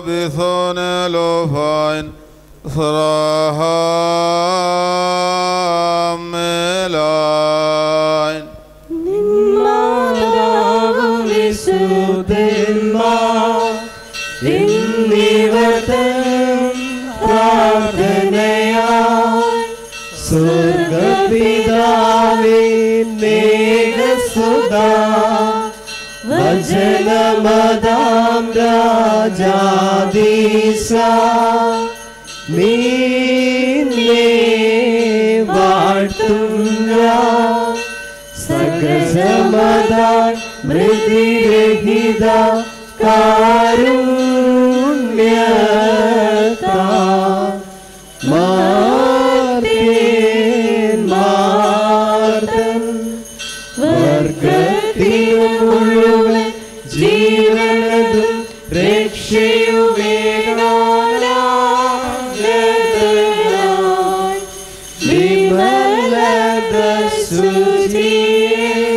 ബിസോനലോഫാൻ സറാഹാമേലാൻ നിന്മാതാവും വിശുദ്ധന്മാർ എന്നിവർ തൻ പ്രാർത്ഥനയാൽ സ്വർഗപിതാവേ മേഘസുതാ വചനമതാം രാജാദീശ നീന്നെ വാഴ്ത്തും ഞാൻ സകലമതാൻ മൃതിരഹിത കാരുണ്യതാ മാർത്തൻ വർഗത്തിനും മുഴുവൻ ജീവനതും രക്ഷയുവേണായി വിമലത സുചിയേ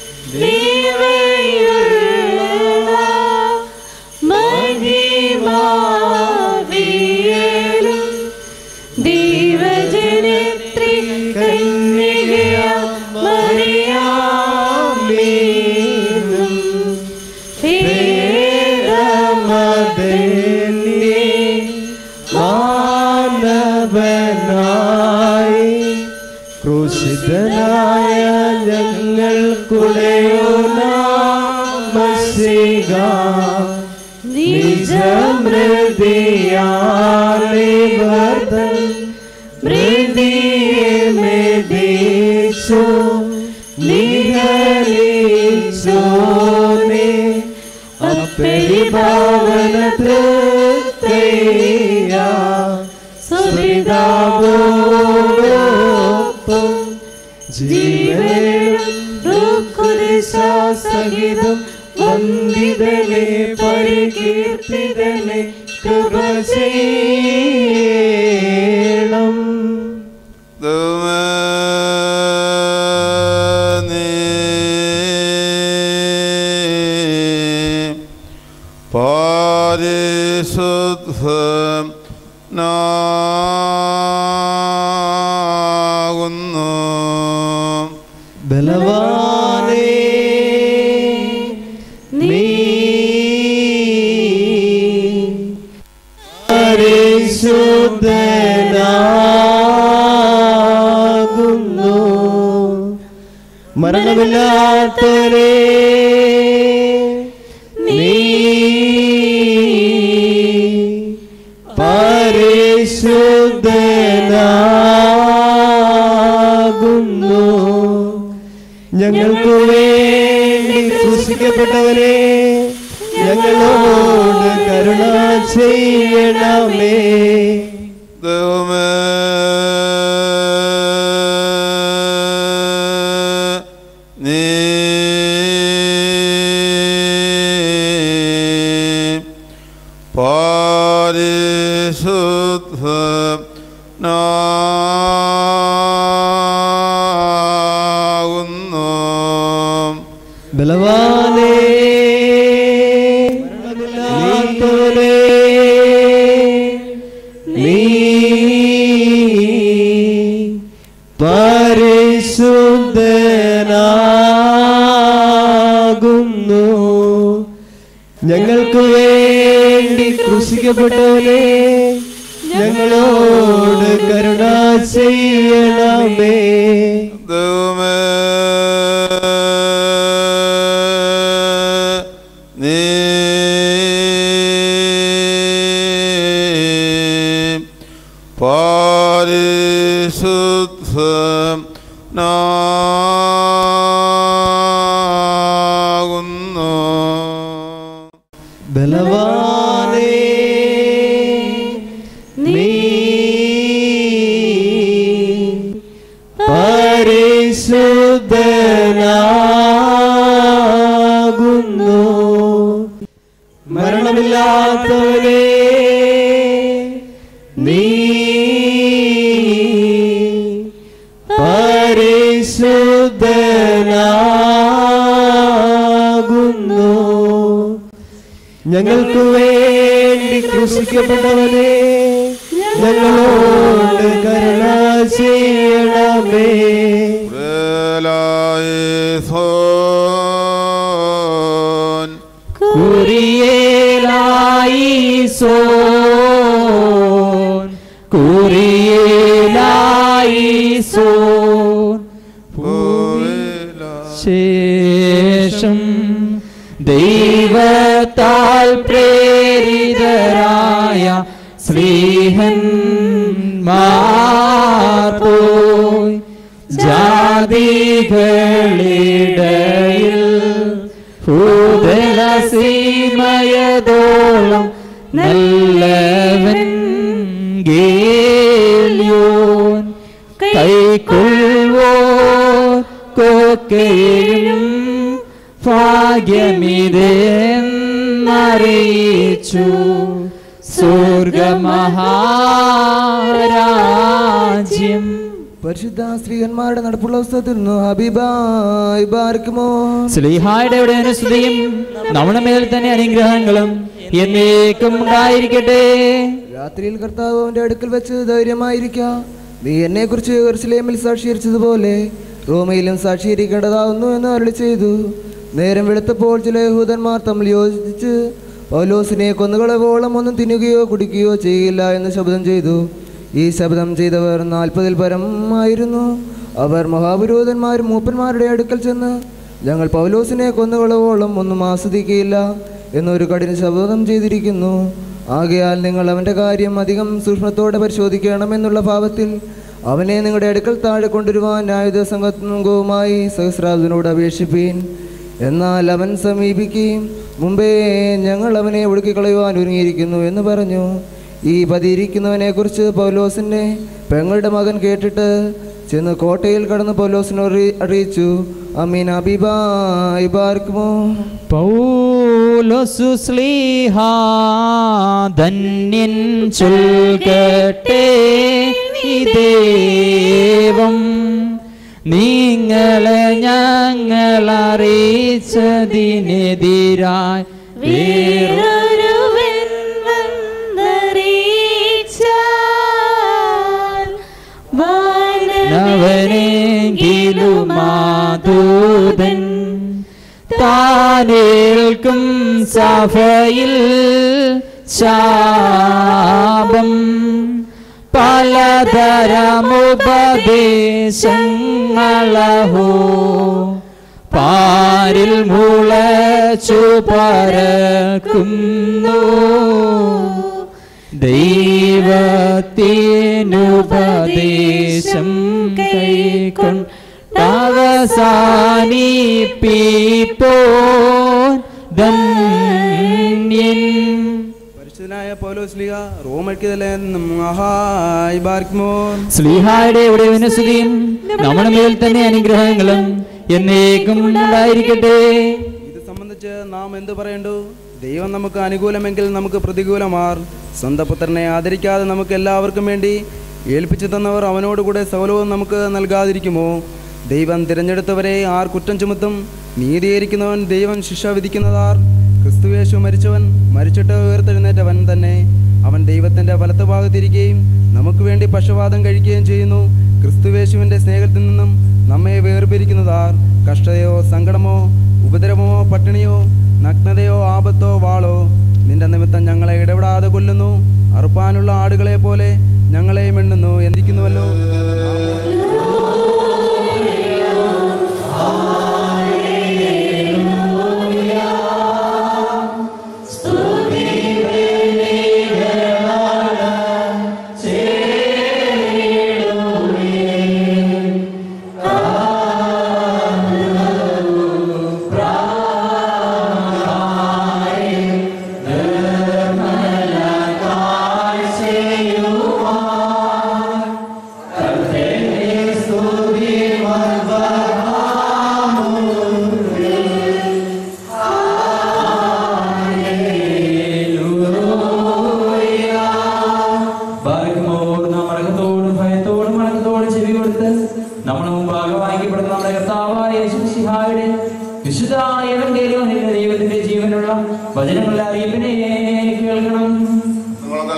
മഹിമാവിയലും ദൈവജനത്രി കന്യകയ മറിയാമീനും മാനവനായി ക്രൂശിതനായ ഞങ്ങൾക്കുടയോനാമസിക നിജമൃതിയാളിവർദ്ധൻ മൃതിയെ മെതിച്ചു നിഹരിച്ചോനെ അപ്പരിഭാവന തൃത്തയ്യ സുരിതാവോടൊപ്പം ജീവനും സഹിതം വന്ദിതനെ പരികീർത്തിതനെ കൃപ ചെയ്യണം ദൈവമേ, നീ പരിശുദ്ധനാകുന്നു ബലവാനേ നീ പരിശുദ്ധനാകുന്നു മരണമില്ലാത്തവരേ നീ പരിശുദ്ധനാകുന്നു ഞങ്ങൾക്ക് വേണ്ടി ക്രൂശിക്കപ്പെട്ടവരെ ഞങ്ങളോട് കരുണ ചെയ്യണമേ ദൈവമേ നീ പരിശുദ്ധ നാകുന്നു ബലവാനേ മരണമില്ലാത്തവനേ, നീ പരിശുദ്ധനാകുന്നു ഞങ്ങൾക്ക് വേണ്ടി ക്രൂശിക്കപ്പെട്ടവനെ ഞങ്ങളോട് കരുണ ചെയ്യണമേ ദൈവമേ നീ പരിശുദ്ധ നാകുന്നു ബലവാനേ നീ പരിശുദ്ധനാകുന്നു മരണമില്ലാത്തവനേ നീ പരിശുദ്ധനാകുന്നു ഞങ്ങൾക്ക് വേണ്ടി അനുഗ്രഹിക്കപ്പെട്ടവനെ ഞങ്ങളോട് കരുണ ചെയ്യണമേ വേലായിസോൻ കുറിയേലായിസോൻ കുറിയേലായിസോൻ ശേഷം ദൈവത്താൽ പ്രേരിതരായ സ്ലീഹന്മാർ പോയി ജാതികളിടയിൽ ഭൂതലസീമയതോളം നല്ലവൻ ഗേലിയോൻ കൈക്കൊള്ളുവോ കൊക്കെയും ഭാഗ്യമിതെന്നറിയിച്ചു സ്വർഗമഹാരാജ്യം പരിശുദ്ധ സ്ത്രീകന്മാരുടെ നടപ്പുള്ള പുസ്തകത്തിൽ നിന്ന് ഹബീബായി ബാർക്കുമോ സ്ലീഹായുടെ ഉടനെ സ്തുതിയും നമ്മുടെ മേൽ തന്നെ അനുഗ്രഹങ്ങളും എന്നേക്കും ഉണ്ടായിരിക്കട്ടെ രാത്രിയിൽ കർത്താവ് അവന്റെ അടുക്കൽ വെച്ച് ധൈര്യമായിരിക്കാം നീ എന്നെ കുറിച്ച് എറുസലേമിൽ സാക്ഷീകരിച്ചതുപോലെ റോമയിലും സാക്ഷീകരിക്കേണ്ടതാകുന്നു എന്ന് അരുളി ചെയ്തു നേരം വെളുത്തപ്പോൾ ചില യഹൂദന്മാർ തമ്മിൽ യോജിച്ച് പൗലോസിനെ കൊന്നുകളവോളം ഒന്നും തിന്നുകയോ കുടിക്കുകയോ ചെയ്യില്ല എന്ന് ശബ്ദം ചെയ്തു ഈ ശബ്ദം ചെയ്തവർ നാൽപ്പതിൽ പരം ആയിരുന്നു അവർ മഹാപുരോഹിതന്മാരും മൂപ്പന്മാരുടെ അടുക്കൽ ചെന്ന് ഞങ്ങൾ പൗലോസിനെ കൊന്നുകളവോളം ഒന്നും ആസ്വദിക്കുകയില്ല എന്നൊരു കഠിന ശബ്ദം ചെയ്തിരിക്കുന്നു ആകയാൽ നിങ്ങൾ അവൻ്റെ കാര്യം അധികം സൂക്ഷ്മത്തോടെ പരിശോധിക്കണമെന്നുള്ള ഭാവത്തിൽ അവനെ നിങ്ങളുടെ അടുക്കൽ താഴെ കൊണ്ടുവരുവാൻ ആയുധ സംഘവുമായി സഹസ്രാബിനോട് അപേക്ഷിപ്പീൻ എന്നാൽ അവൻ സമീപിക്കുകയും മുമ്പേ ഞങ്ങൾ അവനെ ഒടുക്കിക്കളയുവാൻ ഒരുങ്ങിയിരിക്കുന്നു എന്ന് പറഞ്ഞു ഈ പതിയിരിക്കുന്നവനെ കുറിച്ച് പൗലോസിനെ പെങ്ങളുടെ മകൻ കേട്ടിട്ട് ചെന്ന് കോട്ടയിൽ കടന്ന് പൗലോസിനെ അറി- അറിയിച്ചു അമീൻ അബിബായി ബാർക്കുമോ പൗലോസു സ്ലീഹ ധന്യൻ ചൊൽകട്ടെ ഈ ദേവം നിങ്ങളെ ഞങ്ങൾ അറിയിച്ചതിനെതിരായി വേറൊരു വേറൊരുവൻ വന്നറിയിച്ചാൽ നവനെങ്കിലും മാതൂതൻ താനേൽക്കും സഭയിൽ ശാപം പലതരമുപദേശങ്ങളഹോ പാരിൽ മുളച്ചു പരക്കുന്നു ദൈവത്തിനുപദേശം കൈക്കൊണ്ടവസാനിപ്പിപ്പോ ധന്യൻ പരിശുദ്ധനായ പൗലോസ്ലിഹ റോമയ്ക്കെതിരെ മഹായി ബാർക്കുമോ സ്ലീഹായുടെ ഇവിടെ വിനസ്തുതിയും നമ്മുടെ മേൽ തന്നെ അനുഗ്രഹങ്ങളും എന്നേക്കും ഉണ്ടായിരിക്കട്ടെ ഇത് സംബന്ധിച്ച് നാം എന്തു പറയണ്ടു ദൈവം നമുക്ക് അനുകൂലമെങ്കിൽ നമുക്ക് പ്രതികൂലമാർ സ്വന്തം പുത്രനെ ആദരിക്കാതെ നമുക്ക് എല്ലാവർക്കും വേണ്ടി ഏൽപ്പിച്ചു തന്നവർ അവനോടുകൂടെ സൗലവും നമുക്ക് നൽകാതിരിക്കുമോ ദൈവം തിരഞ്ഞെടുത്തവരെ ആർ കുറ്റം ചുമത്തും നീതീകരിക്കുന്നവൻ ദൈവം ശിക്ഷ വിധിക്കുന്നതാർ ക്രിസ്തുവേശു മരിച്ചവൻ മരിച്ചിട്ട് ഉയർത്തെഴുന്നേറ്റവൻ തന്നെ അവൻ ദൈവത്തിൻ്റെ വലത്ത് ഭാഗത്തിരിക്കുകയും നമുക്ക് വേണ്ടി പക്ഷപാതം കഴിക്കുകയും ചെയ്യുന്നു ക്രിസ്തുവേശുവിൻ്റെ സ്നേഹത്തിൽ നിന്നും നമ്മെ വേർപിരിക്കുന്നതാർ കഷ്ടതയോ സങ്കടമോ ഉപദ്രവമോ പട്ടിണിയോ നഗ്നതയോ ആപത്തോ വാളോ നിന്റെ നിമിത്തം ഞങ്ങളെ ഇടപെടാതെ കൊല്ലുന്നു അറുപ്പാനുള്ള ആടുകളെ പോലെ ഞങ്ങളെ മിണ്ണുന്നു എന്തിക്കുന്നുവല്ലോ ഭാഗ്യമോട് നാം അടക്കത്തോടും ഭയത്തോടും അടക്കത്തോടും ചെവി കൊടുത്ത് നമ്മുടെ മുമ്പാകെ വാങ്ങിക്കപ്പെടുന്ന നമ്മുടെ കർത്താവായ യേശുമിശിഹായുടെ വിശുദ്ധമായ എവങ്കേലിയോനിലെ ദൈവത്തിന്റെ ജീവനുള്ള വചനങ്ങളുടെ അറിയിപ്പിനെ കേൾക്കണം നിങ്ങൾ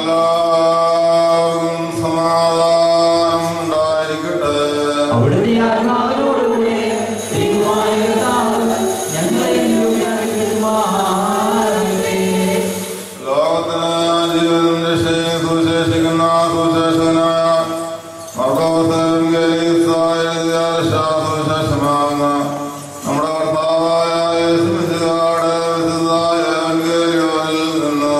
നമ്മുടെ കർത്താവായ യേശുമിശിഹായുടെ വിശുദ്ധമായ എവങ്കേലിയോനിൽ നിന്ന്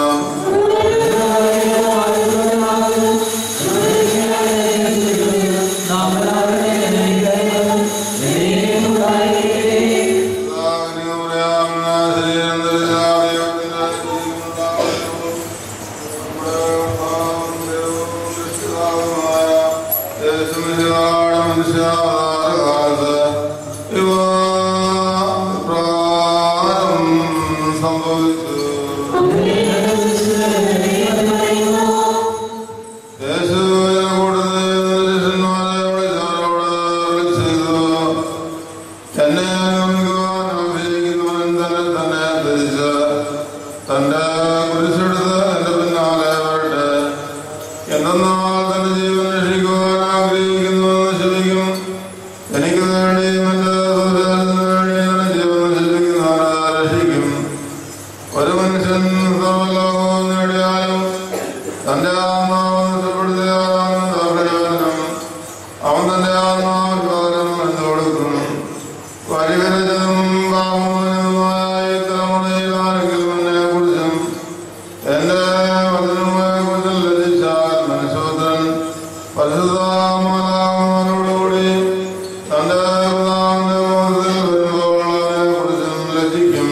എന്നെ നമിക്കുവാൻ ആഗ്രഹിക്കുന്നവൻ തന്നെ തന്നെ ധരിച്ച് തന്റെ കുരിശെടുത്ത് എന്റെ പിന്നാലെ വരട്ടെ എന്തെന്നാൽ തന്റെ ജീവൻ രക്ഷിക്കുവാൻ ആഗ്രഹിക്കുന്നവൻ നശിപ്പിക്കും എനിക്ക് വേണ്ടി മറ്റ് ദുരിതത്തിന് വേണ്ടി എന്റെ ജീവൻ നശിപ്പിക്കുന്നവനെ രക്ഷിക്കും ഒരു മനുഷ്യൻ സർവ്വലോകവും നേടിയാലും തന്റെ ആത്മാവ് നഷ്ടപ്പെടുത്തിയാലും പ്രയോജനം അവൻ തന്റെ ആത്മാവ് പകരം എന്ത് കൊടുക്കും പരിഹരിച്ചതും പാപമോചനവുമായ ഈ തലമുറയിൽ ആരെങ്കിലും എന്നെ കുറിച്ചും എന്റെ വചനങ്ങളെ കുറിച്ചും ലഭിച്ചാൽ മനുഷ്യപുത്രൻ പരിശുദ്ധമാനോടുകൂടി തന്റെ പിതാവിന്റെ മുഖത്തിൽ വരുമ്പോൾ അവനെ കുറിച്ചും ലഭിക്കും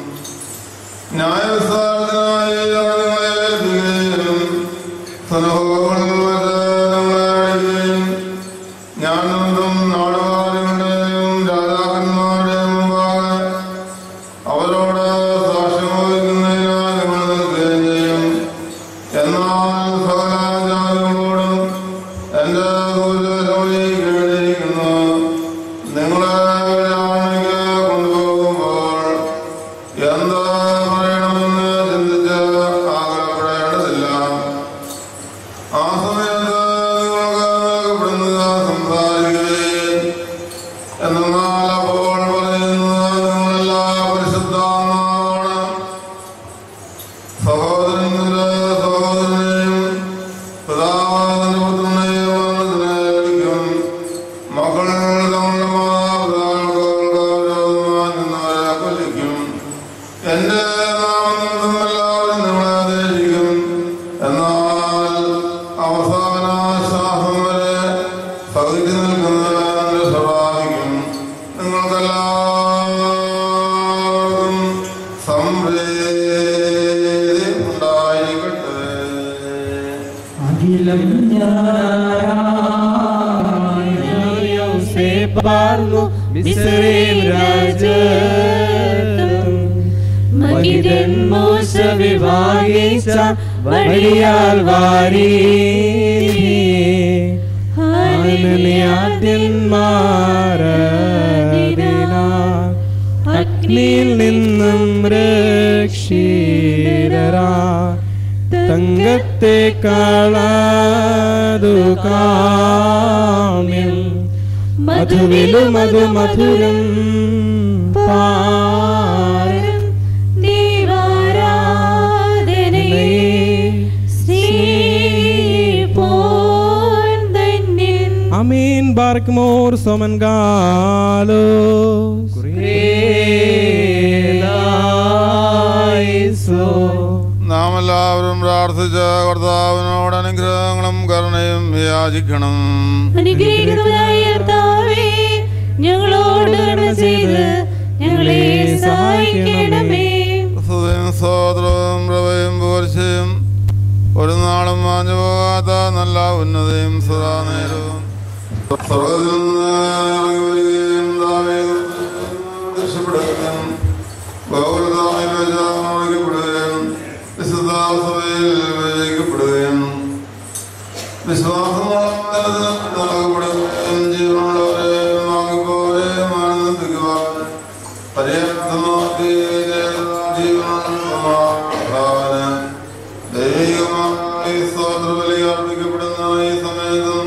ന്യായവിസ്താരത്തിനായി ഞങ്ങളെ ഏൽപ്പിക്കുകയും സനഹോകളിൽ വെച്ച് ഞങ്ങളെ അടിക്കുകയും ഞാൻ നിന്നും നാടുകാരുടെയും രാജാക്കന്മാരുടെയും മുമ്പാകെ അവരോട് സാക്ഷ്യം വഹിക്കുന്നതിനായി നിങ്ങൾ നിൽക്കുകയും ചെയ്യും എന്നാൽ സകല ജാതികളോടും എന്റെ ദൂരവഴി കേട്ടിരിക്കുന്നു നിങ്ങളെ ഒരാണെങ്കിൽ കൊണ്ടുപോകുമ്പോൾ എന്താ പറയണമെന്ന് ചിന്തിച്ച് ആകപ്പെടേണ്ടതില്ല ആ സമയത്ത് നിങ്ങൾക്ക് നൽകപ്പെടുന്നത് സംസാരിക്കുകയും എന്നാൽ അപ്പോൾ പറയുന്നത് നിങ്ങളെല്ലാ പരിശുദ്ധാത്മാവാണ് സഹോദരന്റെ സഹോദരനെയും പിതാവിന്റെ പുത്രനെയും സ്നേഹിക്കും മക്കൾ തങ്ങളുടെ മാതാപിതാക്കൾക്ക് വിരോധമായി നിന്നവരെ കൊല്ലിക്കും എന്റെ നാമം എല്ലാവരും നിങ്ങളെ ദേശിക്കും എന്നാൽ അവസാന ശ്വാസം വരെ പകുതി നിൽക്കുന്നവരെ സ്വഭാവിക്കും നിങ്ങൾക്കെല്ലാവർക്കും സംവേദി ഉണ്ടായിരിക്കട്ടെ അഖിലം പാർന്നു മിസ്രൈം രാജ്യത്തും മഹിതൻ മോശ വിഭാഗിച്ച വഴിയാൽ വാരി അഗ്നിയിൽ നിന്നും രക്ഷീരരാ തങ്കത്തെ കാളാതു കാമ്യം മധുവിലു മധു മധുരം പാരം അമീൻ ബാർക്ക്മോർ സോമൻ ഗാലോ നാം എല്ലാവരും പ്രാർത്ഥിച്ച കർത്താവിനോട് അനുഗ്രഹങ്ങളും കരുണയും യാചിക്കണം അനുഗ്രഹിക്കുന്നവനായ കർത്താവേ, ഞങ്ങളോട് കരുണ ചെയ്ത് ഞങ്ങളെ സഹായിക്കണമേ സ്തുതിയും സ്തോത്രവും പ്രഭയും പുകഴ്ചയും ഒരു നാളും മാഞ്ഞു പോകാത്ത നല്ല ഉന്നതയും സദാ നേരവും സ്വർഗ്ഗത്തിൽ നിന്ന് ഇറങ്ങി വരികയും ദാവീദ് രക്ഷപ്പെടുകയും ഗൗരവമായി വിളിക്കപ്പെടുകയും വിശുദ്ധ സഭയിൽ വിജയിക്കപ്പെടുകയും വിശ്വാസത്തിന് നൽകപ്പെടുകയും ജീവനുള്ളവരെ വാങ്ങിപ്പോരെയും ആനന്ദിക്കുവാൻ പര്യാപ്തമാക്കി ജീവനുള്ളവന് ദൈവികമായി സ്തോത്രബലി അർപ്പിക്കപ്പെടുന്ന ഈ സമയത്തും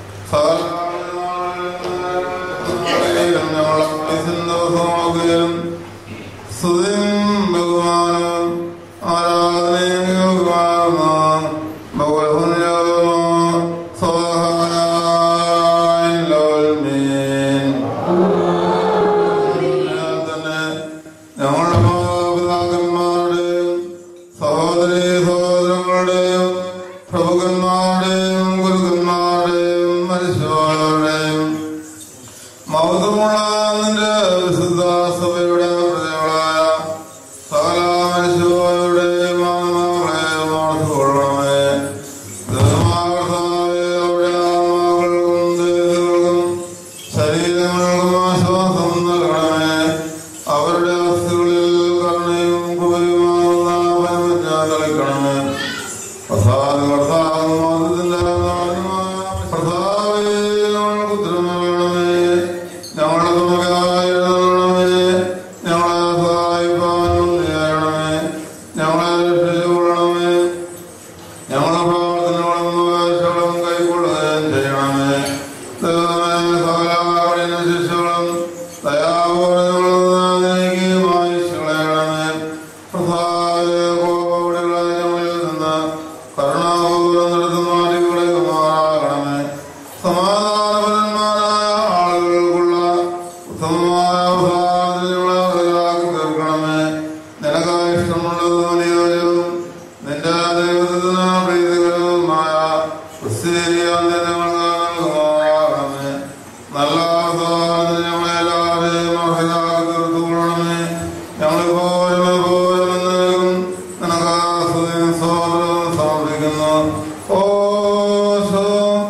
ഞങ്ങൾ ദിവസമാകുകയും സ്തുതിയും ബഹുമാനവും ആരാധനയും ബഹുമാനവും ബഹുമാനവും പ്രഭുക്കന്മാരുടെയും ഗുരുക്കന്മാരുടെയും മനുഷ്യരുടെയും മൗതമുള്ള നിന്റെ വിശുദ്ധ സഭയുടെ പ്രജകളായ സകല മനുഷ്യരുടെയും ആത്മാക്കളെയും ഓർത്തുകൊള്ളണമേ ദൈവമാകർത്താവേ, അവരുടെ ആത്മാക്കൾക്കും ദേഹികൾക്കും ശരീരങ്ങൾക്കും ആശ്വാസം നൽകണമേ അവരുടെ അസ്ഥികളിൽ കരുണയും കൃപയുമാകുന്ന പരമജ്ഞാനം കളിക്കണമേ പ്രസാദ കർത്താവ് മാതൃത്തിന്റെ നാമമായ കർത്താവേ, ഞങ്ങൾക്ക് ഉത്തരം നൽകണമേ ഞങ്ങളുടെ തുണയായി എഴുന്നള്ളണമേ ഞങ്ങളെ സഹായിപ്പാനും നേരണമേ ഞങ്ങളെ രക്ഷിച്ചുകൊള്ളണമേ ഞങ്ങളുടെ പ്രാർത്ഥനകളും ഉപേക്ഷകളും കൈക്കൊള്ളുകയും ചെയ്യണമേ ദൈവമേ സകല കഠിന ശിക്ഷകളും ദയാപൂർവ്വമായി കളയണമേ പ്രസാദ കോപടികളെ ഞങ്ങളിൽ നിന്ന് കരുണാപൂർവ്വം നടത്തു മാറ്റിക്കളയുമാറാകണമേ സമാധാനപരന്മാരായ ആളുകൾക്കുള്ള ഉത്തമമായ അവസാനങ്ങളെ വലുതാക്കി തീർക്കണമേ നിനക്ക് ഇഷ്ടമുള്ളതും അനുയോജ്യവും നിന്റെ ദൈവത്തിന് പ്രീതികരവുമായ നൽകുമാറാകണമേ നല്ല അവസാനത്തിന് ഞങ്ങളെല്ലാവരെയും അർഹരാക്കി തീർത്തുകൊള്ളണമേ ഞങ്ങളിപ്പോഴും എപ്പോഴും എന്നേക്കും നിനക്ക് സ്തുതിയും സ്തോത്രവും സമർപ്പിക്കുന്നു ഓ ശോ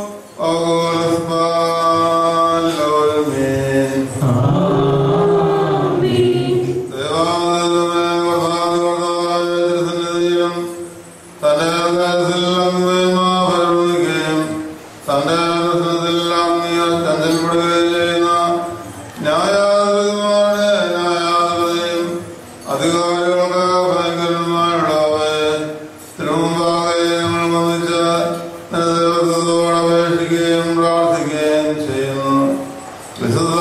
അധികാരികൾക്ക് ഭയങ്കരമായുള്ളവേ തിരുമുമ്പാകെ ഞങ്ങൾ വന്നിച്ച് ദൈവത്തോട് അപേക്ഷിക്കുകയും പ്രാർത്ഥിക്കുകയും ചെയ്യുന്നു വിശുദ്ധ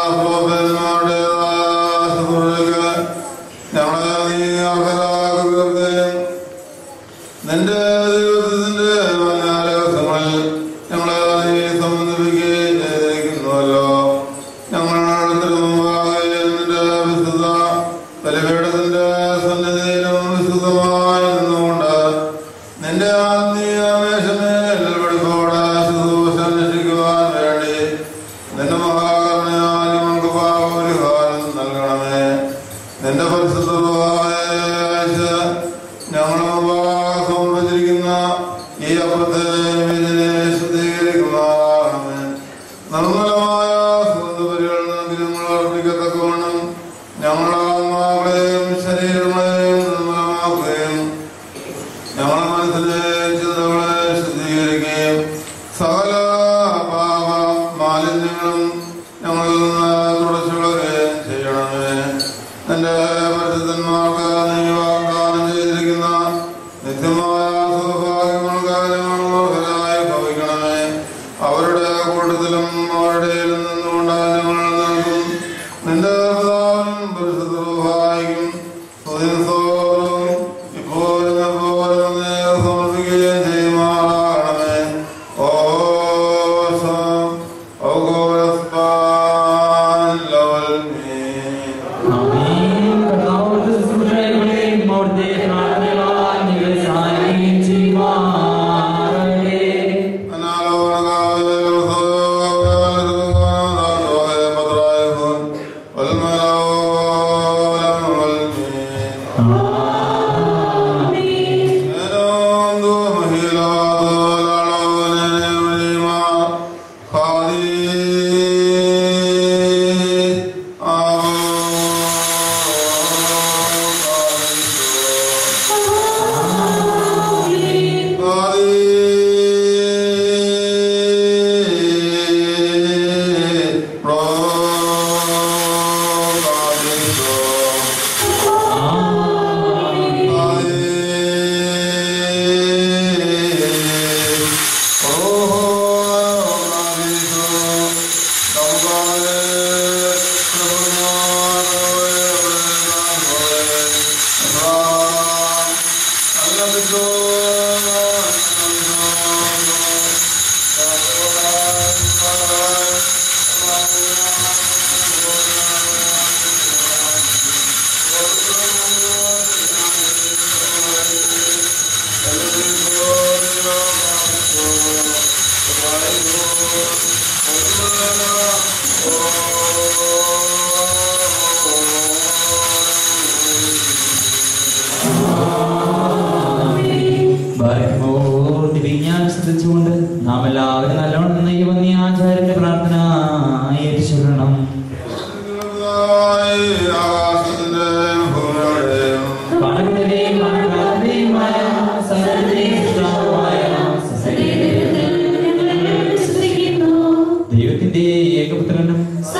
പ്രോഫന്മാരുടേതായ ശുശ്രൂഷയ്ക്ക് ഞങ്ങളെ നീ അർഹരാക്കി തീർക്കുകയും നിന്റെ ദൈവത്തിന്റെ രഹസ്യങ്ങളിൽ ഞങ്ങളെ നീ സംബന്ധിപ്പിക്കുകയും ചെയ്തിരിക്കുന്നുവല്ലോ ഞങ്ങൾ തിരുമുമ്പാകെ നിന്റെ വിശുദ്ധ ബലിപീഠത്തിന്റെ സന്നിധിയിലും വിശുദ്ധമായി നിന്നുകൊണ്ട് നിന്റെ ആത്മീയമേശമേൽ വെളിപ്പോടെ ശുശ്രൂഷ അന്വേഷിക്കുവാൻ വേണ്ടി നിന്റെ മഹാകരുണയാൽ ഞങ്ങൾക്ക് പാപപരിഹാരം നൽകണമേ നിന്റെ പരിശുദ്ധമായ അയച്ച് ഞങ്ങളുടെ മുമ്പാകെ സമർപ്പിച്ചിരിക്കുന്ന ഈ അപ്പത്തെ ഇതിനെ ശുദ്ധീകരിക്കുമാറാകണമേ നിർമ്മലമായ സുഗന്ധപരികൾ നൽകി ഞങ്ങൾ അർപ്പിക്കത്തക്കവണ്ണം ഞങ്ങളുടെ ആത്മാക്കളെയും ശരീരങ്ങളെയും നിർമ്മലമാക്കുകയും ഞങ്ങളുടെ മനസ്സിലെ ചിന്തകളെ ശുദ്ധീകരിക്കുകയും സകല പാപ മാലിന്യങ്ങളും ഞങ്ങളിൽ നിന്ന് തുടച്ചുകളയുകയും ചെയ്യണമേ എന്റെ പരിശുദ്ധന്മാർക്ക് നീ വാഗ്ദാനം ചെയ്തിരിക്കുന്ന നിത്യമായ സൗഭാഗ്യങ്ങൾക്ക് ഞങ്ങളായി ഭവിക്കണമേ അവരുടെ കൂട്ടത്തിലും അവരുടെ നിന്നുകൊണ്ട് ഞങ്ങൾ നൽകും നിന്റെ പിതാവിനും പരിശുദ്ധ സൗഭാഗ്യം സ്വയം ഇപ്പോഴും എപ്പോഴും നീ സമർപ്പിക്കുകയും ചെയ്യുമാറാകണമേ ഓ ശം ഔഗോരസ്പാൻ ലവൽ മീ ആമേൻ. കർത്താവിന്റെ ശുശ്രൂഷകളെയും അവിടുത്തെ പ്രാർത്ഥനകളാൽ നിങ്ങളെ സഹായിക്കുകയും ചെയ്യുമാറാകട്ടെ. Amen. ഭാരതമോർ ദിവ്യജ്ഞാനം ശ്രദ്ധിച്ചുകൊണ്ട് നാം എല്ലാവരും നല്ലോണം ഈ വന്യ ആചാര്യന്റെ പ്രാർത്ഥന ഏറ്റുചൊല്ലണം ആകാശത്തിന്റെ ഭൂമിയുടെയും കാണുന്നതിനെയും കാണാത്തതിനെയുമായ സകലത്തിനെയും സൃഷ്ടാവായ ദൈവത്തിന്റെ ഏകപുത്രനും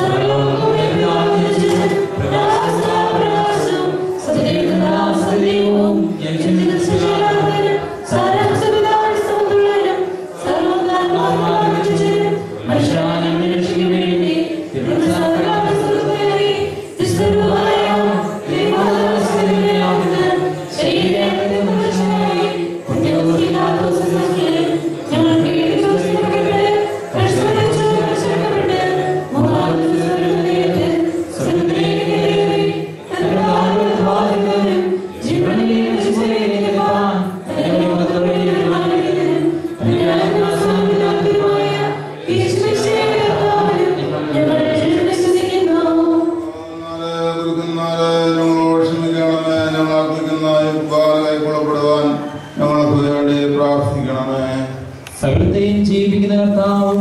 കുറുക്കുന്നാല് ഞങ്ങളോട് ക്ഷമിക്കണമേ ഞങ്ങൾ കുറിക്കുന്ന കൈക്കൊള്ളപ്പെടുവാൻ ഞങ്ങൾക്ക് വേണ്ടി പ്രാർത്ഥിക്കണമേ സകലത്തെയും ജീവിക്കുന്ന കർത്താവും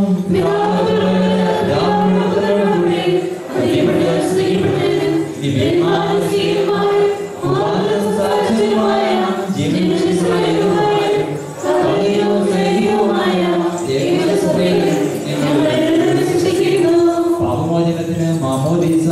പാപമോചനത്തിന് മാമോദീസ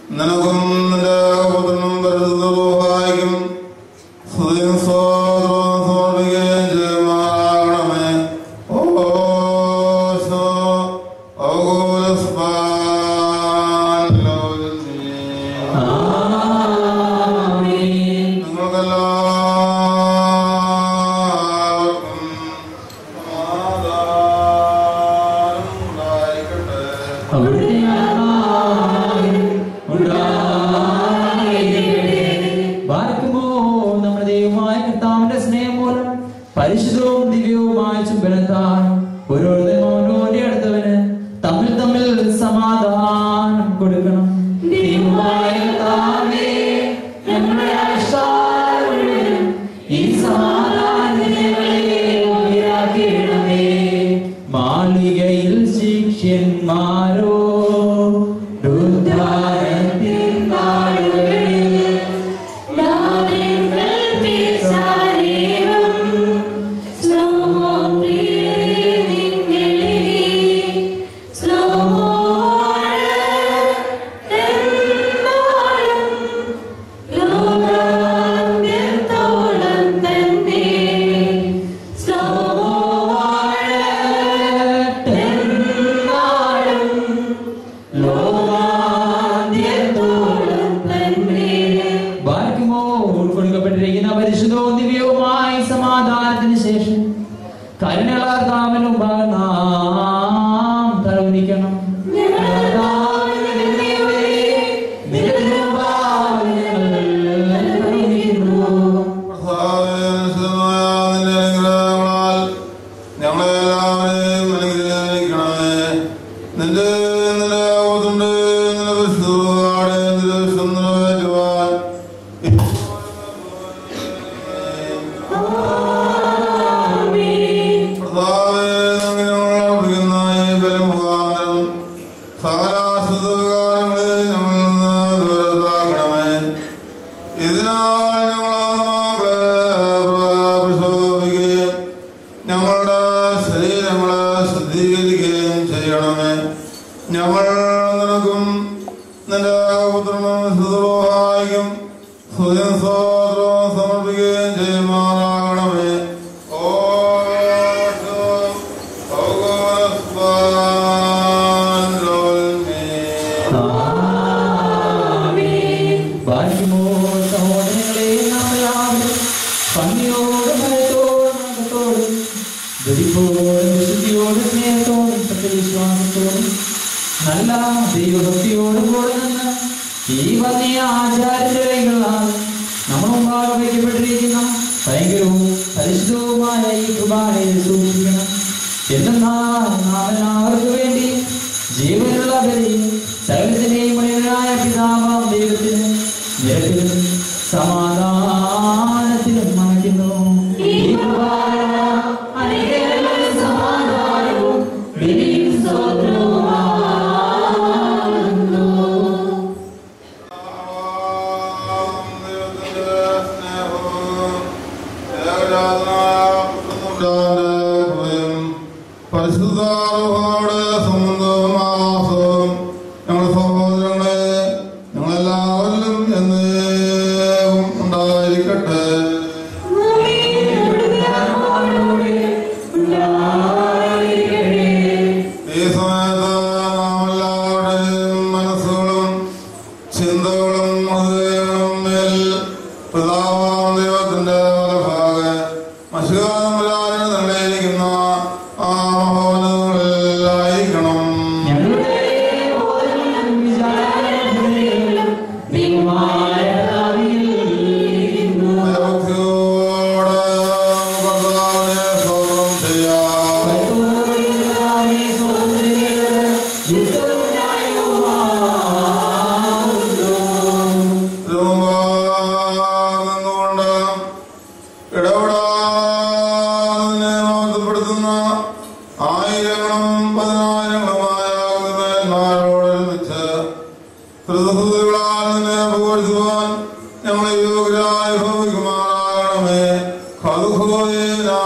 നിനക്കും നിന്റെ പുത്രനും പരിശുദ്ധവും സ്തുതിയും സ്തോത്രവും സമർപ്പിക്കുകയും ചെയ്യുമാറാകണമേ ഓശോ നിങ്ങൾക്കെല്ലാവർക്കും സമാധാനം ഉണ്ടായിരിക്കട്ടെ അവിടുത്തെ ആത്മാവിൽ ഉണ്ടായിരിക്കട്ടെ. ബാരക്കുമോ നമ്മുടെ ദൈവമായ കർത്താവിന്റെ സ്നേഹം മൂലം പരിശുദ്ധവും ദിവ്യവുമായ ചുംബനത്താൽ ഓരോരുത്തരും ഓരോരുടെ അടുത്തവന് തമ്മിൽ തമ്മിൽ സമാധാനം കൊടുക്കണം ദൈവമായ കർത്താവേ, ഞങ്ങളുടെ ആയുഷ്കാലം മുഴുവൻ ഈ സമാധാനങ്ങളെ ഉയരാക്കിയിടണമേ മാളികയിൽ ശിഷ്യന്മാരോ രുദ്ധാരത്തിൻ നാളുകളിൽ ബാക്കിമോ ഉൾക്കൊടുക്കപ്പെട്ടിരിക്കുന്ന പരിശുദ്ധവും ദിവ്യവുമായ സമാധാനത്തിന് ശേഷം കരുണകളാർത്താമൻ മുമ്പാകെ നാം തലവനിക്കണം ഞങ്ങളെല്ലാവരെയും അനുഗ്രഹിക്കണമേ നിന്റെ നിന്റെ ഓതുണ്ട് നിന്റെ വിശുദ്ധാടെ നിന്റെ വിശുദ്ധ നിറവേറ്റുവാൻ കർത്താവേ, ഞങ്ങളെ വിളിക്കുന്ന ഈ ബലിമുഖാന്തരം സകലാശുദ്ധകാലങ്ങളെ ഞങ്ങളിൽ നിന്ന് ദൂരത്താക്കണമേ ഇതിനാൽ ഞങ്ങളെ പരിശോധിക്കുകയും ഞങ്ങളുടെ ശരീരങ്ങളെ ശുദ്ധീകരിക്കുകയും ചെയ്യണമേ ഞങ്ങൾ നിനക്കും നിന്റെ പുത്രനും സുതോഹായിക്കും സുഖം സ്വാതന്ത്ര്യവും സമർപ്പിക്കുകയും ചെയ്യുമാറാകണമേ ഓ ബാക്കിമോ സഹോദരങ്ങളെ നാം എല്ലാവരും ഭംഗിയോടും ഭയത്തോടും നഖത്തോടും ദുരിപ്പോടും വിശുദ്ധിയോടും സ്നേഹത്തോടും സത്യവിശ്വാസത്തോടും നല്ല ദൈവഭക്തിയോടും കൂടെ നിന്ന് ഈ വന്നിയ ആചാര്യന്റെ കൈകളാൽ നമ്മൾ മുമ്പാകെ വയ്ക്കപ്പെട്ടിരിക്കുന്ന ഭയങ്കരവും പരിശുദ്ധവുമായ ഈ കുർബാനയെ സൂക്ഷിക്കണം എന്തെന്നാൽ നാം എല്ലാവർക്കും വേണ്ടി ജീവനുള്ള ബലിയും സകലത്തിന്റെയും മുഴുവനായ പിതാവാം ദൈവത്തിന് നിരത്തിലും സമാധാനത്തിലും മണയ്ക്കുന്നു ഈ കുർബാന അനുഗ്രഹങ്ങളും സമാധാനവും ബലിയും സ്തോത്രവുമാകുന്നു. പരിശുദ്ധാരോടെ സംബന്ധമാസവും ഞങ്ങളുടെ സഹോദരങ്ങളെ ഞങ്ങളെല്ലാവരിലും എന്നേവും ഉണ്ടായിരിക്കട്ടെ ഈ സമയത്ത് നാം എല്ലാവരുടെയും മനസ്സുകളും ചിന്തകളും ഹൃദയങ്ങളും മേൽ പിതാവാം ദൈവത്തിന്റെ വലഭാഗെ മഷികാതമ്പരാനെ നിർണയിക്കുന്ന ആ മഹോന്നതങ്ങളിലായിരിക്കണം ഞങ്ങളുടെ ബോധനങ്ങളും വിചാരങ്ങളും ദൈവമായ കർത്താവിൽ ഇരിക്കുന്നു. ഭയഭക്തിയോടെ കർത്താവിനെ സ്തോത്രം ചെയ്യാം കർത്താവേ, സഹോദരങ്ങളെ, യുദ്ധവും ന്യായവുമാകുന്നു. നിന്നുകൊണ്ട് ഇടപെടാതെ മഹത്വപ്പെടുത്തുന്ന ആയിരങ്ങളും പതിനായിരങ്ങളുമായ മേന്മാരോടൊരുമിച്ച് ത്രിതുകളാൽ നിന്നെ പുകഴ്ത്തുവാൻ ഞങ്ങളെ യോഗ്യരായി ഭവിക്കുമാറാകണമേ കതുഹോയേനാ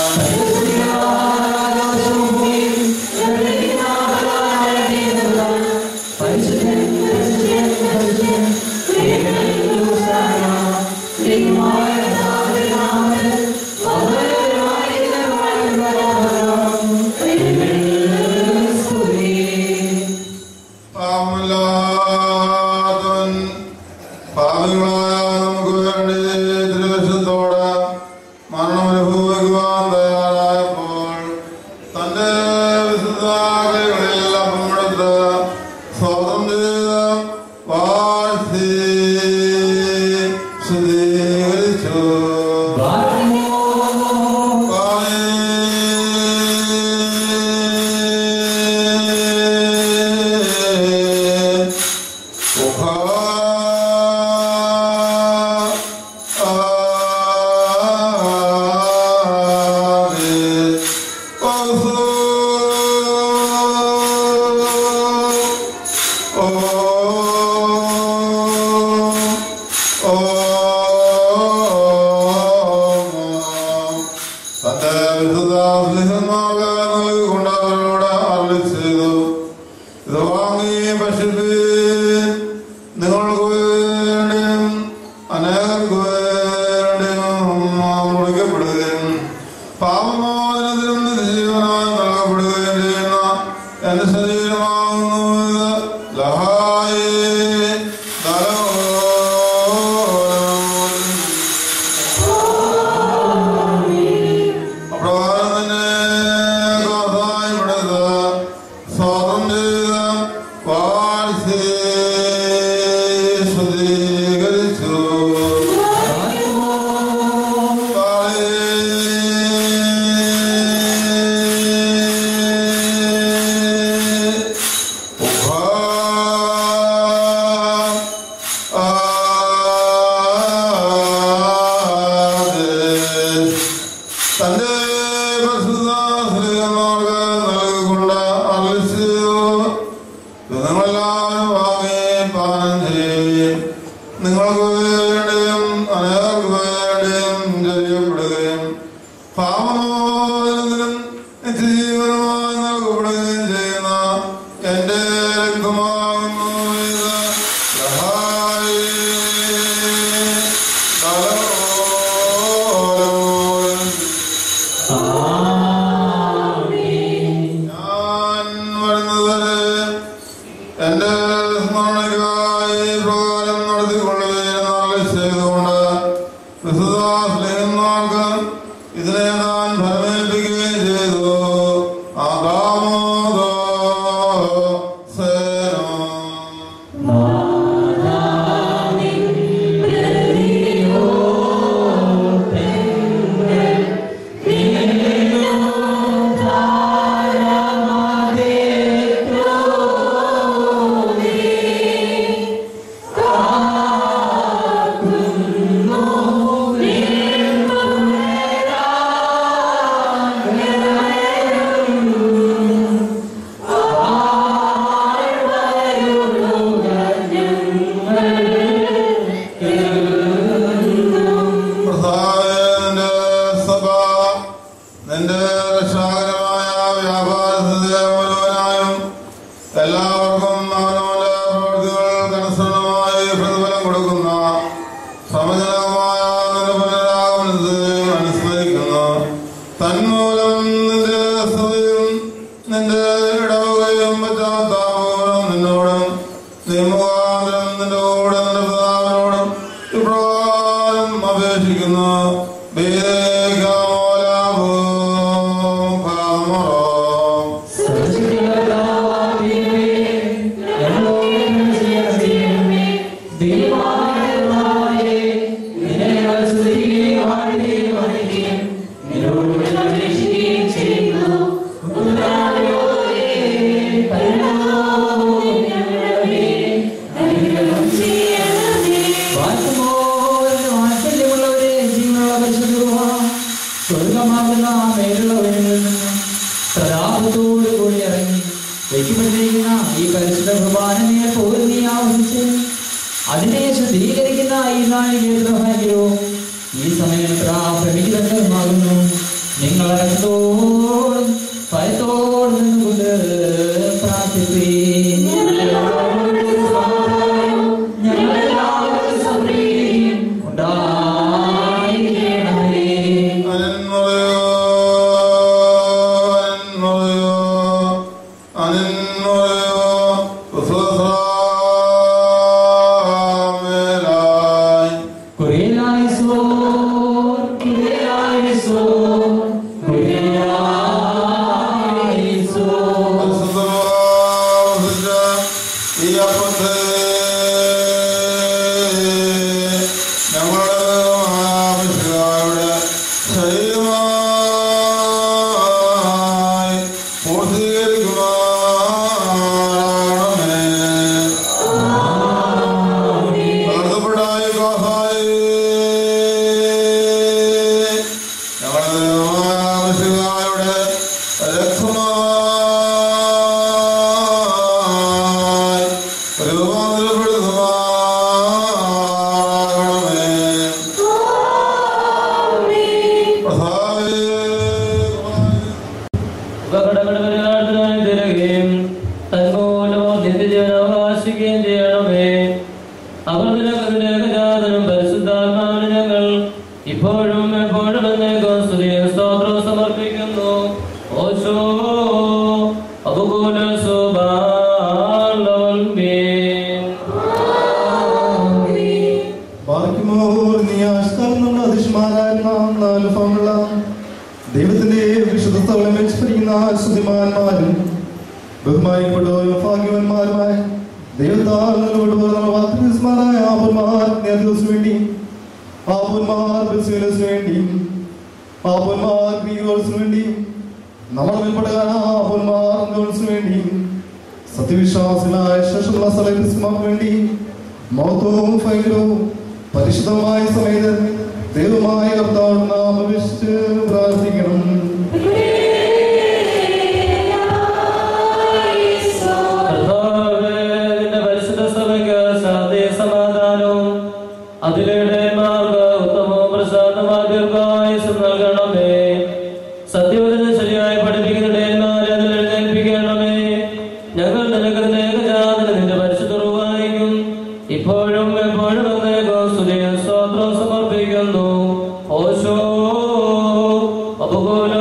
ആകാശവും ഭൂമിയും നിറഞ്ഞിരിക്കുന്ന വാങ്ങി ഭക്ഷിപ്പീൻ നിങ്ങൾക്ക് വേണ്ടിയും അനേകർക്ക് വേണ്ടിയും മുറിക്കപ്പെടുകയും പാപമോചനത്തിനും നിത്യജീവനായി നൽകപ്പെടുകയും ചെയ്യുന്ന എന്റെ ശരീരമാകുന്നു ഇത് ലഹായി അപ്രകാരം തന്നെ കാസായി പണിത് സ്വാതം ചെയ്ത് വാഴ്ച ശുദ്ധീകരിച്ചു തന്റെ പരിശുദ്ധാശ്രയന്മാർക്ക് നൽകിക്കൊണ്ട് അലസ്യോ നിങ്ങളെല്ലാവരും വാങ്ങി പാനം ചെയ്യും നിങ്ങൾക്ക് വേണ്ടിയും അനേകർക്ക് വേണ്ടിയും ചെയ്യപ്പെടുകയും പാപമോചനത്തിനും നിത്യജീവനമായി നൽകപ്പെടുകയും ചെയ്യുന്ന എന്റെ രക്തമാകുന്നു ഇത് സഹായി ഞാൻ വരുന്നതുവരെ എന്റെ സ്മരണയ്ക്കായി പ്രകാരം നടത്തിക്കൊള്ളുകയും ചെയ്തുകൊണ്ട് വിശുദ്ധാസ്ലേഹന്മാർക്ക് ഇതിനെ ഞാൻ ഫലമേൽപ്പിക്കുകയും ചെയ്തു ആകാമോദോ സേനോ പ്രസാദന്റെ സഭ നിന്റെ രക്ഷാകരമായ വ്യാപാരത്തിന്റെ മുഴുവനായും എല്ലാവർക്കും അവനവന്റെ പ്രവൃത്തികൾക്കനുസരണമായി പ്രതിഫലം കൊടുക്കുന്ന സമജനകമായ നിന്റെ പുനരാഗമനത്തെ അനുസ്മരിക്കുന്നു തന്മൂലം നിന്റെ സ്തുതിയും നിന്റെ ഇടവുകയും പശ്ചാത്താപവും നിന്നോടും നീ മുഖാന്തരം നിന്റെ കൂടെ നിന്റെ പിതാവിനോടും ഇപ്രകാരം അപേക്ഷിക്കുന്നു വാത്സല്യമുള്ളവരെ ജീവനുള്ള പരിശുദ്ധ സ്വർഗമാകുന്ന മേലുള്ളവരിൽ നിന്ന് പ്രതാപത്തോടു കൂടി ഇറങ്ങി വയ്ക്കപ്പെട്ടിരിക്കുന്ന ഈ പരിശുദ്ധ കുർബാനയെ പോലും നീ ആവശ്യിച്ച് അതിനെ ശുദ്ധീകരിക്കുന്ന ഈ നാഴികേത്രഭാഗ്യവും ഈ സമയം ഭ്രമിക്കുന്നതുമാകുന്നു നിങ്ങൾ അടക്കത്തോടും ഭയത്തോടും നിന്നുകൊണ്ട് പ്രാർത്ഥിപ്പീൻ ഞങ്ങളെല്ലാവരും സമൃദ്ധിയും ഉണ്ടായിരിക്കണമേ Kurielaisor, Kurielaisor, Kurielaisor. ഞങ്ങളുടെ ശരീരമായി പൂർത്തീകരിക്കുമാറാകണമേ തകർത്തപ്പെടായി കാസായി ഞങ്ങളുടെ ആവശ്യകാരുടെ രക്തമായി രൂപ ജീവൻ അവകാശിക്കുകയും ചെയ്യണമേ അവർ നിനക്ക് നിനകജാതനും പരിശുദ്ധാത്മാവിന് ഞങ്ങൾ ഇപ്പോഴും എപ്പോഴും എന്നേക്കും സ്തുതിയും സ്തോത്രവും സമർപ്പിക്കുന്നു ഓശോ അപകൂല ബാക്കിമോർ നീ ആഷ്കാലം അതിഷ്മാരായ നാം നാല് ഫമുള്ള ദൈവത്തിന്റെ വിശുദ്ധ സ്ഥലം വെച്ചിരിക്കുന്ന ശുദ്ധിമാന്മാരും ബഹുമാനപ്പെട്ടവരും ഭാഗ്യവന്മാരുമായ ദൈവത്താൽ നിലവിടുന്ന വാക്യസ്മാരായ ആപന്മാർ നേതൃത്വത്തിന് വേണ്ടി ആപന്മാർ ബിസിനസിന് വേണ്ടി ആപന്മാർ ഗ്രീകോൾസിന് വേണ്ടി നമ്മൾ മേൽപ്പെടുകാൻ ആപന്മാർ അന്തോൾസിന് വേണ്ടി സത്യവിശ്വാസികളായ ശേഷമുള്ള സ്ഥലങ്ങൾക്ക് വേണ്ടി മൗത്വവും ഫൈലവും പരിശുദ്ധമായ സമയത്ത് ദൈവമായ കർത്താവ് നാം അപേക്ഷിച്ച് പ്രാർത്ഥിക്കണം കർത്താവേ, നിന്റെ പരിശുദ്ധ സഭയ്ക്ക് ശാന്തിയും സമാധാനവും അതിലിടയന്മാർക്ക് ഉത്തമവും പ്രസാദമായ ദീർഘായുസ്സും നൽകണമേ സത്യവചനം ശരിയായി പഠിപ്പിക്കുന്ന ഇടയന്മാരെ അതിൽ എഴുന്നേൽപ്പിക്കണമേ ഞങ്ങൾ നിനക്ക് ഏകജാതന് നിന്റെ പരിശുദ്ധ വായിക്കും ഇപ്പോഴും എപ്പോഴും എന്നേക്കും സ്തുതിയും സ്തോത്രവും സമർപ്പിക്കുന്നു ഓശോ അപകൂല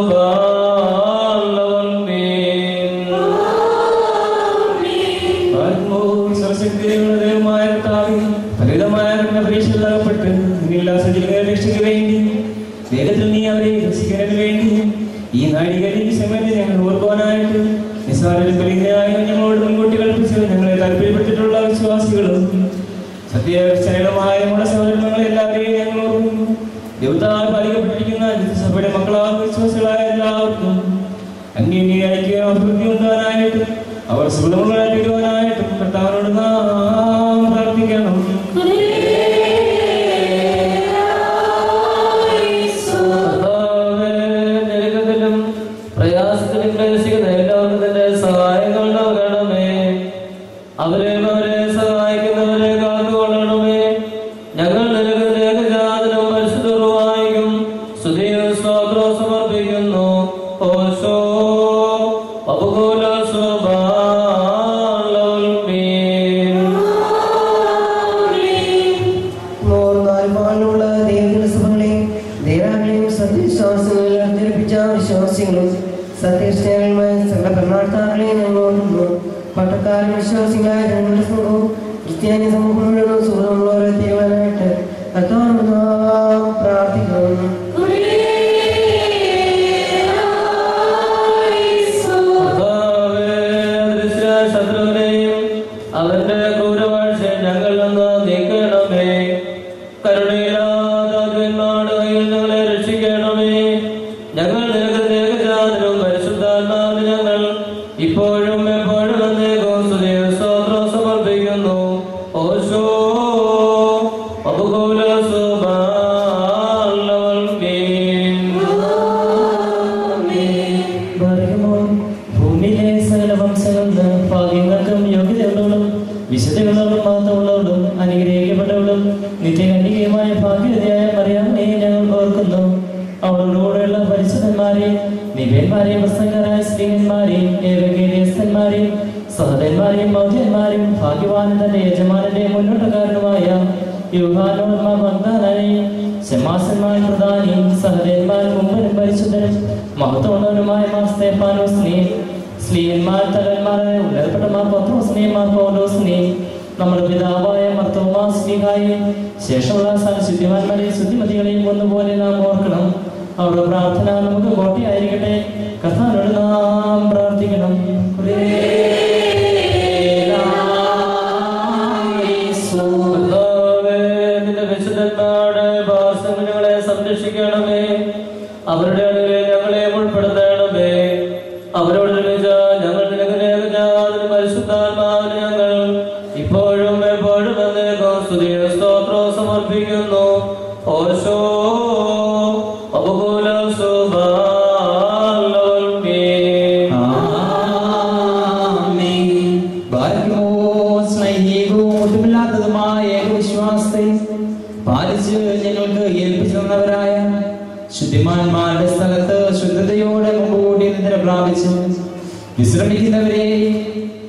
പരീക്ഷയിലാകപ്പെട്ട് എല്ലാ സജ്ജകളെ രക്ഷയ്ക്ക് വേണ്ടി വേഗത്തിൽ നീ അവരെ രക്ഷിക്കുന്നതിന് വേണ്ടി ഈ നാഴികയിൽ സമയത്ത് ഞങ്ങൾ ഓർക്കുവാനായിട്ട് നിസ്സാരയായ ഞങ്ങളോട് മുൻകൂട്ടി കൽപ്പിച്ച് ഞങ്ങളെ താല്പര്യപ്പെട്ടിട്ടുള്ള വിശ്വാസികളും സത്യചരണമായ നമ്മുടെ സഹോദരങ്ങളെ എല്ലാവരെയും ഞങ്ങൾ ഓർക്കുന്നു ദൈവത്താൽ പാലിക്കപ്പെട്ടിരിക്കുന്ന സഭയുടെ മക്കളായ വിശ്വാസികളായ എല്ലാവർക്കും അന്യോന്യ ഐക്യം അഭിവൃദ്ധി ഉണ്ടാകാനായിട്ട് അവർ സുഗമങ്ങളായി തീരുവാനായിട്ടും കർത്താവിനോട് നാം പ്രാർത്ഥിക്കണം കർത്താവേ, ഞെരുക്കത്തിലും പ്രയാസത്തിലും ക്ലേശിക്കുന്ന എല്ലാവർക്കും നിന്റെ സഹായങ്ങൾ നൽകണമേ അവരെ അവരെ സഹായിക്കുന്നവരെ കാത്തുകൊള്ളണമേ ഞങ്ങൾ നിനക്ക് ഏകജാതനും പരിശുദ്ധവായിക്കും സ്തുതിയും സ്തോത്രവും സമർപ്പിക്കുന്നു ഓശോ അപകൂല മോർനാൽമാനുള്ള ദൈവത്തിന്റെ സഭകളെയും ദേവാലയങ്ങളെയും സത്യവിശ്വാസങ്ങളിൽ അവതരിപ്പിച്ച വിശ്വാസികളും സത്യസ്നേഹങ്ങളുമായ സകല ഭരണാർത്ഥാക്കളെയും ഞങ്ങൾ ഓർക്കുന്നു പട്ടക്കാരും വിശ്വാസികളായ ഞങ്ങളുടെ സമൂഹവും ക്രിസ്ത്യാനി സമൂഹം മുഴുവനും സുഖമുള്ളവരെ തീരുവാനായിട്ട് കർത്താവിനോട് നാം പ്രാർത്ഥിക്കുന്നു കർത്താവേ, ദൃശ്യ ശത്രുവിനെയും അവന്റെ ക്രൂരവാഴ്ച ഞങ്ങൾ നിന്ന് നീക്കണമേ കരുണയിലാതാത്മന്മാരുടെ കയ്യിൽ ഞങ്ങളെ രക്ഷിക്കണമേ ഞങ്ങൾ നിനക്ക് ഏകജാതനും പരിശുദ്ധാത്മാവിന് ഞങ്ങൾ ഇപ്പോഴും എപ്പോഴും എന്നേക്കും സ്തുതിയും സ്തോത്രവും സമർപ്പിക്കുന്നു ഓശോ അപകൂല ഭാരതമോളും ഭൂമിയിലെ സകല വംശങ്ങളിലും ഭാഗ്യങ്ങൾക്കും യോഗ്യതയുള്ളവളും വിശുദ്ധകളുള്ളവളും മാത്രമുള്ളവളും അനുഗ്രഹിക്കപ്പെട്ടവളും നിത്യകന്യകയുമായ ഭാഗ്യതയായ മറിയാമേ ഞങ്ങൾ ഓർക്കുന്നു അവളോടുകൂടെയുള്ള പരിശുദ്ധന്മാരെയും നിവേന്മാരെയും പ്രസംഗരായ സ്ത്രീയന്മാരെയും ഏകകേരിയസ്ഥന്മാരെയും സഹോദരന്മാരെയും മൗര്യന്മാരെയും ഭാഗ്യവാനും തന്റെ യജമാനന്റെ മുന്നോട്ടക്കാരനുമായ യുഹാനോന്മാർ വന്ദനായും ശമാസന്മാർ പ്രധാനിയും സഹദേന്മാർ മുമ്പനും പരിശുദ്ധനും മഹത്വമുള്ളവരുമായ മാർ സ്തേഫാനോസിനെയും സ്ലീയന്മാർ തലന്മാരായ ഉന്നതപ്പെട്ടമാർ പത്രോസിനെയും പൗലോസിനെയും നമ്മുടെ പിതാവായ മർത്തോമാ സ്ലീഹായും ശേഷമുള്ള ശുദ്ധിമാന്മാരെയും ശുദ്ധിമതികളെയും ഒന്നുപോലെ നാം ഓർക്കണം അവരുടെ പ്രാർത്ഥന നമുക്ക് കോട്ടയായിരിക്കട്ടെ കർത്താവിനോട് നാം പ്രാർത്ഥിക്കണം കർത്താവേ, നിന്റെ വിശുദ്ധന്മാരുടെ ഭാഷങ്ങളെ സംരക്ഷിക്കണമേ അവരുടെ അടുവിൽ ഞങ്ങളെ ഉൾപ്പെടുത്തണമേ അവരോട് ഒരുമിച്ച് ഞങ്ങൾ നിനക്ക് ഏകജാതനും പരിശുദ്ധാത്മാവിന് ഞങ്ങൾ ഇപ്പോഴും എപ്പോഴും എന്നേക്കും സ്തുതിയും സ്തോത്രവും സമർപ്പിക്കുന്നു ഓശോ അപകൂല സ്നേഹികവും ഒട്ടുമില്ലാത്തതുമായ ഏകവിശ്വാസത്തെ പാലിച്ച് ഞങ്ങൾക്ക് ഏൽപ്പിച്ചു തന്നവരായ ശുദ്ധിമാന്മാരുടെ സ്ഥലത്ത് ശുദ്ധതയോടെ മുമ്പുകൂടി നിദ്ര പ്രാപിച്ചു വിശ്രമിക്കുന്നവരെ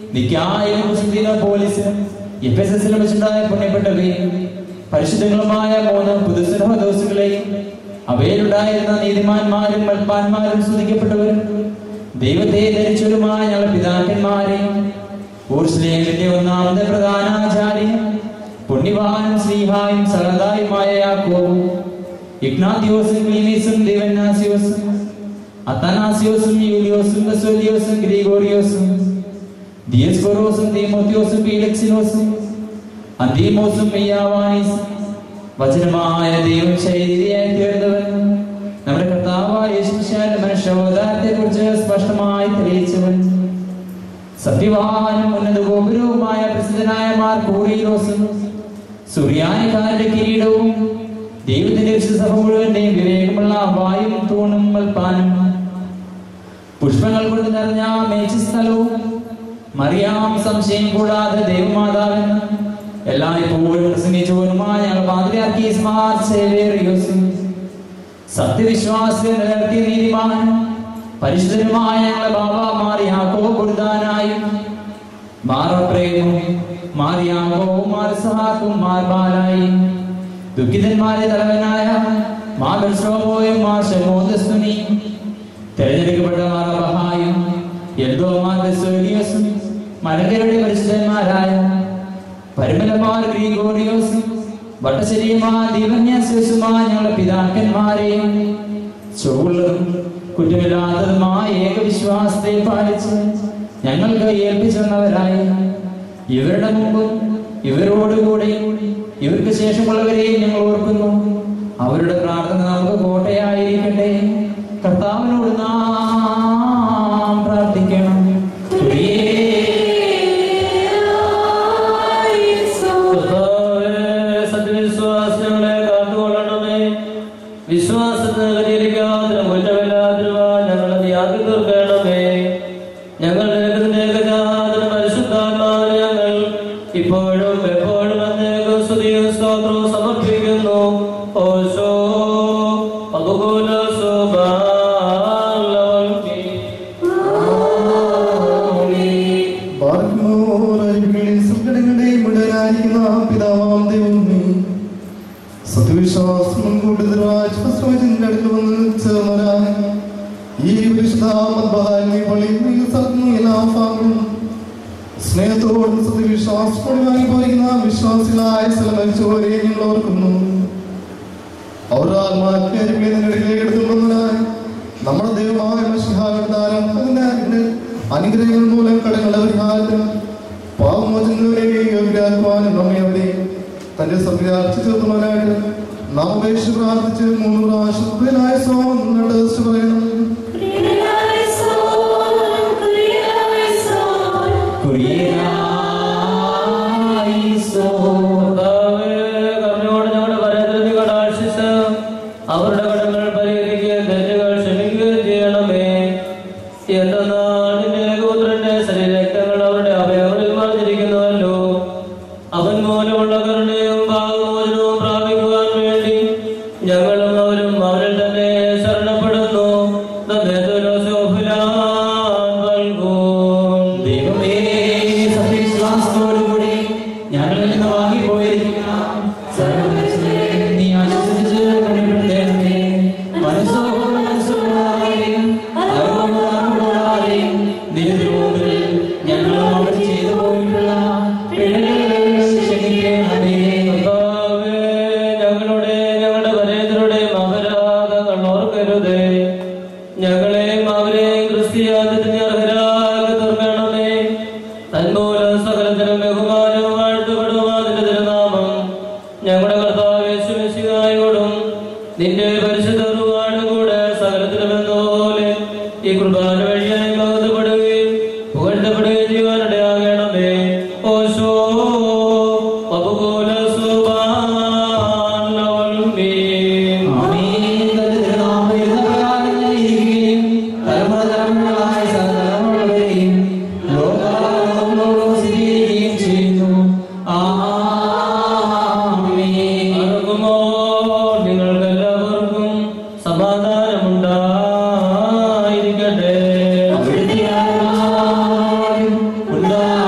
നിക്കായാലും കുസ്തീന പോലീസിലും എഫെസസിലും വെച്ചുണ്ടായ പുണ്യപ്പെട്ടവയും പരിശുദ്ധങ്ങളുമായ മൂന്ന് പുതുസഹദോസുകളെയും അവയിലുണ്ടായിരുന്ന നീതിമാന്മാരും മൽപ്പാന്മാരും സ്തുതിക്കപ്പെട്ടവരും ദൈവത്തെ ധരിച്ചവരുമായ ഞങ്ങളുടെ പിതാക്കന്മാരെയും ഊർസ്ലേമിന്റെ ഒന്നാമത്തെ പ്രധാനാചാര്യൻ പുണ്യവാനും ശ്രീഹായും സഹതായുമായ യാക്കോവും ഇഗ്നാത്തിയോസും ക്ലീനീസും ദേവനാസിയോസും അത്തനാസിയോസും യൂലിയോസും ബസോലിയോസും ഗ്രിഗോറിയോസും ദിയസ്കൊറോസും തീമോത്തിയോസും പീലക്സിനോസും അന്തീമോസും മെയ്യാവാനീസും വചനമായ ദൈവം ശരീരയായി തീർന്നവൻ നമ്മുടെ കർത്താവായ യേശുശാന്റെ മനുഷ്യോദാരത്തെ കുറിച്ച് സ്പഷ്ടമായി തെളിയിച്ചവൻ സത്യവാനും ഉന്നത ഗോപുരവുമായ പ്രസിദ്ധനായ മാർ കൂറിയിലോസും സുറിയാനിക്കാരുടെ കിരീടവും ദൈവത്തിന്റെ വിശുദ്ധ മുഴുവന്റെയും വിവേകമുള്ള വായും തൂണും മൽപ്പാനും പുഷ്പങ്ങൾ കൊണ്ട് നിറഞ്ഞ മേച്ചിസ്ഥലവും മറിയാം സംശയം കൂടാതെ ദൈവമാതാവെന്ന് എല്ലായ്പ്പോഴും പ്രസംഗിച്ചവനുമായ ഞങ്ങൾ പാതിരാക്കീസ് മാർ സേവേറിയോസും സത്യവിശ്വാസത്തിൽ നിലനിർത്തിയ നീതിമാനും പരിശുദ്ധനുമായ ഞങ്ങളെ ബാബ മാറിയാക്കോ കൊടുത്താനായും മാറപ്രേമും മാറിയാകോ മാർസഹാക്കും മാർബാലായും ദുഃഖിതന്മാരെ തലവനായ മാബൽ ശ്രോമോയും മാർ ശമോദസ്തുനി തെരഞ്ഞെടുക്കപ്പെട്ട മാറബഹായും എൽദോ മാർഗസോലിയോസും മലങ്കരുടെ പരിശുദ്ധന്മാരായ പരിമലമാർ ഗ്രീഗോറിയോസും വട്ടശ്ശേരിയുമാ ദീപന്യാസുമാ ഞങ്ങളുടെ പിതാക്കന്മാരെയും ചൊവ്വുള്ളതും കുറ്റമില്ലാത്തതുമായ ഏകവിശ്വാസത്തെ പാലിച്ച് ഞങ്ങൾക്ക് ഏൽപ്പിച്ചവരായി ഇവരുടെ മുമ്പും ഇവരോടുകൂടെ ഇവർക്ക് ശേഷമുള്ളവരെയും ഞങ്ങൾ ഓർക്കുന്നു അവരുടെ പ്രാർത്ഥന നമുക്ക് കോട്ടയായിരിക്കട്ടെ കർത്താവിനോട് നാം പ്രാർത്ഥിക്കണം കർത്താവേ, സത്യവിശ്വാസങ്ങളെ കാത്തുകൊള്ളണമേ വിശ്വാസത്തിന് കരിയിരിക്കാതിനും കുറ്റമില്ലാതിരുവാൻ ഞങ്ങളെ നീ ആക്കി തീർക്കണമേ ഞങ്ങൾ നിനക്ക് നിനക്കജാതന പരിശുദ്ധാത്മാവിനെ ഞങ്ങൾ ഇപ്പോഴും എപ്പോഴും എന്നേക്ക് സ്തുതിയും സ്തോത്രവും സമർപ്പിക്കുന്നു ഓശോ അപകൂല മുഴുവനായിരിക്കുന്ന പിതാവാം ദൈവമേ സത്യവിശ്വാസം കൊണ്ട് നിർവാചിന്റെ അടുത്ത് വന്ന് ചേർന്നവരായ ഈ പരിശുദ്ധാമദ്ബഹാലിനെ പള്ളിയിൽ സ്ഥലത്തുനിന്ന് എല്ലാ ഭാഗങ്ങളും സ്നേഹത്തോടും സത്യവിശ്വാസത്തോടെ വാങ്ങി പോയിരിക്കുന്ന വിശ്വാസികളായ സ്ഥലം മരിച്ചവരെ ഞങ്ങൾ ഓർക്കുന്നു അവർ ആത്മാക്കരികളെ നിങ്ങളിലേക്ക് എടുത്തുകൊണ്ടതിനായി നമ്മുടെ ദൈവമായ മഷിഹായുടെ ദാനം അതിന്റെ അതിന്റെ അനുഗ്രഹങ്ങൾ മൂലം കടങ്ങളുടെ പരിഹാരം പാവമോചനങ്ങളെയും നമ്മെ അവിടെ തന്റെ സഭയെ അർപ്പിച്ചു ചേർന്നവനായിട്ട് നാം അപേക്ഷിച്ച് പ്രാർത്ഥിച്ച് മൂന്ന് പ്രാവശ്യം പ്രിയനായ സോമം നടച്ചു പറയണം കർമ്മയോട് ഞങ്ങളുടെ പരത്തിൽ കടാക്ഷിച്ച് അവരുടെ കടങ്ങൾ പരിഹരിക്കുകയും തെറ്റുകൾ ക്ഷമിക്കുകയും ചെയ്യണമേ എന്തെന്നാൽ നിന്റെ ഏകപുത്രന്റെ ശരീരരക്തങ്ങൾ അവരുടെ അവയവങ്ങളിൽ മറിഞ്ഞിരിക്കുന്നുവല്ലോ അവൻ മൂലമുള്ള കരുണയും ഭാവമോചനവും പ്രാപിക്കുവാൻ വേണ്ടി ഞങ്ങളും അവരും അവരിൽ തന്നെ ശരണപ്പെടുന്നു നമ്മെ തുലോസോഫിലാൻ നൽകും ദൈവമേ സത്യവിശ്വാസത്തോടുകൂടി ഞങ്ങൾ നിന്ന് വാങ്ങിപ്പോയിരിക്കുന്ന സർവ്വമനുഷ്യരെയും നീ ആശ്വസിപ്പിച്ച് കരുണപ്പെടുത്തണമേ. മനസ്സോടും മനസ്സോടാതെയും അറിവോടും അറിവോടാതെയും നിന്റെ മുമ്പിൽ ഞങ്ങളും അവർ ചെയ്തു പോയിട്ടുള്ള പിഴകൾ ക്ഷമിക്കണമേ. കർത്താവേ, ഞങ്ങളുടെ ഞങ്ങളുടെ പരേതരുടെ അപരാധങ്ങൾ ഓർക്കരുതേ ഞങ്ങളെയും അവരെയും ക്രിസ്ത്യാനിത്തിന് അർഹരാക്കി തീർക്കണമേ തന്മൂലം സകലത്തിനും ബഹുമാനവും വാഴ്ത്തപ്പെടുവാതിന്റെ തിരുനാമം ഞങ്ങളുടെ കർത്താവ് ശിവശിവായോടും നിന്റെ പരിശുദ്ധ ഒരുപാടും കൂടെ സകലത്തിലും എന്നപോലെ ഈ കുർബാന വഴിയായി ബോധപ്പെടുകയും പുകഴ്ത്തപ്പെടുകയും ചെയ്യുവാനിടയാകണമേ ഓശോ അപകൂല സുബാൻ ആമേൻ. തന്റെ തിരുനാമത്തിൽ എന്ന പ്രകാരം ഞാൻ ഇരിക്കുകയും തലമുറ തലമുറകളായ സകലമുള്ളവരെയും ലോകാലോകങ്ങളോടും സ്ഥിരീകരിക്കുകയും ചെയ്യുന്നു. ആമേൻ. ആർക്കുമോ നിങ്ങൾക്കെല്ലാവർക്കും സമാധാനമുണ്ടായിരിക്കട്ടെ അവിടുത്തെ ആത്മാവിനും ഉണ്ടായിരിക്കട്ടെ.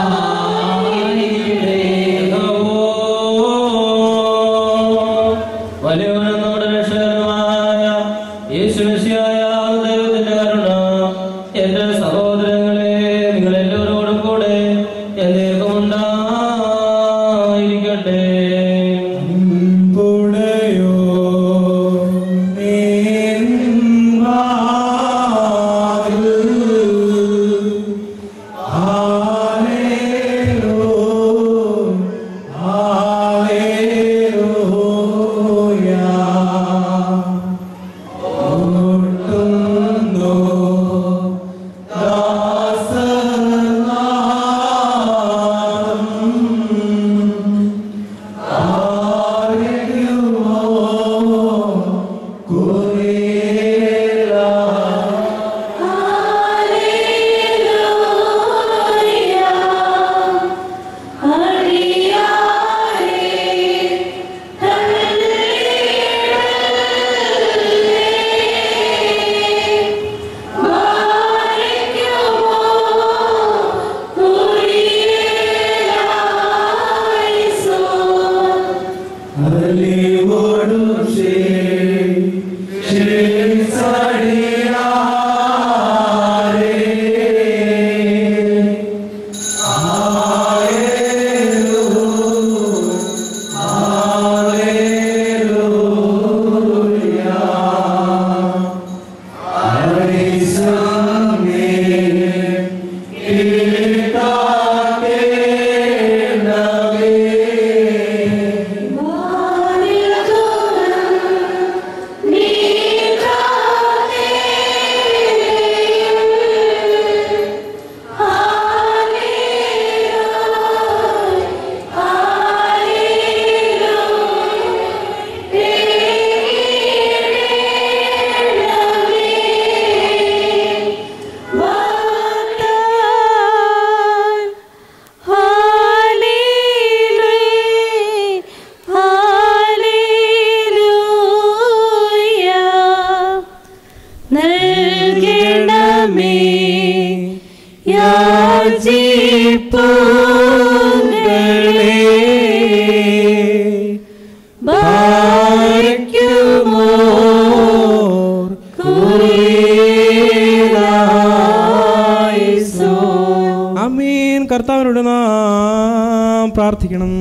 നാം പ്രാർത്ഥിക്കണം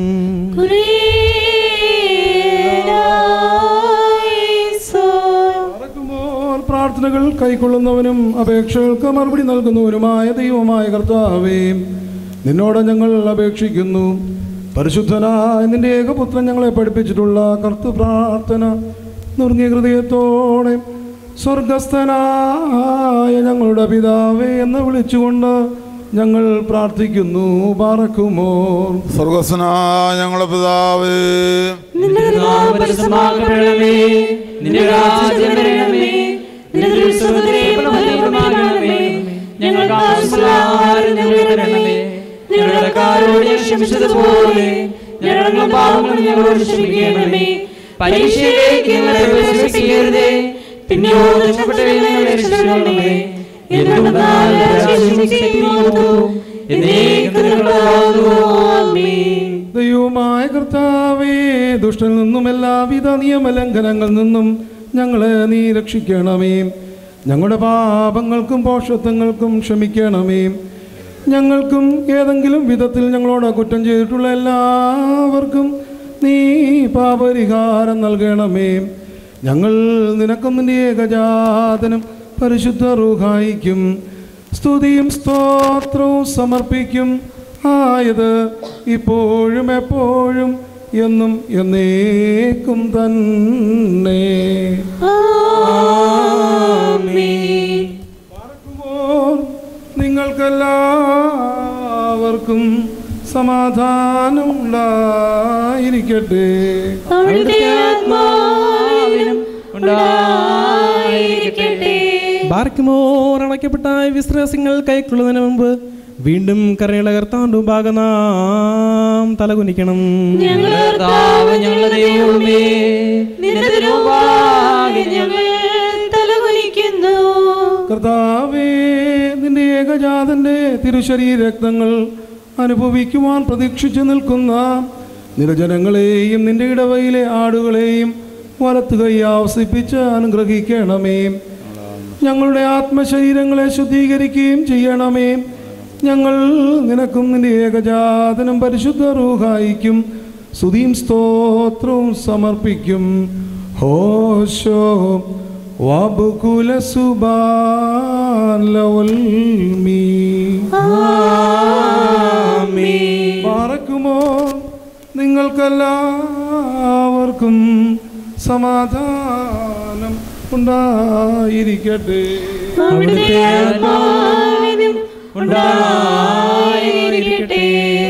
നടക്കുമ്പോൾ പ്രാർത്ഥനകൾ കൈക്കൊള്ളുന്നവനും അപേക്ഷകൾക്ക് മറുപടി നൽകുന്നവനുമായ ദൈവമായ കർത്താവേ നിന്നോട് ഞങ്ങൾ അപേക്ഷിക്കുന്നു പരിശുദ്ധനായ നിന്റെ ഏകപുത്രൻ ഞങ്ങളെ പഠിപ്പിച്ചിട്ടുള്ള കർത്തൃ പ്രാർത്ഥന നുറുങ്ങിയ ഹൃദയത്തോടെ സ്വർഗസ്ഥനായ ഞങ്ങളുടെ പിതാവേ എന്ന് വിളിച്ചുകൊണ്ട് ഞങ്ങൾ പ്രാർത്ഥിക്കുന്നു പാറക്കുമോ സ്വർഗസ്വനായ ഞങ്ങളുടെ പിതാവേ നിന്റെ നാമം പരിശുദ്ധമാക്കപ്പെടണമേ നിന്റെ രാജ്യം വരണമേ നിന്റെ തിരുസമുദ്രേ ഫലപ്രദമാകണമേ ഞങ്ങൾക്ക് ആവശ്യമുള്ള ആഹാരം ഞങ്ങൾക്ക് തരണമേ ഞങ്ങളുടെ കാരോട് ഞങ്ങൾ ക്ഷമിച്ചതുപോലെ ഞങ്ങളുടെ പാപങ്ങളും ഞങ്ങളോട് ക്ഷമിക്കണമേ പരീക്ഷയിലേക്ക് ഞങ്ങളെ പ്രവേശിപ്പിക്കരുതേ പിന്നെയോ രക്ഷപ്പെട്ടവരെ ഞങ്ങളെ രക്ഷിക്കണമേ എന്തുകൊണ്ടാൽ രാജ്യവും ശക്തിയും മഹത്വവും എന്നേക്കും നിനക്കുള്ളതാകുന്നു. ആമേൻ ദൈവമായ കർത്താവേ ദുഷ്ടനിൽ നിന്നും എല്ലാവിധ നിയമലംഘനങ്ങളിൽ നിന്നും ഞങ്ങളെ നീ രക്ഷിക്കണമേ ഞങ്ങളുടെ പാപങ്ങൾക്കും പോഷത്വങ്ങൾക്കും ക്ഷമിക്കണമേ ഞങ്ങൾക്കും ഏതെങ്കിലും വിധത്തിൽ ഞങ്ങളോട് കുറ്റം ചെയ്തിട്ടുള്ള എല്ലാവർക്കും നീ പാപരിഹാരം നൽകണമേ ഞങ്ങൾ നിനക്കും നിന്റെ ഏകജാതനും പരിശുദ്ധ റൂഹായിക്കും സ്തുതിയും സ്തോത്രവും സമർപ്പിക്കും ആയത് ഇപ്പോഴും എപ്പോഴും എന്നും എന്നേക്കും തന്നെ പാർക്കുമ്പോൾ നിങ്ങൾക്കെല്ലാവർക്കും സമാധാനം ഉണ്ടായിരിക്കട്ടെ അവിടുത്തെ ആത്മാവിനും ഉണ്ടായിരിക്കട്ടെ ബാർക്കുമോർ അണയ്ക്കപ്പെട്ട വിശ്വാസങ്ങൾ കൈക്കൊള്ളുന്നതിന് മുമ്പ് വീണ്ടും കരയുടെ കർത്താവിന്റെ മുമ്പാകെ നാം തലകുനിക്കണം ഞങ്ങളുടെ കർത്താവ് ഞങ്ങളുടെ ദൈവമേ നിന്റെ തിരുമുമ്പാകെ ഞങ്ങൾ തലകുനിക്കുന്നു കർത്താവേ നിന്റെ ഏകജാതന്റെ തിരുശരീരക്തങ്ങൾ അനുഭവിക്കുവാൻ പ്രതീക്ഷിച്ചു നിൽക്കുന്ന നിരജനങ്ങളെയും നിന്റെ ഇടവയിലെ ആടുകളെയും വലത്തു കൈ ആവസിപ്പിച്ച് അനുഗ്രഹിക്കണമേ ഞങ്ങളുടെ ആത്മശരീരങ്ങളെ ശുദ്ധീകരിക്കുകയും ചെയ്യണമേ ഞങ്ങൾ നിനക്കും നിന്റെ ഏകജാതനും പരിശുദ്ധ റൂഹായിക്കും സ്തുതിയും സ്തോത്രവും സമർപ്പിക്കും ഹോശോ വബുകുല സുബാൻ ലവൽമീ പാറക്കുമോ നിങ്ങൾക്കെല്ലാവർക്കും സമാധാനം ഉണ്ടായിരിക്കട്ടെ അവിടുത്തെ ആത്മാവിനും ഉണ്ടായിരിക്കട്ടെ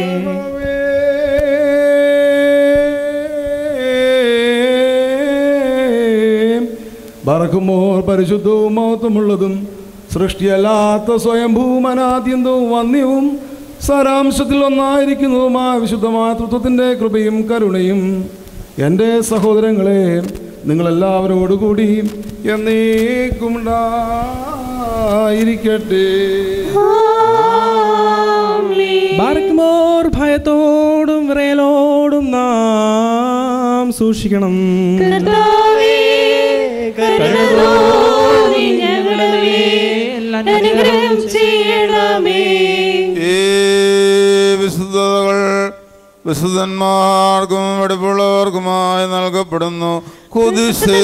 ബറക്കുമോർ പരിശുദ്ധവും മഹത്വമുള്ളതും സൃഷ്ടിയല്ലാത്ത സ്വയംഭൂവും അനാദ്യന്തവും വന്യവും സാരാംശത്തിൽ ഒന്നായിരിക്കുന്നതുമായ വിശുദ്ധമായ തൃത്വത്തിൻ്റെ കൃപയും കരുണയും എൻ്റെ സഹോദരങ്ങളെ നിങ്ങളെല്ലാവരോടുകൂടി എന്നേക്കും ഉണ്ടായിരിക്കട്ടെ ബാർക്കുമോർ ഭയത്തോടും വിറയലോടും നാം സൂക്ഷിക്കണം കർത്താവേ കരുണ തോന്നി ഞങ്ങളുടെ മേൽ അനുഗ്രഹം ചെയ്യണമേ ഈ വിശുദ്ധതകൾ വിശുദ്ധന്മാർക്കും വെടിപ്പുള്ളവർക്കുമായി നൽകപ്പെടുന്നു കുതിസേ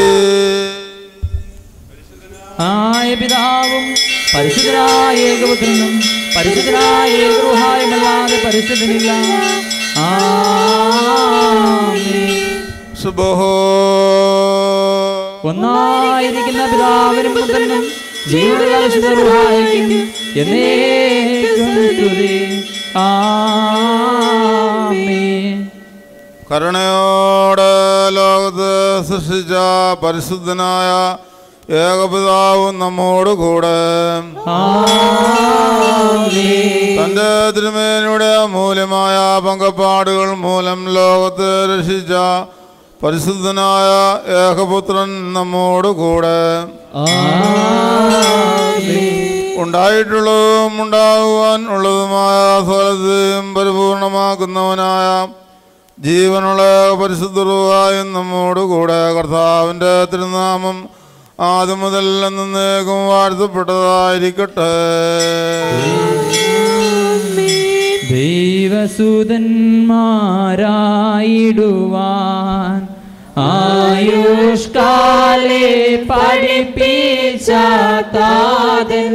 ആയ പിതാവും പരിശുദ്ധനായ ഏകപുത്രനും പരിശുദ്ധനായ ഏകഗൃഹായുമല്ലാതെ പരിശുദ്ധനില്ല ആമേൻ. സുബഹോ ഒന്നായിരിക്കുന്ന പിതാവിനും പുത്രനും ജീവനുള്ള വിശുദ്ധ ഗൃഹായിക്കും എന്നേക്കും സ്തുതി ആമേൻ കരുണയോടെ ലോകത്ത് സൃഷ്ടിച്ച പരിശുദ്ധനായ ഏകപിതാവും നമ്മോട് കൂടെ തന്റെ തിരുമേനിയുടെ അമൂല്യമായ പങ്കപ്പാടുകൾ മൂലം ലോകത്തെ രക്ഷിച്ച പരിശുദ്ധനായ ഏകപുത്രൻ നമ്മോട് കൂടെ ഉണ്ടായിട്ടുള്ളതും ഉണ്ടാകുവാൻ ഉള്ളതുമായ സ്വലത്തെയും പരിപൂർണമാക്കുന്നവനായ ജീവനുള്ള പരിശുദ്ധറുവായും നമ്മോട് കൂടെ കർത്താവിൻ്റെ തിരുനാമം ആദ്യം മുതൽ എന്നേക്കും വാഴ്ത്തപ്പെട്ടതായിരിക്കട്ടെ ദൈവസുതന്മാരായിടുവാൻ ആയുഷ്കാലെ പഠിപ്പിച്ച താതൻ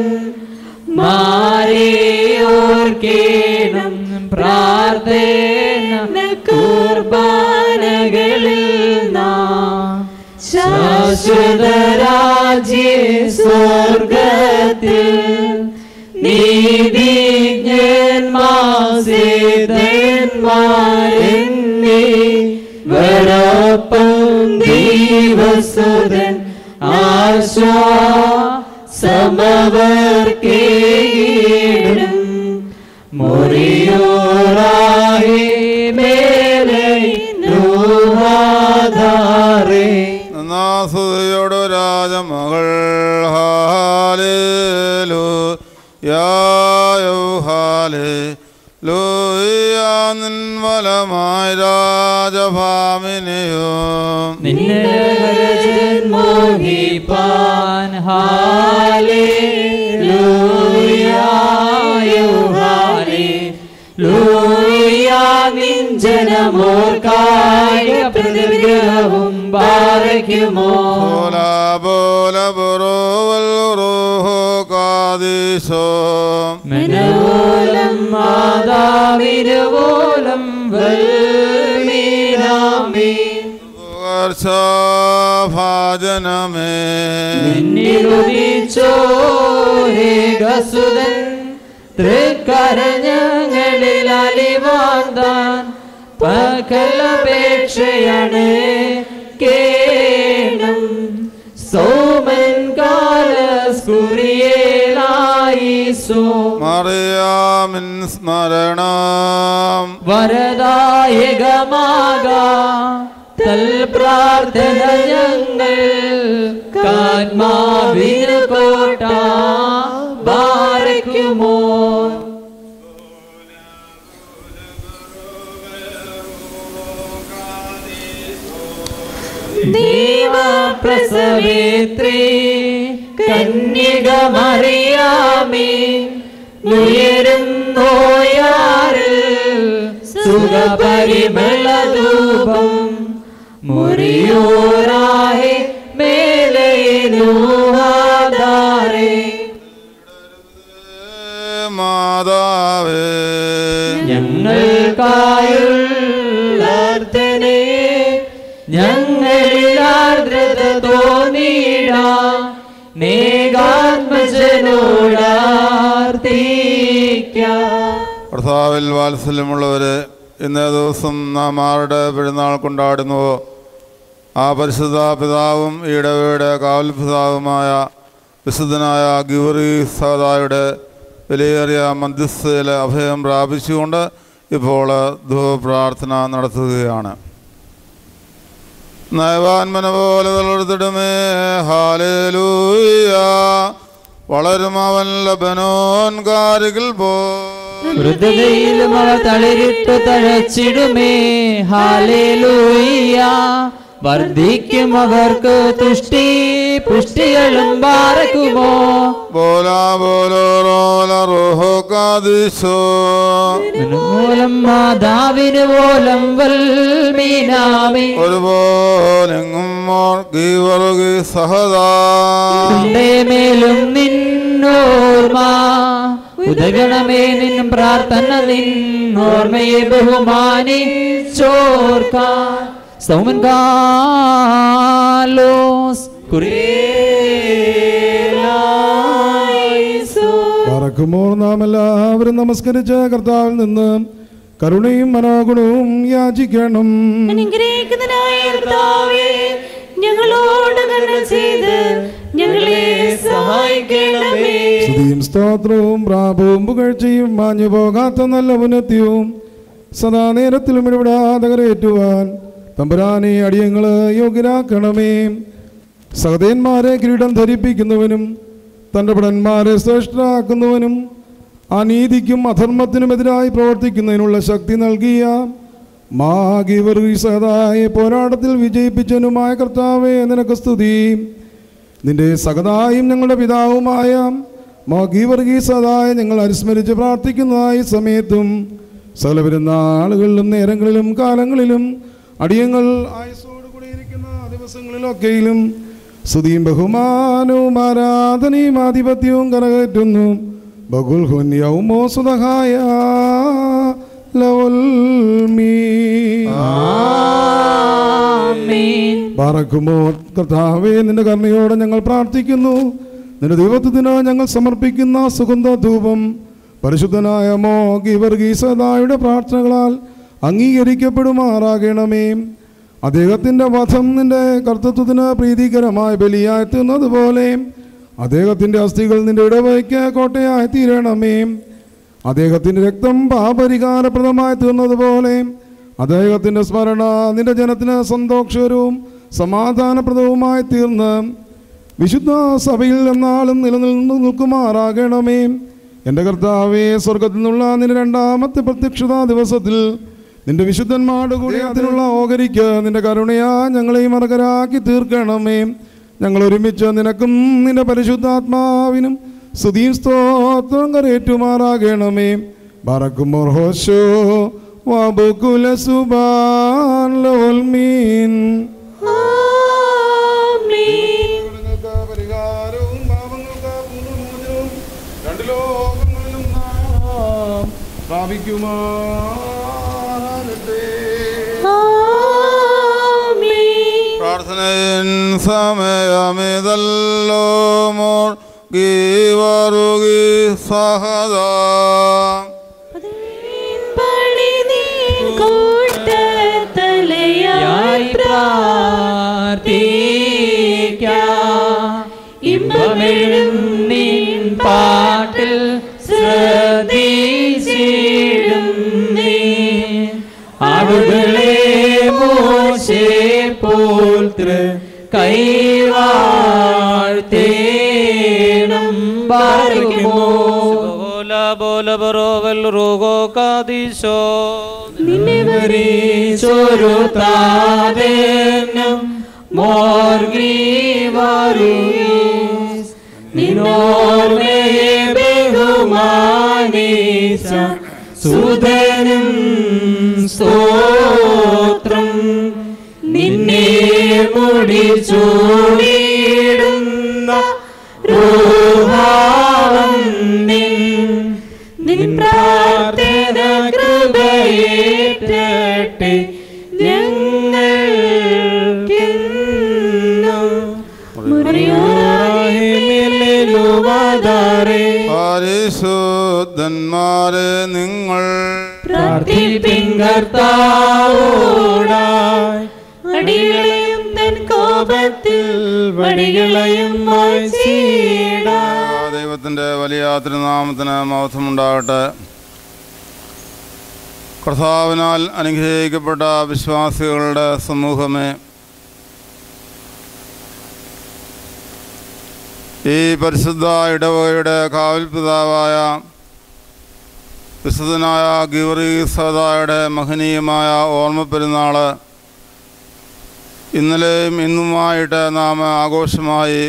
മാരെയോർക്കേണം പ്രാർത്ഥന കുർബാനകളിൽ നാം ശാശ്വതരാജ്യ സ്വർഗത്തിൽ നീതിജ്ഞന്മാരെന്നീ വരപ്പം ദൈവസുതൻ ആശ്വാസമവർക്കേടും മുറിയോറാഹി മേലെ നൂഹാധാരേ നാസുതയോടു രാജമകൾ ഹാലേലു യായോ ഹാലേ ലൂയാ നിൻ വലമായി രാജഭാമിനിയും നിന്നെ മോഹിപ്പാൻ ൂയാനിഞ്ചനമോർക്കായ പ്രതിഗ്രഹവും ബാരയ്ക്കുമോ ബോല ബുറോവൽ റൂഹോ കാദീശോ മനോലം മാതാവിനുപോലം വൽമീനാമേ ഭാജനമേ നിന്നിലുദിച്ചോരേകസുതൻ തൃക്കരഞ്ഞങ്ങളിൽ അലിവാന്താൻ പകലപേക്ഷയാണ് കേണം സോമൻ കാലസ്കുറിയേലായിസോ മറിയാമിൻ സ്മരണം വരദായകമാകാ തൽ പ്രാർത്ഥന ഞങ്ങൾ കാത്മാവിന് കോട്ട ബാരയ്ക്കുമോ ദൈവപ്രസവേത്രീ കന്യകമറിയാമേ ഉയരുന്നോയാറിൽ സുഖപരിമളധൂപം മുറിയോറാഹെ മേലയിലൂഹാധാരേ മാതാവേ ഞങ്ങൾക്കായുള്ളാർത്തനെ ഞങ്ങളിൽ ആർദ്രത തോന്നിടാ നേകാത്മജനോടാർത്തിക്കാം കർത്താവിൽ വാത്സല്യമുള്ളവരെ ഇന്നേ ദിവസം നാം ആരുടെ പെരുന്നാൾ കൊണ്ടാടുന്നുവോ ആ പരിശുദ്ധ പിതാവും ഈടവയുടെ കാവൽ പിതാവുമായ വിശുദ്ധനായ ഗിവറി സഹദായുടെ വിലയേറിയ മധ്യസ്ഥയിൽ അഭയം പ്രാപിച്ചുകൊണ്ട് ഇപ്പോൾ ധൂപ്രാർത്ഥന നടത്തുകയാണ് നയവാൻമന പോലെ തളർത്തിടുമേ ഹാലേലൂയ വളരും അവൻ ലബനോൻ കാരികിൽ പോ മൃദതയിലും അവ തളിരിട്ടു തഴച്ചിടുമേ ഹാലേലൂയ്യ വർദ്ധിക്കും അവർക്ക് തുഷ്ടി പുഷ്ടികളും പാറക്കുമോ ബോലാ ബോലോ റോല റോഹോ കാദിശോ മൂലം മാതാവിന് പോലം വൽമീനാമി ഒരുപോലെങ്ങും മോർ ഗീവറുകി സഹദാ ഉണ്ടേ മേലും നിന്നോർമ ഉദകണമേ നിന്നും പ്രാർത്ഥന നിന്നോർമ്മയെ ബഹുമാനി ചോർക്കാൻ സൗമൻ കാലോസ് പറക്കുമ്പോൾ നാം എല്ലാവരും നമസ്കരിച്ച കർത്താവിൽ നിന്ന് കരുണയും മനോഗുണവും യാചിക്കണം അനുഗ്രഹിക്കുന്നതിനായ കർത്താവേ, ഞങ്ങളോട് കരുണ ചെയ്ത് ഞങ്ങളെ സഹായിക്കണമേ സ്തുതിയും സ്തോത്രവും പ്രാപവും പുകഴ്ചയും മാഞ്ഞു പോകാത്ത നല്ല ഉന്നത്യവും സദാ നേരത്തിലും ഇടപെടാതെ കരയേറ്റുവാൻ തമ്പുരാനെ അടിയങ്ങള് യോഗ്യരാക്കണമേ സഹതന്മാരെ കിരീടം ധരിപ്പിക്കുന്നവനും തൻ്റെ ഭടന്മാരെ ശ്രേഷ്ഠരാക്കുന്നവനും അനീതിക്കും അധർമ്മത്തിനുമെതിരായി പ്രവർത്തിക്കുന്നതിനുള്ള ശക്തി നൽകിയ മാഗിവർഗീസഹതായ പോരാട്ടത്തിൽ വിജയിപ്പിച്ചവനുമായ കർത്താവേ നിനക്ക് സ്തുതി നിന്റെ സഹതായും ഞങ്ങളുടെ പിതാവുമായ മാഗീവർഗീസതായ ഞങ്ങൾ അനുസ്മരിച്ച് പ്രാർത്ഥിക്കുന്നതായ സമയത്തും സകല പെരുന്നാളുകളിലും നേരങ്ങളിലും കാലങ്ങളിലും അടിയങ്ങൾ ആയുസോടുകൂടി ഇരിക്കുന്ന ദിവസങ്ങളിലൊക്കെയിലും സ്തുതിയും ബഹുമാനവും ആരാധനയും ആധിപത്യവും കരകയറ്റുന്നു ബഹുൽ ഹുന്യവുമോ സുതഹായ ലവൽമീ ബാറക്കുമോ കർത്താവേ നിന്റെ കരുണയോടെ ഞങ്ങൾ പ്രാർത്ഥിക്കുന്നു നിന്റെ ദൈവത്വത്തിന് ഞങ്ങൾ സമർപ്പിക്കുന്ന സുഗന്ധ ധൂപം പരിശുദ്ധനായ മോ ഗീവർഗീസദായുടെ പ്രാർത്ഥനകളാൽ അംഗീകരിക്കപ്പെടുമാറാകണമേ അദ്ദേഹത്തിൻ്റെ വധം നിന്റെ കർത്തൃത്വത്തിന് പ്രീതികരമായ ബലിയായി തീർന്നതുപോലെ അദ്ദേഹത്തിൻ്റെ അസ്ഥികൾ നിന്റെ ഇടവയ്ക്ക് കോട്ടയായി തീരണമേ അദ്ദേഹത്തിൻ്റെ രക്തം പാപരിഹാരപ്രദമായി തീർന്നതുപോലെ അദ്ദേഹത്തിൻ്റെ സ്മരണ നിന്റെ ജനത്തിന് സന്തോഷകരവും സമാധാനപ്രദവുമായി തീർന്ന് വിശുദ്ധ സഭയിൽ എന്നാളും നിലനിന്ന് നിൽക്കുമാറാകണമേ എൻ്റെ കർത്താവേ സ്വർഗത്തിൽ നിന്നുള്ള നിന്റെ രണ്ടാമത്തെ പ്രത്യക്ഷതാ ദിവസത്തിൽ നിന്റെ വിശുദ്ധന്മാരുടെ കൂടി അതിനുള്ള ഓഹരിക്ക് നിന്റെ കരുണയാ ഞങ്ങളെയും അർഹരാക്കി തീർക്കണമേ ഞങ്ങൾ ഒരുമിച്ച് നിനക്കും നിന്റെ പരിശുദ്ധാത്മാവിനും സ്തുതിയും സ്തോത്രം കരേറ്റുമാറാകണമേ ബറക്കുമോർ ഹോശോ വബുകുല സുബാൻ ലവൽമീൻ പരിഹാരവും പാപങ്ങൾക്ക് പൂർണ്ണമോചനവും രണ്ട് ലോകങ്ങളിലും നാം പ്രാപിക്കുമാറട്ടെ പ്രാർത്ഥനയിൻ സമയമിതല്ലോ മോർ ഗീവറുകി സഹദാ കൂട്ടത്തലയായി ഇമ്പമെഴും നിൻ പാട്ടിൽ ശ്രദ്ധിച്ചിടും നീ ആടുകളെ മോശെ പോൽ കൈവാഴ്ത്തേണം പാർക്കുമോ Bola bola borovel rugo kadisho നിന്നെവരീശൊരു താതേനം മോർഗി വരീസ് നിന്നോർമയെ ബഹുമാനീസ സുധനും സ്തോത്രം നിന്നെ മുടി ചൂടിയിടുന്ന രൂപാവം നിൻ നിൻ പ്രാർത്ഥന കൃപയേറ്റട്ടെ ഞങ്ങൾക്കെന്നും മുറിയോറാഹിമില്ലുവാതാറേ പരിശുദ്ധന്മാരെ നിങ്ങൾ പ്രാർത്ഥിപ്പിൻ കർത്താവോടായി അടികളെയും തൻ കോപത്തിൽ വടികളെയും മായ്ച്ചിടാം ദൈവത്തിൻ്റെ വലിയ തിരുനാമത്തിന് മഹത്വമുണ്ടാകട്ടെ കർത്താവിനാൽ അനുഗ്രഹിക്കപ്പെട്ട വിശ്വാസികളുടെ സമൂഹമേ ഈ പരിശുദ്ധ ഇടവകയുടെ കാവൽ പിതാവായ വിശുദ്ധനായ ഗീവറീസദായുടെ മഹനീയമായ ഓർമ്മ പെരുന്നാള് ഇന്നലെയും ഇന്നുമായിട്ട് നാം ആഘോഷമായി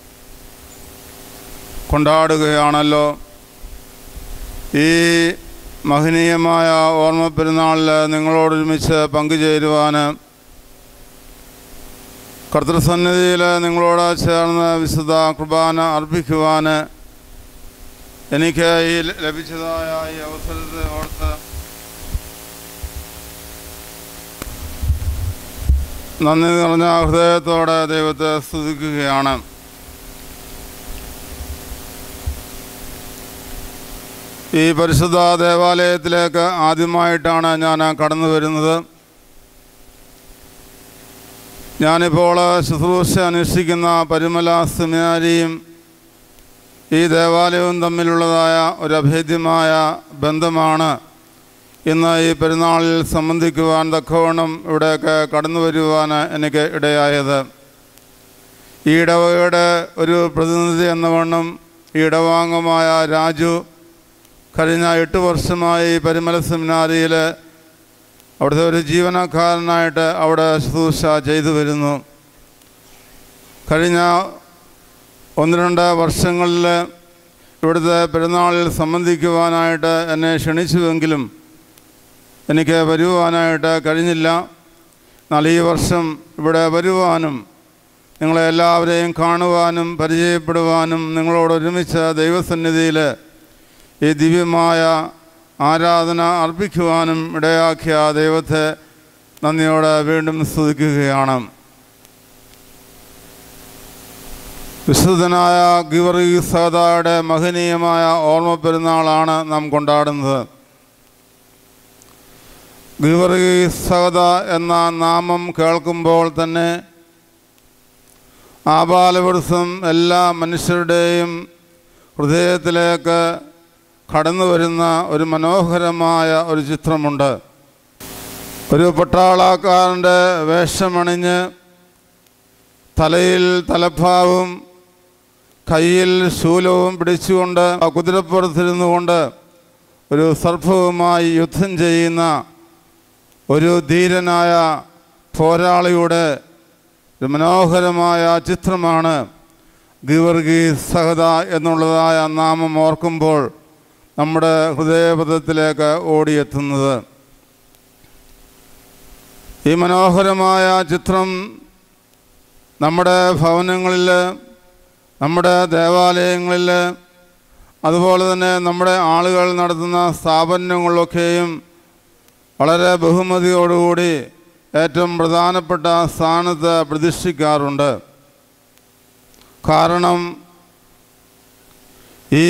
കൊണ്ടാടുകയാണല്ലോ ഈ മഹനീയമായ ഓർമ്മ പെരുന്നാളിൽ നിങ്ങളോടൊരുമിച്ച് പങ്കുചേരുവാൻ കർത്തൃസന്നിധിയിൽ നിങ്ങളോട് ചേർന്ന് വിശുദ്ധ കുർബാന അർപ്പിക്കുവാൻ എനിക്ക് ഈ ലഭിച്ചതായ ഈ അവസരത്തെ ഓർത്ത് നന്ദി നിറഞ്ഞ ഹൃദയത്തോടെ ദൈവത്തെ സ്തുതിക്കുകയാണ് ഈ പരിശുദ്ധ ദേവാലയത്തിലേക്ക് ആദ്യമായിട്ടാണ് ഞാൻ കടന്നു വരുന്നത് ഞാനിപ്പോൾ ശുശ്രൂഷ അനുഷ്ഠിക്കുന്ന പരിമല സെമിനാരിയും ഈ ദേവാലയവും തമ്മിലുള്ളതായ ഒരു അഭേദ്യമായ ബന്ധമാണ് ഇന്ന് ഈ പെരുന്നാളിൽ സംബന്ധിക്കുവാൻ തക്കവണ്ണം ഇവിടെയൊക്കെ കടന്നു വരുവാൻ എനിക്ക് ഇടയായത് ഈ ഇടവകയുടെ ഒരു പ്രതിനിധി എന്ന വണ്ണം ഈ ഇടവാംഗമായ രാജു കഴിഞ്ഞ എട്ട് വർഷമായി പരിമല സെമിനാരിയിൽ അവിടുത്തെ ഒരു ജീവനക്കാരനായിട്ട് അവിടെ ശുശ്രൂഷ ചെയ്തു വരുന്നു കഴിഞ്ഞ ഒന്ന് രണ്ട് വർഷങ്ങളിൽ ഇവിടുത്തെ പെരുന്നാളിൽ സംബന്ധിക്കുവാനായിട്ട് എന്നെ ക്ഷണിച്ചുവെങ്കിലും എനിക്ക് വരുവാനായിട്ട് കഴിഞ്ഞില്ല എന്നാൽ ഈ വർഷം ഇവിടെ വരുവാനും നിങ്ങളെ എല്ലാവരെയും കാണുവാനും പരിചയപ്പെടുവാനും നിങ്ങളോട് ഒരുമിച്ച് ദൈവസന്നിധിയിൽ ഈ ദിവ്യമായ ആരാധന അർപ്പിക്കുവാനും ഇടയാക്കിയ ദൈവത്തെ നന്ദിയോടെ വീണ്ടും സ്തുതിക്കുകയാണ് വിശുദ്ധനായ ഗിവർഗീസയുടെ മഹനീയമായ ഓർമ്മ പെരുന്നാളാണ് നാം കൊണ്ടാടുന്നത് ഗിവർഗീസത എന്ന നാമം കേൾക്കുമ്പോൾ തന്നെ ആപാലവൃസം എല്ലാ മനുഷ്യരുടെയും ഹൃദയത്തിലേക്ക് കടന്നു വരുന്ന ഒരു മനോഹരമായ ഒരു ചിത്രമുണ്ട് ഒരു പട്ടാളക്കാരൻ്റെ വേഷമണിഞ്ഞ് തലയിൽ തലപ്പാവും കയ്യിൽ ശൂലവും പിടിച്ചുകൊണ്ട് ആ കുതിരപ്പുറത്തിരുന്നു കൊണ്ട് ഒരു സർപ്പവുമായി യുദ്ധം ചെയ്യുന്ന ഒരു ധീരനായ പോരാളിയുടെ ഒരു മനോഹരമായ ചിത്രമാണ് ഗിവർഗി സഹത എന്നുള്ളതായ നാമം ഓർക്കുമ്പോൾ നമ്മുടെ ഹൃദയപഥത്തിലേക്ക് ഓടിയെത്തുന്നത് ഈ മനോഹരമായ ചിത്രം നമ്മുടെ ഭവനങ്ങളിൽ നമ്മുടെ ദേവാലയങ്ങളിൽ അതുപോലെ തന്നെ നമ്മുടെ ആളുകൾ നടത്തുന്ന സ്ഥാപനങ്ങളിലൊക്കെയും വളരെ ബഹുമതിയോടുകൂടി ഏറ്റവും പ്രധാനപ്പെട്ട സ്ഥാനത്ത് പ്രതിഷ്ഠിക്കാറുണ്ട് കാരണം ഈ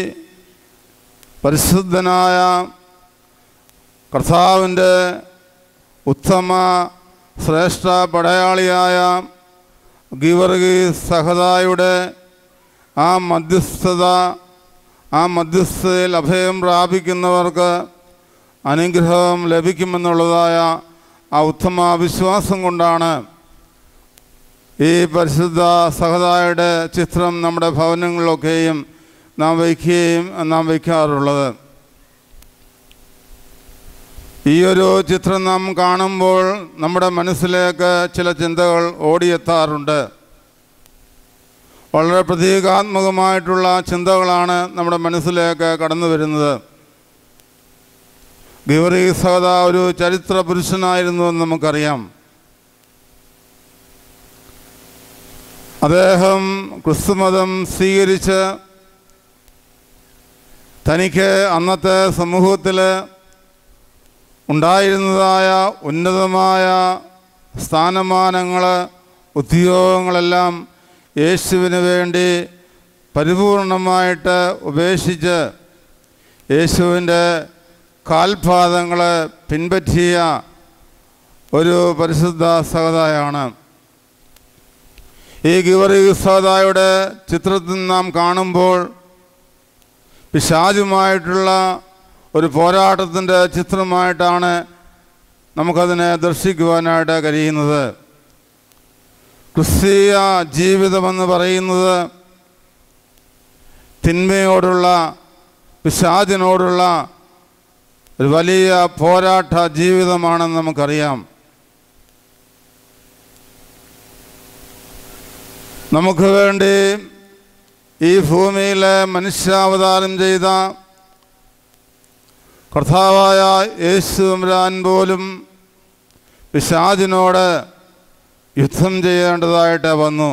പരിശുദ്ധനായ കർത്താവിൻ്റെ ഉത്തമ ശ്രേഷ്ഠ പടയാളിയായ ഗിവർഗി സഹതായുടെ ആ മധ്യസ്ഥത ആ മധ്യസ്ഥതയിൽ അഭയം പ്രാപിക്കുന്നവർക്ക് അനുഗ്രഹം ലഭിക്കുമെന്നുള്ളതായ ആ ഉത്തമ വിശ്വാസം കൊണ്ടാണ് ഈ പരിശുദ്ധ സഹതായുടെ ചിത്രം നമ്മുടെ ഭവനങ്ങളിലൊക്കെയും നാം വയ്ക്കുകയും നാം വയ്ക്കാറുള്ളത് ഈ ഒരു ചിത്രം നാം കാണുമ്പോൾ നമ്മുടെ മനസ്സിലേക്ക് ചില ചിന്തകൾ ഓടിയെത്താറുണ്ട് വളരെ പ്രതീകാത്മകമായിട്ടുള്ള ചിന്തകളാണ് നമ്മുടെ മനസ്സിലേക്ക് കടന്നു വരുന്നത് ഗൗരി സഹദ ഒരു ചരിത്ര പുരുഷനായിരുന്നു എന്ന് നമുക്കറിയാം അദ്ദേഹം ക്രിസ്തുമതം സ്വീകരിച്ച് തനിക്ക് അന്നത്തെ സമൂഹത്തിൽ ഉണ്ടായിരുന്നതായ ഉന്നതമായ സ്ഥാനമാനങ്ങൾ ഉദ്യോഗങ്ങളെല്ലാം യേശുവിന് വേണ്ടി പരിപൂർണമായിട്ട് ഉപേക്ഷിച്ച് യേശുവിൻ്റെ കാൽപാദങ്ങൾ പിൻപറ്റിയ ഒരു പരിശുദ്ധ സഹതായാണ് ഈ ഗിവറി സഹതായുടെ ചിത്രത്തിൽ നാം കാണുമ്പോൾ പിശാചുമായിട്ടുള്ള ഒരു പോരാട്ടത്തിൻ്റെ ചിത്രമായിട്ടാണ് നമുക്കതിനെ ദർശിക്കുവാനായിട്ട് കഴിയുന്നത് ക്രിസ്തീയ ജീവിതമെന്ന് പറയുന്നത് തിന്മയോടുള്ള പിശാചിനോടുള്ള ഒരു വലിയ പോരാട്ട ജീവിതമാണെന്ന് നമുക്കറിയാം നമുക്ക് വേണ്ടി ഈ ഭൂമിയിൽ മനുഷ്യാവതാരം ചെയ്ത കർത്താവായ യേശു തമ്പുരാൻ പോലും പിശാചിനോട് യുദ്ധം ചെയ്യേണ്ടതായിട്ട് വന്നു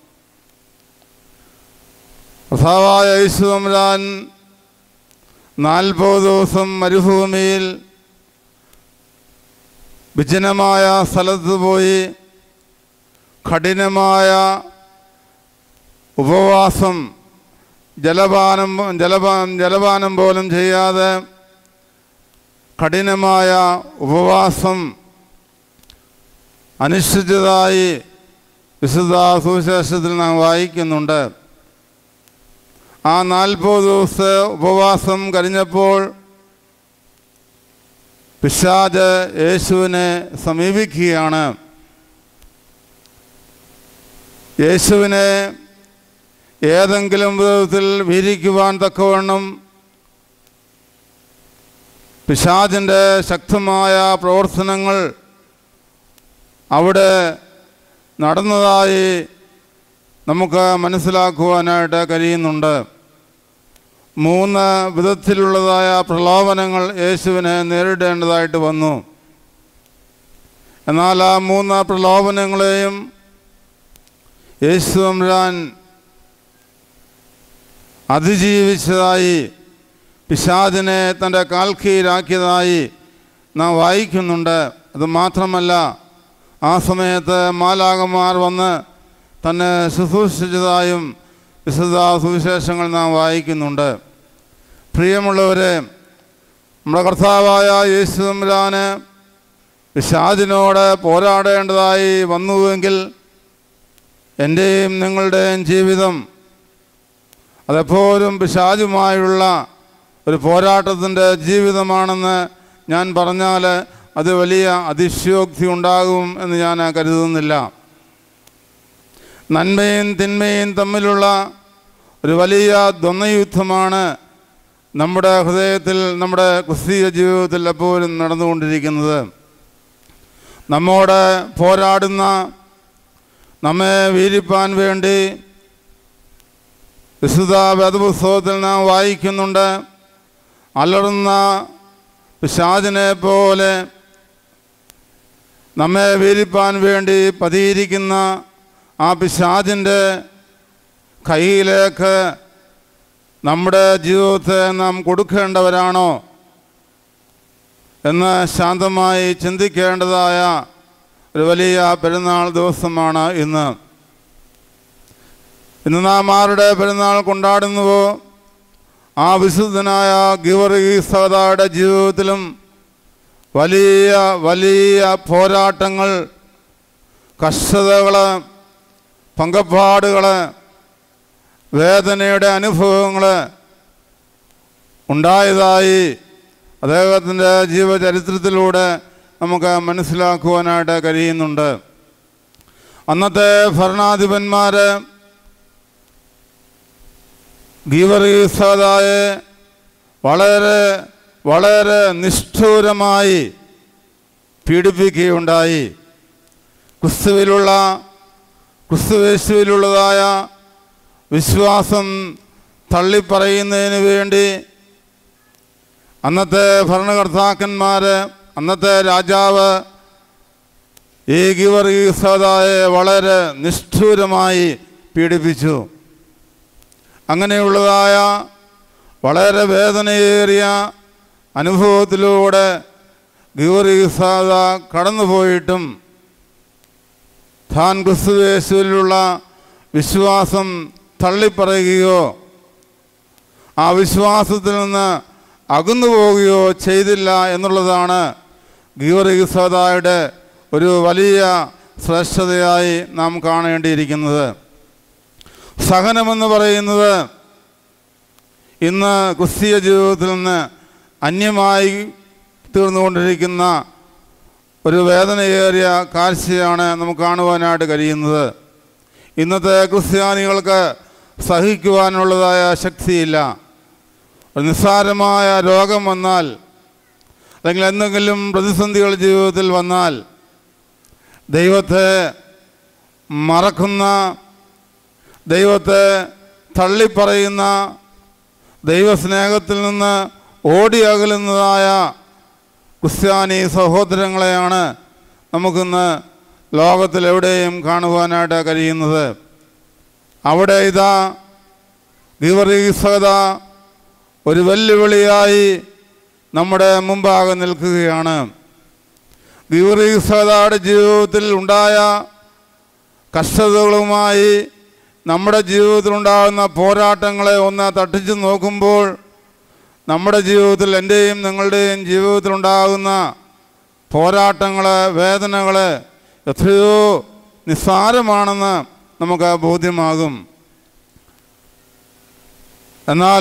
കർത്താവായ യേശു തമ്പുരാൻ നാൽപ്പത് ദിവസം മരുഭൂമിയിൽ വിജനമായ സ്ഥലത്ത് പോയി കഠിനമായ ഉപവാസം ജലപാനം ജലപാനം ജലപാനം പോലും ചെയ്യാതെ കഠിനമായ ഉപവാസം അനുഷ്ഠിച്ചതായി വിശുദ്ധ സുവിശേഷത്തിൽ നാം വായിക്കുന്നുണ്ട് ആ നാൽപ്പത് ദിവസത്തെ ഉപവാസം കഴിഞ്ഞപ്പോൾ പിശാജ് യേശുവിനെ സമീപിക്കുകയാണ് യേശുവിനെ ഏതെങ്കിലും വിധത്തിൽ വീരിക്കുവാൻ തക്കവണ്ണം പിശാചിൻ്റെ ശക്തമായ പ്രവർത്തനങ്ങൾ അവിടെ നടന്നതായി നമുക്ക് മനസ്സിലാക്കുവാനായിട്ട് കഴിയുന്നുണ്ട് മൂന്ന് വിധത്തിലുള്ളതായ പ്രലോഭനങ്ങൾ യേശുവിനെ നേരിടേണ്ടതായിട്ട് വന്നു എന്നാൽ ആ മൂന്ന് പ്രലോഭനങ്ങളെയും യേശു തമ്പുരാൻ അതിജീവിച്ചതായി പിശാദിനെ തൻ്റെ കാൽക്കീരാക്കിയതായി നാം വായിക്കുന്നുണ്ട് അത് മാത്രമല്ല ആ സമയത്ത് മാലാകന്മാർ വന്ന് തന്നെ ശുശ്രൂഷിച്ചതായും വിശുദ്ധ സുവിശേഷങ്ങൾ നാം വായിക്കുന്നുണ്ട് പ്രിയമുള്ളവരെ നമ്മുടെ കർത്താവായ യേശു തമ്പുരാന് പിശാദിനോട് പോരാടേണ്ടതായി വന്നുവെങ്കിൽ എൻ്റെയും നിങ്ങളുടെയും ജീവിതം അതെപ്പോഴും പിശാചുമായുള്ള ഒരു പോരാട്ടത്തിൻ്റെ ജീവിതമാണെന്ന് ഞാൻ പറഞ്ഞാൽ അത് വലിയ അതിശയോക്തി ഉണ്ടാകും എന്ന് ഞാൻ കരുതുന്നില്ല നന്മയും തിന്മയും തമ്മിലുള്ള ഒരു വലിയ ദ്വന്ദ്വയുദ്ധമാണ് നമ്മുടെ ഹൃദയത്തിൽ നമ്മുടെ ക്രിസ്തീയ ജീവിതത്തിൽ എപ്പോഴും നടന്നുകൊണ്ടിരിക്കുന്നത് നമ്മോട് പോരാടുന്ന നമ്മെ വീരിപ്പാൻ വേണ്ടി വിശുദ്ധ വേദപുസ്തകത്തിൽ നാം വായിക്കുന്നുണ്ട് അലറുന്ന പിശാചിനെ പോലെ നമ്മെ വീരിപ്പാൻ വേണ്ടി പതിയിരിക്കുന്ന ആ പിശാചിൻ്റെ കയ്യിലേക്ക് നമ്മുടെ ജീവിതത്തെ നാം കൊടുക്കേണ്ടവരാണോ എന്ന് ശാന്തമായി ചിന്തിക്കേണ്ടതായ ഒരു വലിയ പെരുന്നാൾ ദിവസമാണ് ഇന്ന് ഇന്ന് നാം ആരുടെ പെരുന്നാൾ കൊണ്ടാടുന്നുവോ ആ വിശുദ്ധനായ ഗിവർഗീസയുടെ ജീവിതത്തിലും വലിയ വലിയ പോരാട്ടങ്ങൾ കഷ്ടതകൾ പങ്കപ്പാടുകൾ വേദനയുടെ അനുഭവങ്ങൾ ഉണ്ടായതായി അദ്ദേഹത്തിൻ്റെ ജീവചരിത്രത്തിലൂടെ നമുക്ക് മനസ്സിലാക്കുവാനായിട്ട് കഴിയുന്നുണ്ട് അന്നത്തെ ഭരണാധിപന്മാർ ഗീവറീസതായെ വളരെ വളരെ നിഷ്ഠൂരമായി പീഡിപ്പിക്കുകയുണ്ടായി ക്രിസ്തുവിലുള്ള ക്രിസ്തുവേശുവിലുള്ളതായ വിശ്വാസം തള്ളിപ്പറയുന്നതിന് വേണ്ടി അന്നത്തെ ഭരണകർത്താക്കന്മാർ അന്നത്തെ രാജാവ് ഈ ഗിവർഗീസതായെ വളരെ നിഷ്ഠൂരമായി പീഡിപ്പിച്ചു അങ്ങനെയുള്ളതായ വളരെ വേദനയേറിയ അനുഭവത്തിലൂടെ ഗീവർഗീസാദ കടന്നുപോയിട്ടും താൻ ക്രിസ്തുവേശുവിലുള്ള വിശ്വാസം തള്ളിപ്പറയുകയോ ആ വിശ്വാസത്തിൽ നിന്ന് അകന്നു പോവുകയോ ചെയ്തില്ല എന്നുള്ളതാണ് ഗീവർഗീസാദായുടെ ഒരു വലിയ ശ്രേഷ്ഠതയായി നാം കാണേണ്ടിയിരിക്കുന്നത് സഹനമെന്ന് പറയുന്നത് ഇന്ന് ക്രിസ്തീയ ജീവിതത്തിൽ നിന്ന് അന്യമായി തീർന്നുകൊണ്ടിരിക്കുന്ന ഒരു വേദനയേറിയ കാഴ്ചയാണ് നമുക്ക് കാണുവാനായിട്ട് കഴിയുന്നത് ഇന്നത്തെ ക്രിസ്ത്യാനികൾക്ക് സഹിക്കുവാനുള്ളതായ ശക്തിയില്ല ഒരു നിസ്സാരമായ രോഗം വന്നാൽ അല്ലെങ്കിൽ എന്തെങ്കിലും പ്രതിസന്ധികൾ ജീവിതത്തിൽ വന്നാൽ ദൈവത്തെ മറക്കുന്ന ദൈവത്തെ തള്ളിപ്പറയുന്ന ദൈവസ്നേഹത്തിൽ നിന്ന് ഓടി അകലുന്നതായ ക്രിസ്ത്യാനി സഹോദരങ്ങളെയാണ് നമുക്കിന്ന് ലോകത്തിൽ എവിടെയും കാണുവാനായിട്ട് കഴിയുന്നത് അവിടെ ഇതാ ഗീവർഗീസത ഒരു വെല്ലുവിളിയായി നമ്മുടെ മുമ്പാകെ നിൽക്കുകയാണ് ഗീവർഗീസതയുടെ ജീവിതത്തിൽ ഉണ്ടായ കഷ്ടതകളുമായി നമ്മുടെ ജീവിതത്തിലുണ്ടാകുന്ന പോരാട്ടങ്ങളെ ഒന്ന് തട്ടിച്ചു നോക്കുമ്പോൾ നമ്മുടെ ജീവിതത്തിൽ എൻ്റെയും നിങ്ങളുടെയും ജീവിതത്തിലുണ്ടാകുന്ന പോരാട്ടങ്ങൾ വേദനകൾ എത്രയോ നിസ്സാരമാണെന്ന് നമുക്ക് ബോധ്യമാകും എന്നാൽ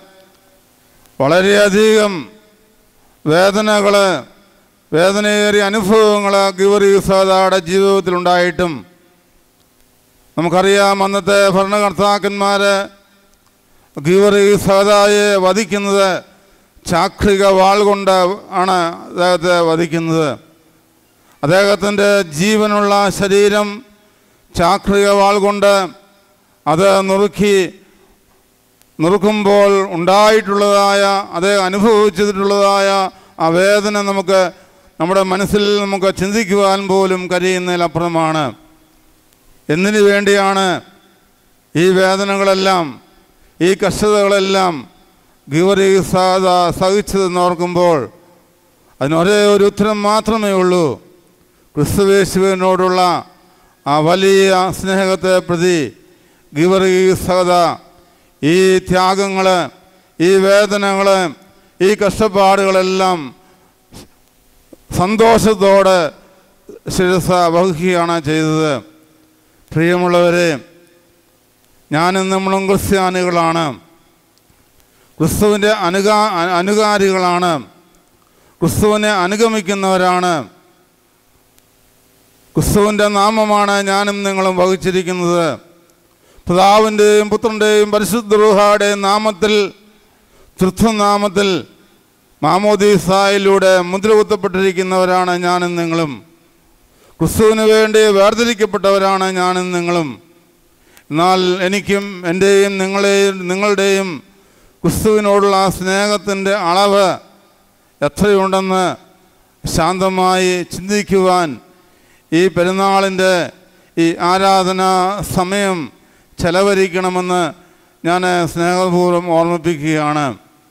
വളരെയധികം വേദനകൾ വേദനയേറിയ അനുഭവങ്ങൾ ഗിവറീസാദയുടെ ജീവിതത്തിലുണ്ടായിട്ടും നമുക്കറിയാം അന്നത്തെ ഭരണകർത്താക്കന്മാർ ഗീവറീസാദായെ വധിക്കുന്നത് ചാക്രിക വാൾ കൊണ്ട് ആണ് അദ്ദേഹത്തെ വധിക്കുന്നത് അദ്ദേഹത്തിൻ്റെ ജീവനുള്ള ശരീരം ചാക്രിക വാൾ കൊണ്ട് അത് നുറുക്കി നുറുക്കുമ്പോൾ ഉണ്ടായിട്ടുള്ളതായ അത് അനുഭവിച്ചിട്ടുള്ളതായ ആ വേദന നമുക്ക് നമ്മുടെ മനസ്സിൽ നമുക്ക് ചിന്തിക്കുവാൻ പോലും കഴിയുന്നതിലപ്പുറമാണ് എന്തിനു വേണ്ടിയാണ് ഈ വേദനകളെല്ലാം ഈ കഷ്ടതകളെല്ലാം ഗീവരീസാദ സഹിച്ചതെന്ന് ഓർക്കുമ്പോൾ അതിനൊരേ ഒരു ഉത്തരം മാത്രമേ ഉള്ളൂ ക്രിസ്തുവേശുവിനോടുള്ള ആ വലിയ സ്നേഹത്തെ പ്രതി ഗീവരീസത ഈ ത്യാഗങ്ങൾ ഈ വേദനകൾ ഈ കഷ്ടപ്പാടുകളെല്ലാം സന്തോഷത്തോടെ ശിരസ വഹിക്കുകയാണ് ചെയ്തത് പ്രിയമുള്ളവരെ ഞാനും നമ്മളും ക്രിസ്ത്യാനികളാണ് ക്രിസ്തുവിൻ്റെ അനുകാ അനുകാരികളാണ് ക്രിസ്തുവിനെ അനുഗമിക്കുന്നവരാണ് ക്രിസ്തുവിൻ്റെ നാമമാണ് ഞാനും നിങ്ങളും വഹിച്ചിരിക്കുന്നത് പിതാവിൻ്റെയും പുത്രൻ്റെയും പരിശുദ്ധ റുഹായുടെയും നാമത്തിൽ തൃത്വനാമത്തിൽ മാമോദീസായിലൂടെ മുദ്രകുത്തപ്പെട്ടിരിക്കുന്നവരാണ് ഞാനും നിങ്ങളും ക്രിസ്തുവിന് വേണ്ടി വേർതിരിക്കപ്പെട്ടവരാണ് ഞാനും നിങ്ങളും എന്നാൽ എനിക്കും എൻ്റെയും നിങ്ങളെയും നിങ്ങളുടെയും ക്രിസ്തുവിനോടുള്ള ആ സ്നേഹത്തിൻ്റെ അളവ് എത്രയുണ്ടെന്ന് ശാന്തമായി ചിന്തിക്കുവാൻ ഈ പെരുന്നാളിൻ്റെ ഈ ആരാധനാ സമയം ചെലവഴിക്കണമെന്ന് ഞാൻ സ്നേഹപൂർവ്വം ഓർമ്മിപ്പിക്കുകയാണ്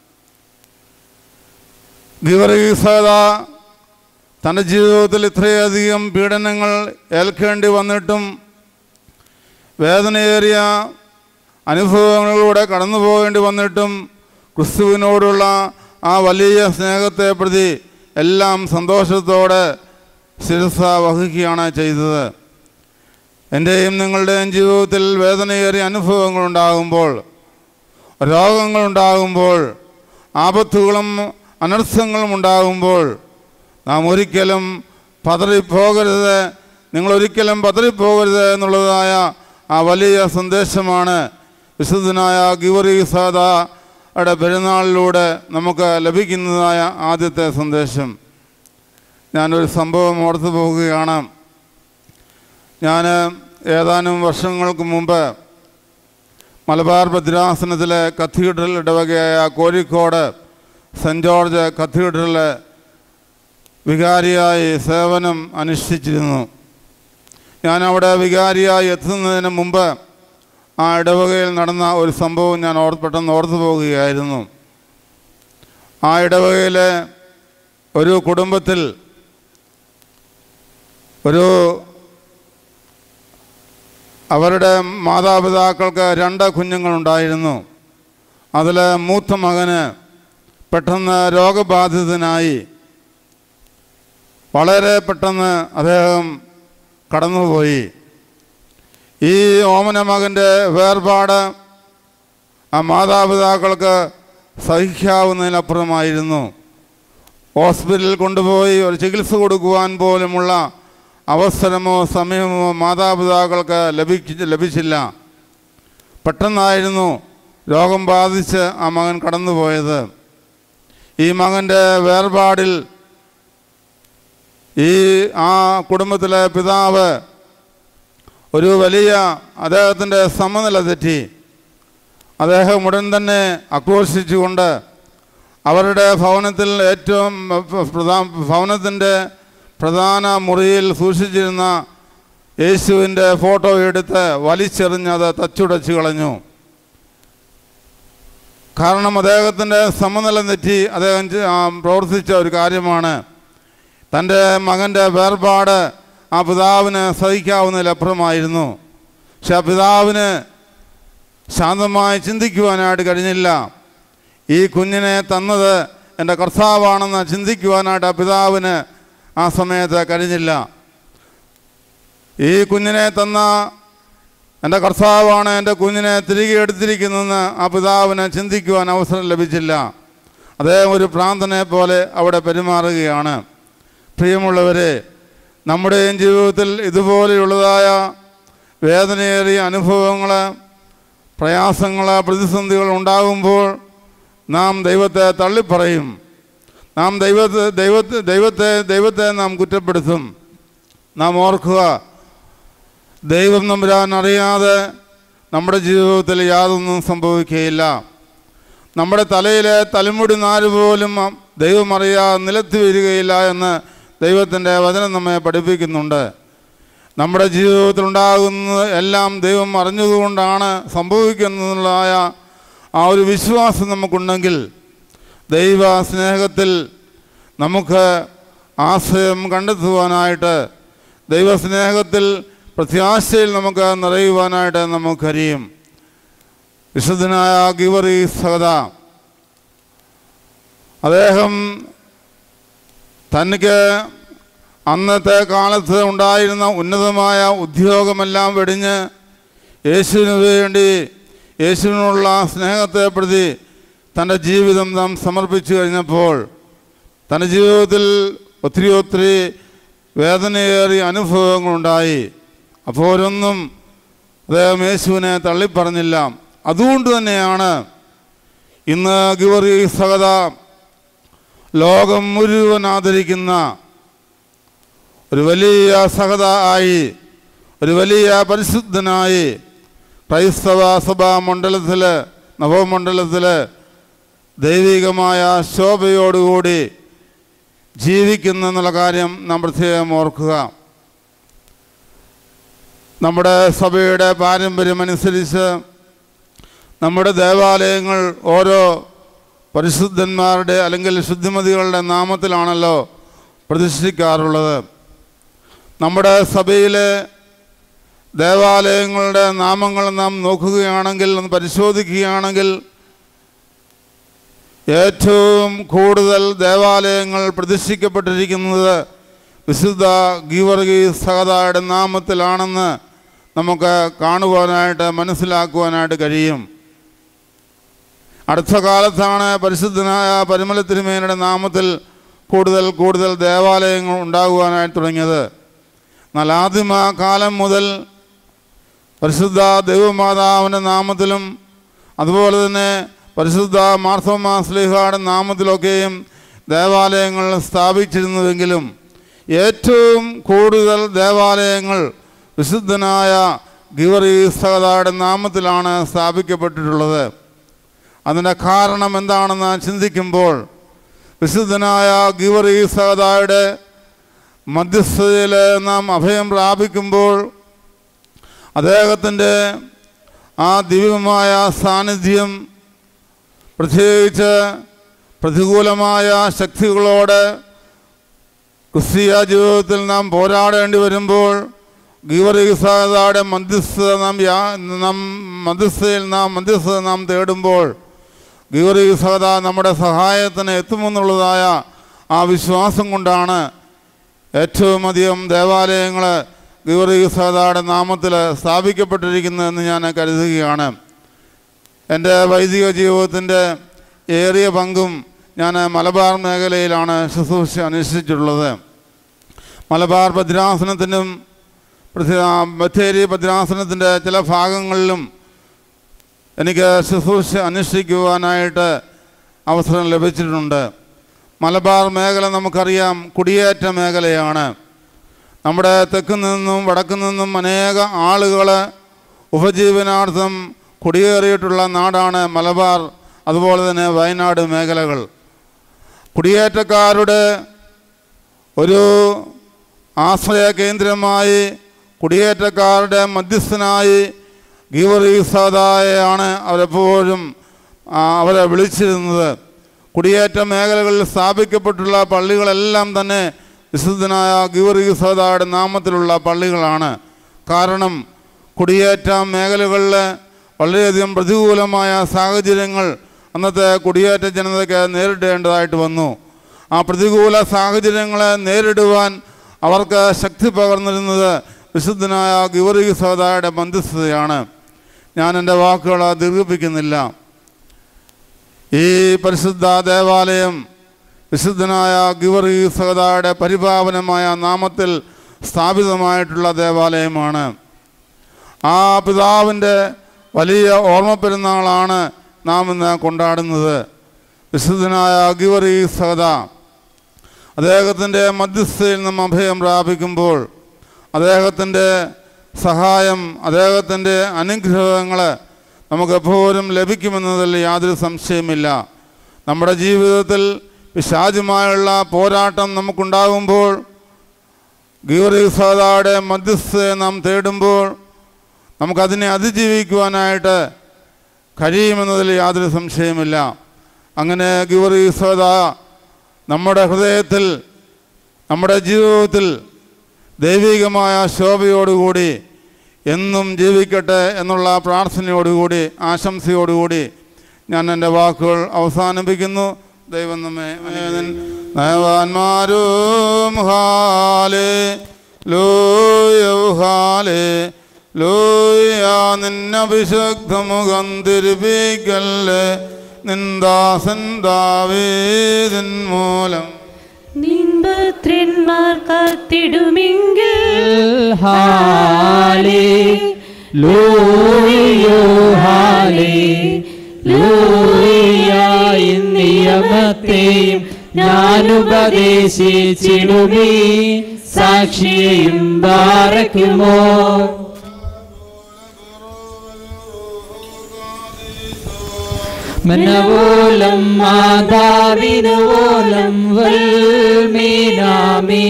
ഗിവറീസത തൻ്റെ ജീവിതത്തിൽ ഇത്രയധികം പീഡനങ്ങൾ ഏൽക്കേണ്ടി വന്നിട്ടും വേദനയേറിയ അനുഭവങ്ങളിലൂടെ കടന്നു പോകേണ്ടി വന്നിട്ടും ക്രിസ്തുവിനോടുള്ള ആ വലിയ സ്നേഹത്തെ പ്രതി എല്ലാം സന്തോഷത്തോടെ ശിരസ വഹിക്കുകയാണ് ചെയ്തത് എൻ്റെയും നിങ്ങളുടെയും ജീവിതത്തിൽ വേദനയേറിയ അനുഭവങ്ങളുണ്ടാകുമ്പോൾ രോഗങ്ങളുണ്ടാകുമ്പോൾ ആപത്തുകളും അനർത്ഥങ്ങളും ഉണ്ടാകുമ്പോൾ നാം ഒരിക്കലും പതറിപ്പോകരുത് നിങ്ങളൊരിക്കലും പതറിപ്പോകരുത് എന്നുള്ളതായ ആ വലിയ സന്ദേശമാണ് വിശുദ്ധനായ ഗിവറീസാദയുടെ പെരുന്നാളിലൂടെ നമുക്ക് ലഭിക്കുന്നതായ ആദ്യത്തെ സന്ദേശം ഞാനൊരു സംഭവം ഓർത്തു പോവുകയാണ് ഞാൻ ഏതാനും വർഷങ്ങൾക്ക് മുമ്പ് മലബാർ ഭദ്രാസനത്തിലെ കത്തീഡ്രൽ ഇടവകയായ കോഴിക്കോട് സെൻറ്റ് ജോർജ് കത്തീഡ്രലിൽ വികാരിയായി സേവനം അനുഷ്ഠിച്ചിരുന്നു ഞാൻ അവിടെ വികാരിയായി എത്തുന്നതിന് മുമ്പ് ആ ഇടവകയിൽ നടന്ന ഒരു സംഭവം ഞാൻ ഓർ പെട്ടെന്ന് ഓർത്തു പോവുകയായിരുന്നു ആ ഇടവകയിലെ ഒരു കുടുംബത്തിൽ ഒരു അവരുടെ മാതാപിതാക്കൾക്ക് രണ്ട് കുഞ്ഞുങ്ങളുണ്ടായിരുന്നു അതിൽ മൂത്ത മകന് പെട്ടെന്ന് രോഗബാധിതനായി വളരെ പെട്ടെന്ന് അദ്ദേഹം കടന്നുപോയി ഈ ഓമന മകൻ്റെ വേർപാട് ആ മാതാപിതാക്കൾക്ക് സഹിക്കാവുന്നതിനപ്പുറമായിരുന്നു ഹോസ്പിറ്റലിൽ കൊണ്ടുപോയി ഒരു ചികിത്സ കൊടുക്കുവാൻ പോലുമുള്ള അവസരമോ സമയമോ മാതാപിതാക്കൾക്ക് ലഭിക്ക ലഭിച്ചില്ല പെട്ടെന്നായിരുന്നു രോഗം ബാധിച്ച് ആ മകൻ കടന്നുപോയത് ഈ മകൻ്റെ വേർപാടിൽ ഈ ആ കുടുംബത്തിലെ പിതാവ് ഒരു വലിയ അദ്ദേഹത്തിൻ്റെ സമനില തെറ്റി അദ്ദേഹം ഉടൻ തന്നെ ആക്രോശിച്ചുകൊണ്ട് അവരുടെ ഭവനത്തിൽ ഏറ്റവും പ്രധാന ഭവനത്തിൻ്റെ പ്രധാന മുറിയിൽ സൂക്ഷിച്ചിരുന്ന യേശുവിൻ്റെ ഫോട്ടോ എടുത്ത് വലിച്ചെറിഞ്ഞ് അത് തച്ചുടച്ച് കളഞ്ഞു കാരണം അദ്ദേഹത്തിൻ്റെ സമനില തെറ്റി അദ്ദേഹം ചെ- ആ, പ്രവർത്തിച്ച ഒരു കാര്യമാണ് തൻ്റെ മകൻ്റെ വേർപാട് ആ പിതാവിന് സഹിക്കാവുന്നതിലപ്പുറമായിരുന്നു പക്ഷെ ആ പിതാവിന് ശാന്തമായി ചിന്തിക്കുവാനായിട്ട് കഴിഞ്ഞില്ല ഈ കുഞ്ഞിനെ തന്നത് എൻ്റെ കർത്താവാണെന്ന് ചിന്തിക്കുവാനായിട്ട് ആ പിതാവിന് ആ സമയത്ത് കഴിഞ്ഞില്ല ഈ കുഞ്ഞിനെ തന്ന എൻ്റെ കർത്താവാണ് എൻ്റെ കുഞ്ഞിനെ തിരികെ എടുത്തിരിക്കുന്നതെന്ന് ആ പിതാവിന് ചിന്തിക്കുവാൻ അവസരം ലഭിച്ചില്ല അദ്ദേഹം ഒരു പ്രാന്തനെ പോലെ അവിടെ പെരുമാറുകയാണ് പ്രിയമുള്ളവരെ നമ്മുടെയും ജീവിതത്തിൽ ഇതുപോലെയുള്ളതായ വേദനയേറിയ അനുഭവങ്ങൾ പ്രയാസങ്ങൾ പ്രതിസന്ധികൾ ഉണ്ടാകുമ്പോൾ നാം ദൈവത്തെ തള്ളിപ്പറയും നാം ദൈവത്തെ ദൈവത്തെ ദൈവത്തെ ദൈവത്തെ നാം കുറ്റപ്പെടുത്തും നാം ഓർക്കുക ദൈവം നമ്പുരാൻ അറിയാതെ നമ്മുടെ ജീവിതത്തിൽ യാതൊന്നും സംഭവിക്കുകയില്ല നമ്മുടെ തലയിലെ തലമുടി നാര് പോലും ദൈവം അറിയാ നിലത്ത് വരികയില്ല എന്ന് ദൈവത്തിൻ്റെ വചനം നമ്മെ പഠിപ്പിക്കുന്നുണ്ട് നമ്മുടെ ജീവിതത്തിൽ ഉണ്ടാകുന്നത് എല്ലാം ദൈവം അറിഞ്ഞതുകൊണ്ടാണ് സംഭവിക്കുന്നതായ ആ ഒരു വിശ്വാസം നമുക്കുണ്ടെങ്കിൽ ദൈവ സ്നേഹത്തിൽ നമുക്ക് ആശ്രയം കണ്ടെത്തുവാനായിട്ട് ദൈവസ്നേഹത്തിൽ പ്രത്യാശയിൽ നമുക്ക് നിറയുവാനായിട്ട് നമുക്കറിയും വിശുദ്ധനായ ഗിവറി സഹത അദ്ദേഹം തനിക്ക് അന്നത്തെ കാലത്ത് ഉണ്ടായിരുന്ന ഉന്നതമായ ഉദ്യോഗമെല്ലാം വെടിഞ്ഞ് യേശുവിന് വേണ്ടി യേശുവിനുള്ള സ്നേഹത്തെ പ്രതി തൻ്റെ ജീവിതം നാം സമർപ്പിച്ചു കഴിഞ്ഞപ്പോൾ തൻ്റെ ജീവിതത്തിൽ ഒത്തിരി ഒത്തിരി വേദനയേറിയ അനുഭവങ്ങളുണ്ടായി അപ്പോഴൊന്നും അദ്ദേഹം യേശുവിനെ തള്ളിപ്പറഞ്ഞില്ല അതുകൊണ്ട് തന്നെയാണ് ഇന്ന് ഗിവറി സഹത ലോകം മുഴുവൻ ആദരിക്കുന്ന ഒരു വലിയ സഹത ആയി ഒരു വലിയ പരിശുദ്ധനായി ക്രൈസ്തവ സഭാ മണ്ഡലത്തിൽ നവമണ്ഡലത്തിൽ ദൈവികമായ ശോഭയോടുകൂടി ജീവിക്കുന്നു എന്നുള്ള കാര്യം നാം പ്രത്യേകം ഓർക്കുക നമ്മുടെ സഭയുടെ പാരമ്പര്യമനുസരിച്ച് നമ്മുടെ ദേവാലയങ്ങൾ ഓരോ പരിശുദ്ധന്മാരുടെ അല്ലെങ്കിൽ ശുദ്ധിമതികളുടെ നാമത്തിലാണല്ലോ പ്രതിഷ്ഠിക്കാറുള്ളത് നമ്മുടെ സഭയിലെ ദേവാലയങ്ങളുടെ നാമങ്ങൾ നാം നോക്കുകയാണെങ്കിൽ ഒന്ന് പരിശോധിക്കുകയാണെങ്കിൽ ഏറ്റവും കൂടുതൽ ദേവാലയങ്ങൾ പ്രതിഷ്ഠിക്കപ്പെട്ടിരിക്കുന്നത് വിശുദ്ധ ഗീവർഗി സഹതായുടെ നാമത്തിലാണെന്ന് നമുക്ക് കാണുവാനായിട്ട് മനസ്സിലാക്കുവാനായിട്ട് കഴിയും അടുത്ത കാലത്താണ് പരിശുദ്ധനായ പരിമല തിരുമേനയുടെ നാമത്തിൽ കൂടുതൽ കൂടുതൽ ദേവാലയങ്ങൾ ഉണ്ടാകുവാനായിട്ട് തുടങ്ങിയത് എന്നാൽ ആദിമ കാലം മുതൽ പരിശുദ്ധ ദൈവമാതാവിൻ്റെ നാമത്തിലും അതുപോലെ തന്നെ പരിശുദ്ധ മാർത്തോമാ സ്ലിഹയുടെ നാമത്തിലൊക്കെയും ദേവാലയങ്ങൾ സ്ഥാപിച്ചിരുന്നുവെങ്കിലും ഏറ്റവും കൂടുതൽ ദേവാലയങ്ങൾ വിശുദ്ധനായ ഗിവറി സഹതായുടെ നാമത്തിലാണ് സ്ഥാപിക്കപ്പെട്ടിട്ടുള്ളത് അതിൻ്റെ കാരണം എന്താണെന്ന് ചിന്തിക്കുമ്പോൾ വിശുദ്ധനായ ഗിവറി സഹതായുടെ മധ്യസ്ഥതയിൽ നാം അഭയം പ്രാപിക്കുമ്പോൾ അദ്ദേഹത്തിൻ്റെ ആ ദിവ്യമായ സാന്നിധ്യം പ്രത്യേകിച്ച് പ്രതികൂലമായ ശക്തികളോട് ക്രിസ്തീയ ജീവിതത്തിൽ നാം പോരാടേണ്ടി വരുമ്പോൾ ഗീവറിസായുടെ മധ്യസ്ഥത നാം യാ നാം മധ്യസ്ഥയിൽ നാം മധ്യസ്ഥത നാം തേടുമ്പോൾ ഗീവറിസഹത നമ്മുടെ സഹായത്തിന് എത്തുമെന്നുള്ളതായ ആ വിശ്വാസം കൊണ്ടാണ് ഏറ്റവും അധികം ദേവാലയങ്ങൾ ഗീവറിസഹതയുടെ നാമത്തിൽ സ്ഥാപിക്കപ്പെട്ടിരിക്കുന്നതെന്ന് ഞാൻ കരുതുകയാണ് എൻ്റെ വൈദിക ജീവിതത്തിൻ്റെ ഏറിയ പങ്കും ഞാൻ മലബാർ മേഖലയിലാണ് ശുശ്രൂഷ അനുഷ്ഠിച്ചിട്ടുള്ളത് മലബാർ ഭദ്രാസനത്തിനും ബത്തേരി ഭദ്രാസനത്തിൻ്റെ ചില ഭാഗങ്ങളിലും എനിക്ക് ശുശ്രൂഷ അനുഷ്ഠിക്കുവാനായിട്ട് അവസരം ലഭിച്ചിട്ടുണ്ട് മലബാർ മേഖല നമുക്കറിയാം കുടിയേറ്റ മേഖലയാണ് നമ്മുടെ തെക്ക് നിന്നും വടക്കു നിന്നും അനേക ആളുകൾ ഉപജീവനാർത്ഥം കുടിയേറിയിട്ടുള്ള നാടാണ് മലബാർ അതുപോലെ തന്നെ വയനാട് മേഖലകൾ കുടിയേറ്റക്കാരുടെ ഒരു ആശ്രയ കേന്ദ്രമായി കുടിയേറ്റക്കാരുടെ മധ്യസ്ഥനായി ഗീവറീസാദായാണ് അവരെപ്പോഴും ആ, അവരെ വിളിച്ചിരുന്നത് കുടിയേറ്റ മേഖലകളിൽ സ്ഥാപിക്കപ്പെട്ടുള്ള പള്ളികളെല്ലാം തന്നെ വിശുദ്ധനായ ഗീവറീസാദായുടെ നാമത്തിലുള്ള പള്ളികളാണ് കാരണം കുടിയേറ്റ മേഖലകളിൽ വളരെയധികം പ്രതികൂലമായ സാഹചര്യങ്ങൾ അന്നത്തെ കുടിയേറ്റ ജനതയ്ക്ക് നേരിടേണ്ടതായിട്ട് വന്നു ആ പ്രതികൂല സാഹചര്യങ്ങളെ നേരിടുവാൻ അവർക്ക് ശക്തി പകർന്നിരുന്നത് വിശുദ്ധനായ ഗിവറി സഹോദായുടെ മധ്യസ്ഥതയാണ് ഞാൻ എൻ്റെ വാക്കുകൾ ദീർഘിപ്പിക്കുന്നില്ല ഈ പരിശുദ്ധ ദേവാലയം വിശുദ്ധനായ ഗിവറി സഹോദായുടെ പരിപാവനമായ നാമത്തിൽ സ്ഥാപിതമായിട്ടുള്ള ദേവാലയമാണ് ആ പിതാവിൻ്റെ വലിയ ഓർമ്മ പെരുന്നാളാണ് നാം ഇന്ന് കൊണ്ടാടുന്നത് വിശുദ്ധനായ ഗിവറി സഹദ അദ്ദേഹത്തിൻ്റെ മധ്യസ്ഥയിൽ നിന്നും അഭയം പ്രാപിക്കുമ്പോൾ അദ്ദേഹത്തിൻ്റെ സഹായം അദ്ദേഹത്തിൻ്റെ അനുഗ്രഹങ്ങൾ നമുക്കെപ്പോഴും ലഭിക്കുമെന്നതിൽ യാതൊരു സംശയമില്ല നമ്മുടെ ജീവിതത്തിൽ പിശാചുമായുള്ള പോരാട്ടം നമുക്കുണ്ടാകുമ്പോൾ ഗീവറിസാദായുടെ മധ്യസ്ഥയെ നാം തേടുമ്പോൾ നമുക്കതിനെ അതിജീവിക്കുവാനായിട്ട് കഴിയുമെന്നതിൽ യാതൊരു സംശയമില്ല അങ്ങനെ ഗീവറിസാദ നമ്മുടെ ഹൃദയത്തിൽ നമ്മുടെ ജീവിതത്തിൽ ദൈവികമായ ശോഭയോടുകൂടി എന്നും ജീവിക്കട്ടെ എന്നുള്ള പ്രാർത്ഥനയോടുകൂടി ആശംസയോടുകൂടി ഞാൻ എൻ്റെ വാക്കുകൾ അവസാനിപ്പിക്കുന്നു ദൈവം നമ്മെ അനേകൻ നയവാന്മാരും ഹാലേ ലോയൗഹാലേ ലോയ നിന്നഭിഷക്ത മുഖം തിരുപ്പിക്കല്ലേ നിന്ദാസൻ ദാവീതിൻ മൂലം നിൻപത്രന്മാർ കാത്തിടുമെങ്കിൽ ഹാലേ ലൂയോ ഹാലേ ലൂയ നിയമത്തെയും ഞാൻ ഉപദേശിച്ചിടുമീ സാക്ഷിയെയും ബാറയ്ക്കുമോ മനവോലം മാതാവിനോലം വൽമീനാമീ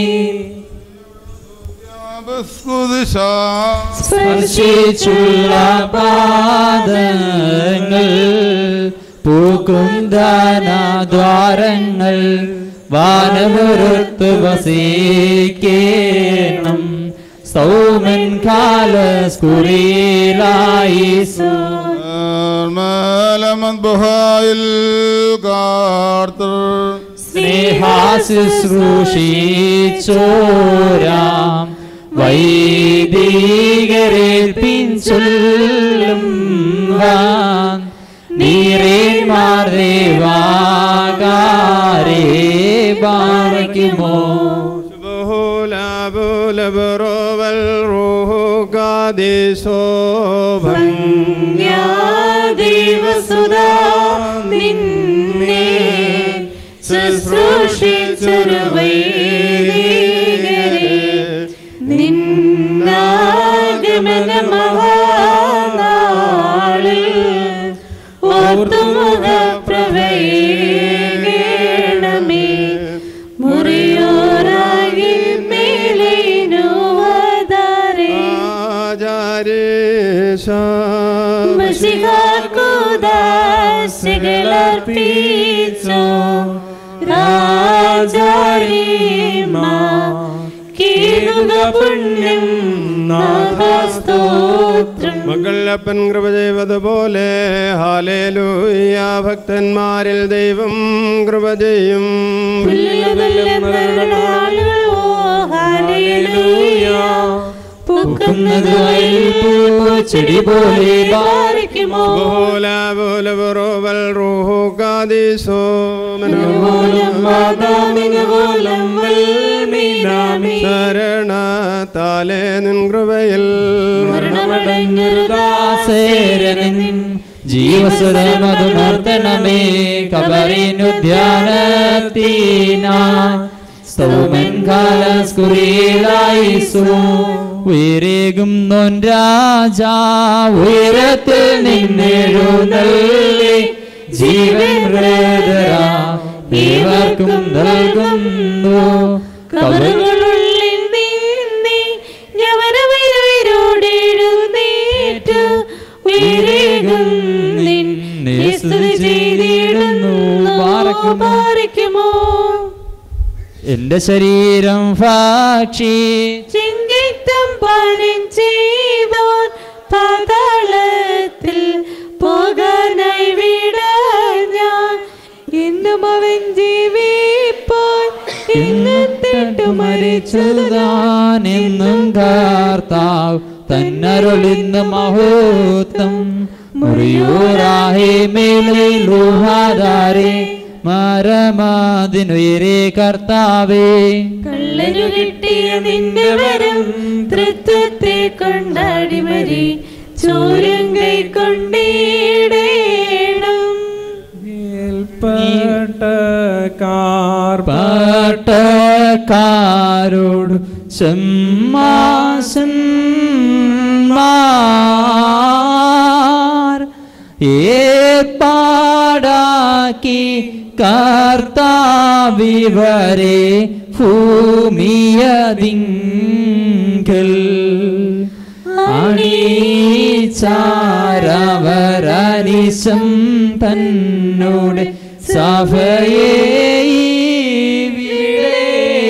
സ്പർശിച്ചുള്ള പാദങ്ങൾ പൂക്കും ദാനദ്വാരങ്ങൾ വാനമുറത്ത് വസിക്കേണം സൗമൻ കാലസ്കുറിയിലായി മലമദ്ബഹായിൽ കാർത്തർ സ്നേഹാശുശ്രൂഷിച്ചോരാം വൈദികരെ പിൻചൊല്ലും വാൻ നീരേന്മാർ ദേവാകാരേ ബാറയ്ക്കുമോ ദേവസുതാ നിന്നെ ശുശ്രൂഷിച്ചൊരു വൈദികരെ നിന്നാഗമന മഹാനാളിൽ ഓർത്തുമുഖ പ്രവേഗണമേ മുറിയോരാകി മേലേനുവതാരേ മഷികാർക്കുദാശകളർപ്പിച്ചോ രാജാരീമാ കീഴുക പുണ്യം നാഥസ്തോത്രം മകളപ്പൻ കൃപ ചെയ്തതുപോലെ ഹാലേലൂയ ഭക്തന്മാരിൽ ദൈവം കൃപ ചെയ്യും ചെടി പോലെ ബാറയ്ക്കുമോ ബോല ബോല ബറോവൽ റൂഹു കാദീസോ ശരണ താലേ നിൻ കൃപയിൽ ദാസേരനിൻ ജീവസുരമതു നിർത്തണമേ കബറിനുദ്യാനത്തീന സൗമൻ കാലസ്കുറിയിലായിസു ഉയരേകും നോൻ രാജാ ഉയരത്തിൽ നിന്നെഴുന്നള്ളി ജീവൻ ഹൃദരാ ഏവർക്കും നൽകുന്നു കബറി കബറുകളുള്ളിൽ നീന്തി ഞവരവരോടെഴുന്നേറ്റു ഉയരേകും നിന്നെ സ്തുതി ചെയ്തിടുന്നു പാറയ്ക്കുമോ എന്റെ ശരീരം സാക്ഷി ചിങ്കിത്തം പാനം ചെയ്തോൻ പാതാളത്തിൽ പോകാനായി വിട ഞാൻ എന്നും അവൻ ജീവിപ്പോൾ ഇന്നത്തേട്ടു മരിച്ചതാൻ എന്നും കാർത്താവ് തന്നരുളിന്ന് മഹോത്തം മുറിയൂറാഹേ മേലെ ലൂഹാധാരേ മരമാതിനുയരേ കർത്താവേ കള്ളനു കിട്ടിയ നിന്റെ വരം തൃത്വത്തെ കൊണ്ടാടി മരി ചോരം കൈ കൊണ്ടിടേണം പട്ടക്കാർ പട്ടക്കാരോട് മാർ ഏർപ്പാടാക്കി കർത്താവിവരെ ഭൂമിയതിങ്കൽ അണീച്ചാരവരനിശം തന്നോട് സഭയെ ഇവിടെ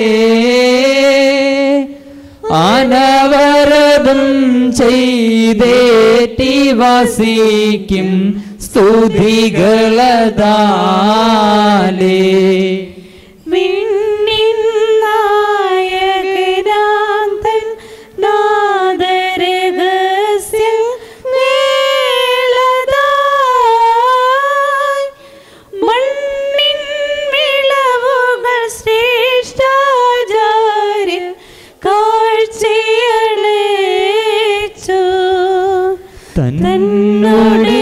അനവരതം ചെയ്തേറ്റി വസിക്കും സ്തുതികളതാലേ വിണ്ണിൻ നായകനാന്തൻ നാദരഹസ്യം മേളതായി മണ്ണിൻ വിളവുകൾ ശ്രേഷ്ഠാചാര്യൻ കാഴ്ചയണേച്ചു തന്നോട്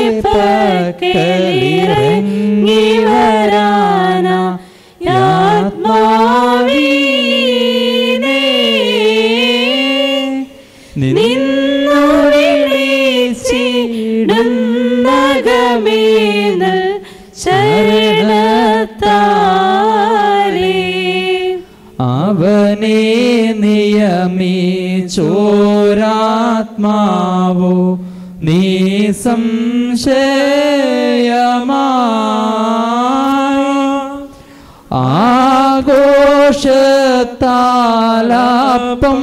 പക്കലിറങ്ങി വരാനാ ആത്മാവീനേ നിന്നു വിളിച്ചിടുന്നകമേന്ന് ശരണത്താലേ അവനെ നിയമിച്ചോരാത്മാവോ നീ സംശയമായി ആഘോഷത്താലപ്പം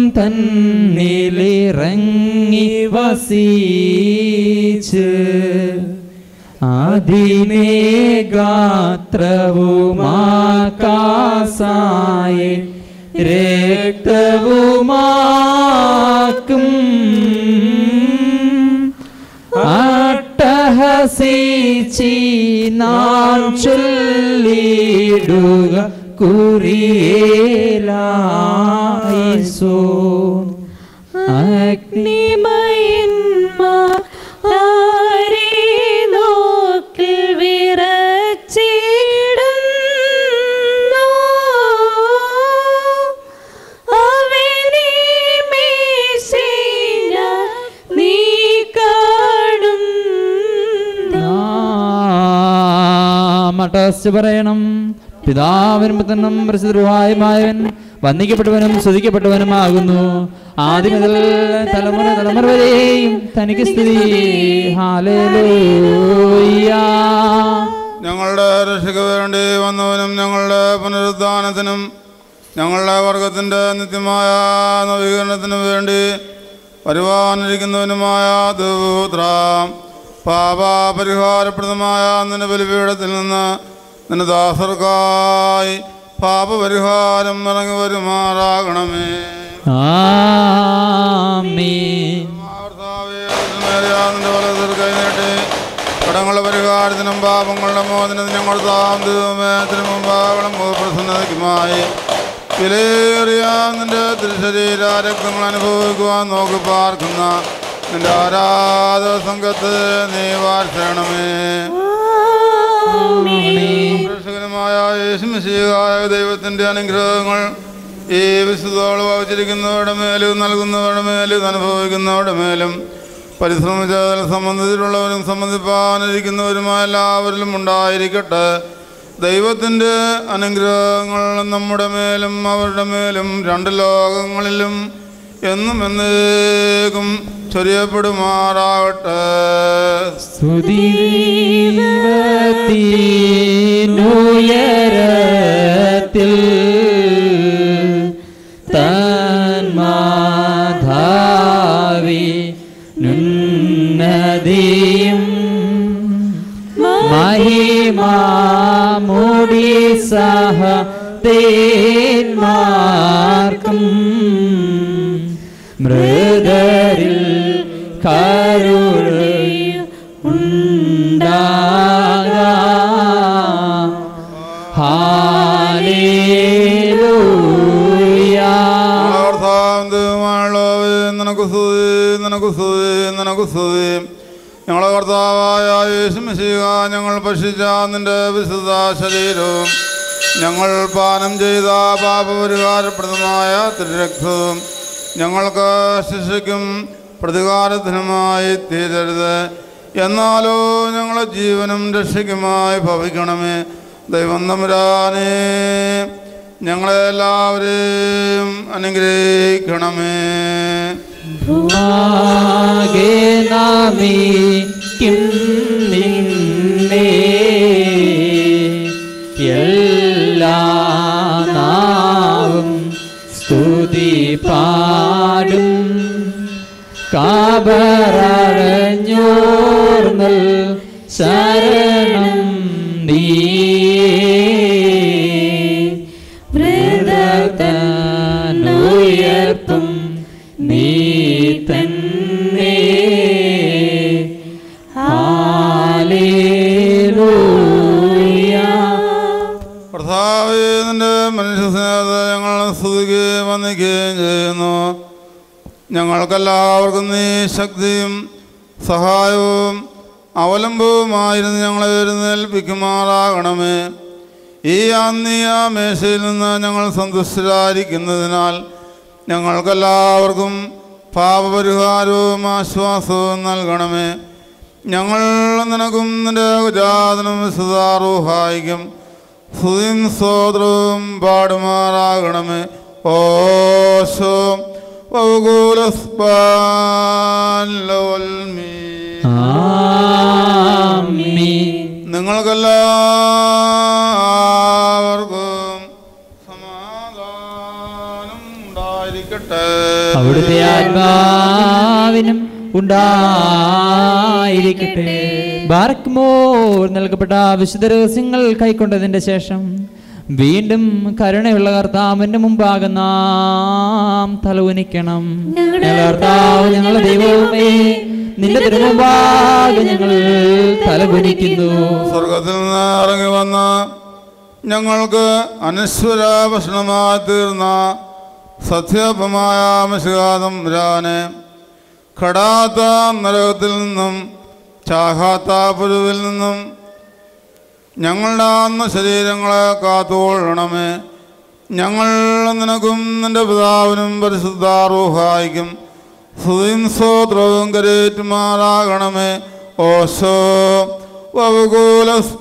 തന്നിലിറങ്ങി വസിച്ച് അതിനെ ഗാത്രവുമാക്കാസായി രക്തവുമാക്കും അട്ടഹസിച്ചി നാം ചൊല്ലിടുക കുറിയേലായിസോ അഗ്നിമയന്മാർ ആരെ നോക്കിൽ വിറച്ചിടുന്നു. അവനെ മേശയില നീ മട്ടസ് പറയണം പിതാവിനും പുത്രനും പ്രസിദ്ധരുമായവൻ വന്ദിക്കപ്പെട്ടവനും സ്തുതിക്കപ്പെട്ടവനുമാകുന്നു ആദ്യം മുതൽ തലമുറ തലമുറ വരെയും തനിക്ക് സ്തുതി ഹാലേലൂയ ഞങ്ങളുടെ രക്ഷയ്ക്ക് വേണ്ടി വന്നവനും ഞങ്ങളുടെ പുനരുദ്ധാനത്തിനും ഞങ്ങളുടെ വർഗത്തിൻ്റെ നിത്യമായ നവീകരണത്തിനും വേണ്ടി വരുവാനിരിക്കുന്നവനുമായ ദൂത്ര പാപപരിഹാരപ്രദമായ നിന്റെ ബലിപീഠത്തിൽ നിന്ന് നിന്റെ ദാസർക്കായി പാപപരിഹാരം ഇറങ്ങി വരുമാറാകണമേ ആമീൻ നിന്റെ വലതുർ കൈനീട്ടി കടങ്ങളുടെ പരിഹാരത്തിനും പാപങ്ങളുടെ മോചനത്തിനും ഞങ്ങൾ താമസത്തിനും മുമ്പാകണം പ്രസന്നതയ്ക്കുമായി വിലയേറിയ നിന്റെ തിരുശരീര രക്തങ്ങൾ അനുഭവിക്കുവാൻ നോക്കി പാർക്കുന്ന നിന്റെ ആരാധ സംഘത്തെ നീ വാർത്തണമേ രക്ഷകനുമായ യേശുമിശിഹായ ദൈവത്തിൻ്റെ അനുഗ്രഹങ്ങൾ ഈ വിശുദ്ധോളം വഹിച്ചിരിക്കുന്നവരുടെ മേലും നൽകുന്നവരുടെ മേലും അനുഭവിക്കുന്നവരുടെ മേലും പരിശ്രമിച്ചതിൽ സംബന്ധിച്ചിട്ടുള്ളവരും സംബന്ധിപ്പാനിരിക്കുന്നവരുമായ എല്ലാവരിലും ഉണ്ടായിരിക്കട്ടെ ദൈവത്തിൻ്റെ അനുഗ്രഹങ്ങൾ നമ്മുടെ മേലും അവരുടെ മേലും രണ്ട് ലോകങ്ങളിലും എന്നും എന്നേക്കും ചൊരിയപ്പെടുമാറാകട്ടെ സ്തുതിവത്തിനുയരത്തിൽ തന്മാധാവി നുന്നതിയും മഹിമാമുടി സഹ തേന്മാർക്കും മൃദരിൽ കരുണയും ഉണ്ടാകാ ഹാലേലൂയ കർത്താവ് നിനക്ക് സ്തുതി നിനക്ക് സ്തുതി നിനക്ക് സ്തുതി ഞങ്ങളെ കർത്താവായ യേശുമിശിക ഞങ്ങൾ ഭക്ഷിച്ച നിന്റെ വിശുദ്ധ ശരീരവും ഞങ്ങൾ പാനം ചെയ്ത പാപപരിഹാരപ്രദമായ തിരുരക്തവും ഞങ്ങൾക്ക് ശിക്ഷയ്ക്കും പ്രതികാരത്തിനുമായി തീരരുത് എന്നാലോ ഞങ്ങളെ ജീവനും രക്ഷയ്ക്കുമായി ഭവിക്കണമേ ദൈവം തമ്പുരാനെ ഞങ്ങളെല്ലാവരെയും അനുഗ്രഹിക്കണമേ ആകെ നാമിക്കും നിന്നെ എല്ലാ നാവും സ്തുതി പാടും കാബറഞ്ഞോർന്നൽ ശരണം നീ ഉയർത്തും നീ തന്നെ കർത്താവേ നിന്റെ മനുഷ്യസ്നേഹത്തെ ഞങ്ങൾ സ്തുതിക്കുകയും വന്ദിക്കുകയും ചെയ്യുന്നു ഞങ്ങൾക്കെല്ലാവർക്കും നീ ശക്തിയും സഹായവും അവലംബവുമായിരുന്നു ഞങ്ങളെ എഴുന്നേൽപ്പിക്കുമാറാകണമേ ഈ ആത്മീയ മേശയിൽ നിന്ന് ഞങ്ങൾ സന്തുഷ്ടരായിരിക്കുന്നതിനാൽ ഞങ്ങൾക്കെല്ലാവർക്കും പാപപരിഹാരവും ആശ്വാസവും നൽകണമേ ഞങ്ങൾ നിനക്കും നിന്റെ ജാതനും വിശുദ്ധാറൂഹായിക്കും സ്തുതിയും സ്തോത്രവും പാടുമാറാകണമേ ഓശോ നിങ്ങൾക്കെല്ലാവർക്കും സമാധാനം ഉണ്ടായിരിക്കട്ടെ അവിടുത്തെ ആത്മാവിനും ഉണ്ടായിരിക്കട്ടെ ബാർക്കുമോർ നൽകപ്പെട്ട വിശുദ്ധ രഹസ്യങ്ങൾ കൈക്കൊണ്ടതിന്റെ ശേഷം വീണ്ടും കരുണയുള്ള കർത്താവിന്റെ മുമ്പാകെ നാം തലവുനിക്കണം ഞങ്ങളുടെ കർത്താവ് ഞങ്ങളുടെ ദൈവമേ നിന്റെ തിരുമുമ്പാകെ ഞങ്ങൾ തലകുനിക്കുന്നു സ്വർഗത്തിൽ നിന്ന് ഇറങ്ങി വന്ന ഞങ്ങൾക്ക് അനശ്വര ഭക്ഷണമായി തീർന്ന സത്യപമായ മിശികാതം രാനെ കടാത്ത നരകത്തിൽ നിന്നും ചാകാത്ത പുരുവിൽ നിന്നും ഞങ്ങളുടെ ആത്മ ശരീരങ്ങളെ കാത്തുകൊള്ളണമേ ഞങ്ങൾ നിനക്കും നിന്റെ പിതാവിനും പരിശുദ്ധാറൂഹായിക്കും സ്തുതിയും സ്തോത്രവും കരേറ്റുമാറാകണമേ ഓശോ വകുലസ്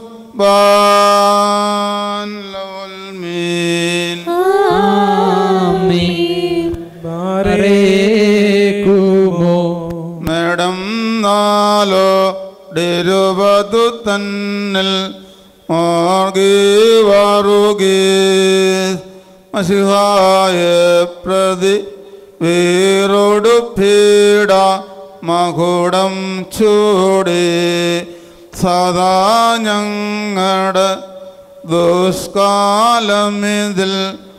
ബാൻ മേടം നാലോ ഡിരുപതു തന്നിൽ മാർഗി വാറുകി മസിഹായ പ്രതി വീറോടു പീഡ മകുടം ചൂടി സദാ ഞങ്ങളുടെ ദുഷ്കാലമിതിൽ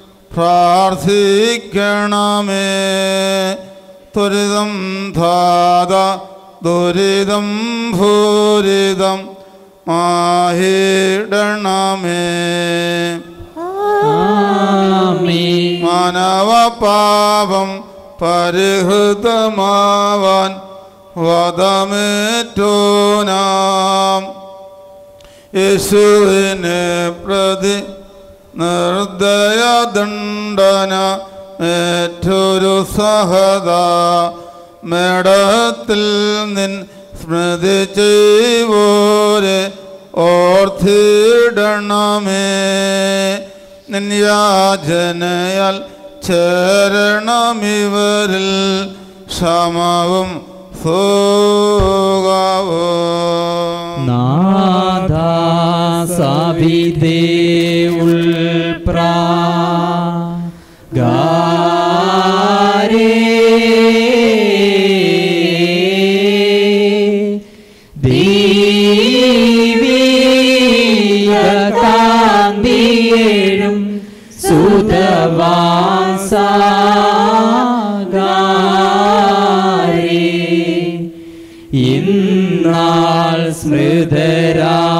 പ്രാർത്ഥിക്കണമേ ത്വരിതം ധാത ദുരിതം ഭൂരിതം മാഹിടണമേ മാനവ പാപം പരിഹൃതമാവാൻ വധമേറ്റോനാം യേശുവിനെ പ്രതി നിർദ്ദയദണ്ഡന ഏറ്റൊരു സഹത മേടത്തിൽ നിൻ സ്മൃതി ചെയ്വോരെ ഓർത്തിടണമേ നിന്യാജനയാൽ ചേരണമിവരിൽ ക്ഷമവും സുഖവും നാഥ സവിതേ ഉൾപ്രാ ഗാരേ ദീവീകാന്തിയേഴും സുതവാസാഗാരേ ഇന്നാൾ സ്മൃതരാമിയ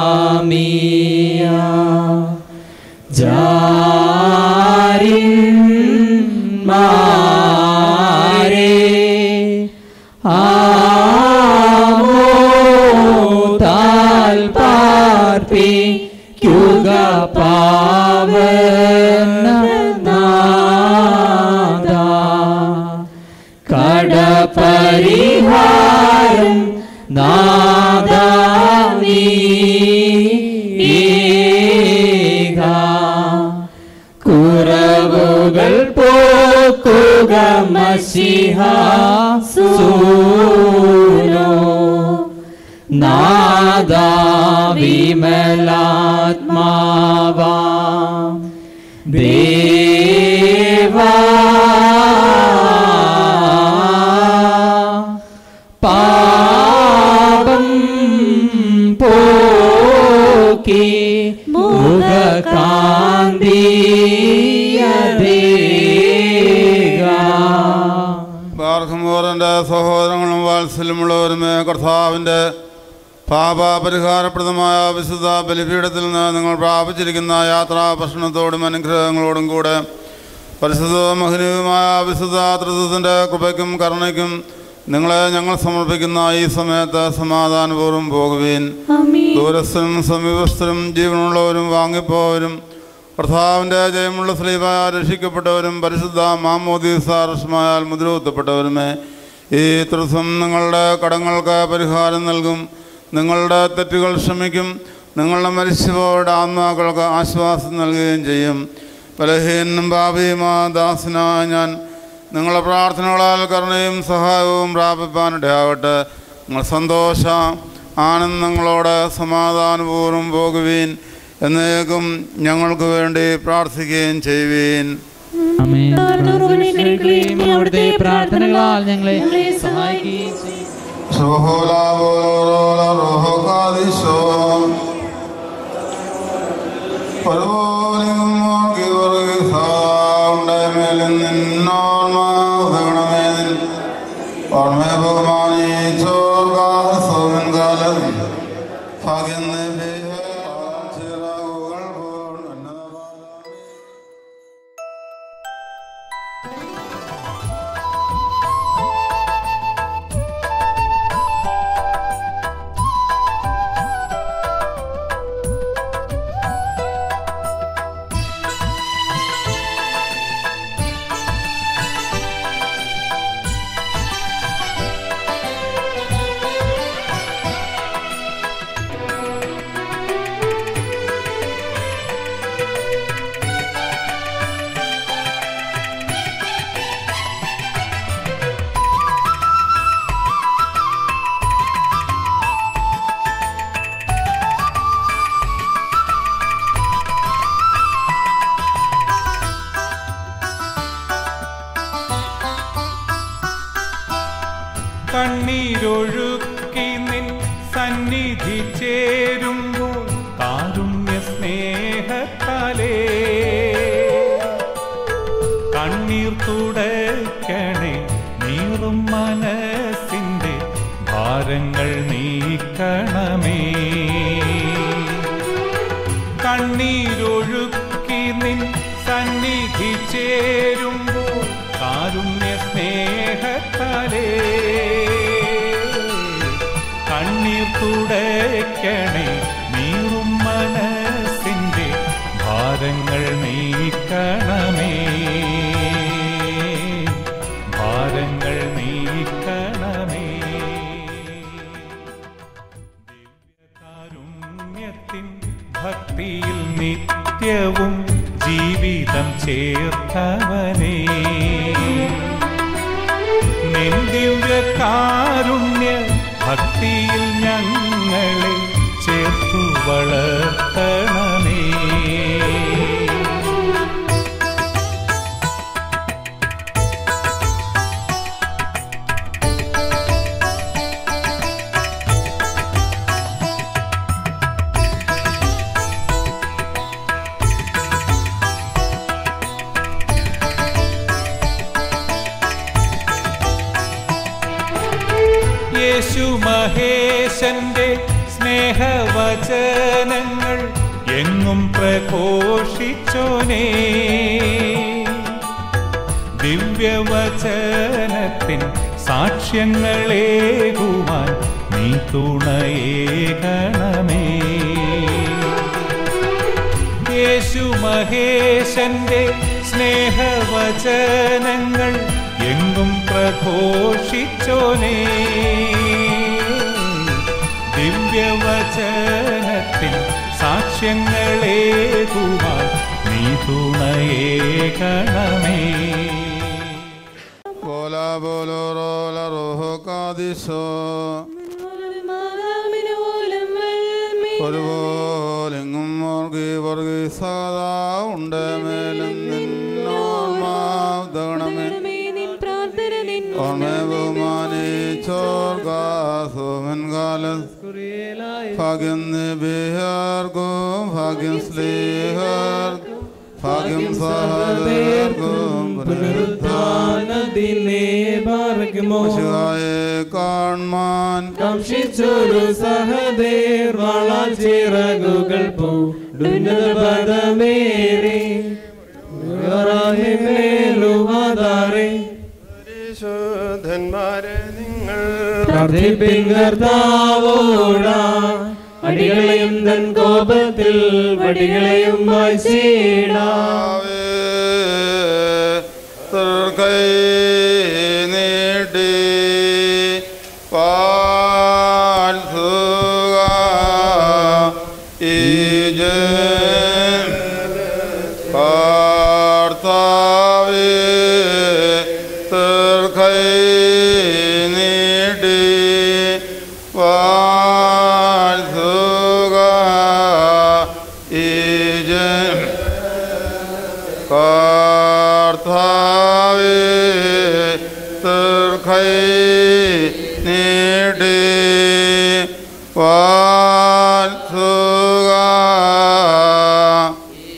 ജാരിന്മാരെ ആമോതാൽ പാർപ്പിക്കുക പാവനനാദാ കടപരിഹാരം നാദ കുറവുകൾ പോക്കുക മഷിഹ സൂനോ നാദാ വിമലാത്മാവാ ദേവാ പാപം പോക്കി മുഖകാന്തിയതേക ബാർഹമോറിൻ്റെ സഹോദരങ്ങളും വാത്സല്യമുള്ളവരുമേ കർത്താവിൻ്റെ പാപപരിഹാരപ്രദമായ വിശുദ്ധ ബലിപീഠത്തിൽ നിന്ന് നിങ്ങൾ പ്രാപിച്ചിരിക്കുന്ന യാത്രാ ഭക്ഷണത്തോടും അനുഗ്രഹങ്ങളോടും കൂടെ പരിശുദ്ധവും മഹനീയവുമായ വിശുദ്ധ തൃത്വത്തിൻ്റെ കൃപയ്ക്കും കരുണയ്ക്കും നിങ്ങളെ ഞങ്ങൾ സമർപ്പിക്കുന്ന ഈ സമയത്ത് സമാധാനപൂർവ്വം പോകുവീൻ ദൂരസ്ഥരും സമീപസ്ഥരും ജീവനുള്ളവരും വാങ്ങിപ്പോവരും കർത്താവിൻ്റെ ജയമുള്ള സ്ലീബ രക്ഷിക്കപ്പെട്ടവരും പരിശുദ്ധ മാമോദീസാർഷമായാൽ മുദ്രകുത്തപ്പെട്ടവരുമേ ഈ തൃത്വം നിങ്ങളുടെ കടങ്ങൾക്ക് പരിഹാരം നൽകും നിങ്ങളുടെ തെറ്റുകൾ ക്ഷമിക്കും നിങ്ങളുടെ മരിച്ചുപോയുടെ ആത്മാക്കൾക്ക് ആശ്വാസം നൽകുകയും ചെയ്യും ബലഹീനും ഭാവിയുമാ ദാസനായ ഞാൻ നിങ്ങളുടെ പ്രാർത്ഥനകളാൽ കരുണയും സഹായവും പ്രാപിപ്പാനിടയാകട്ടെ നിങ്ങൾ സന്തോഷ ആനന്ദങ്ങളോടെ സമാധാനപൂർവ്വം പോകുവീൻ എന്നേക്കും ഞങ്ങൾക്ക് വേണ്ടി പ്രാർത്ഥിക്കുകയും ചെയ്യുവീൻ അവിടുത്തെ പ്രാർത്ഥനകളാൽ ഞങ്ങളെ സഹായിക്കുകയും ചെയ്യും കണ്ണീരൊഴുക്കി നിൻ സന്നിധി ചേരുമ്പോൾ കാരുണ്യ സ്നേഹത്താലേ കണ്ണീർ തുടയ്ക്കണേ നീറും മനസ്സിൻ്റെ ഭാരങ്ങൾ നീക്കണമേ കണ്ണീരൊഴുക്കി നിൻ സന്നിധി ചേരുമ്പോൾ കാരുണ്യ സ്നേഹത്താലേ കണ്ണീർ തുടയ്ക്കണേ നീറും മനസ്സിൻ്റെ ഭാരങ്ങൾ നീക്കണമേ ഭാരങ്ങൾ നീക്കണമേ കാരുണ്യത്തിൻ ഭക്തിയിൽ നിത്യവും ജീവിതം ചേർത്തവനേ നിൻ ദിവ്യ കാരുണ്യ ഭക്തിയിൽ ഞങ്ങളെ ചേർത്തു വളർത്തണമേ യേശു മഹേശന്റെ സ്നേഹവചനങ്ങൾ എങ്ങും പ്രഘോഷിച്ചോനേ ദിവ്യവചനത്തിൻ സാക്ഷ്യങ്ങളേകുവാൻ നീ തുണയേകണമേ യേശു മഹേശന്റെ സ്നേഹവചനങ്ങൾ എങ്ങും പ്രഘോഷിച്ചോനേ ദിവ്യ ദിവ്യവചനത്തിൻ സാക്ഷ്യങ്ങളേകുവാൻ നീ തുണയേകണമേ ബോല ബോലോ റോല റോഹോ കാദിസോ ഒരുപോലെങ്ങും വർഗി വർഗി സദാ ഉണ്ട് മേലും നിന്നോർമാവണമേ ഓർമ്മ ബഹുമാനിച്ചോർഗാസോമൻ കാലം ഭാഗ്യം നിബിഹർക്കും ഭാഗ്യം സ്ലീഹർക്കും ഭാഗ്യം സഹർക്കും പുനരുദ്ധാനദിനെ പാർക്കുമോ പശുവായെ കാൺമാൻ കാക്ഷിച്ചൊരു സഹദേർ വളച്ചിറകുകൾ പൂടുന്നതമേറി മേലുവാതാറെ പരിശുദ്ധന്മാരെ നിങ്ങൾ പ്രാർത്ഥിപ്പിൻ കർത്താവോടാ അടികളെയും തൻ കോപത്തിൽ വടികളെയും വായിച്ചിടാ കൈ നീട്ടി പാൽസുക ഈ കർത്താവേ തൃക്കൈ നീട്ടി പാൽസുക ഈ കർത്താവേ തൃക്കൈ നീട്ടി വാൽസുക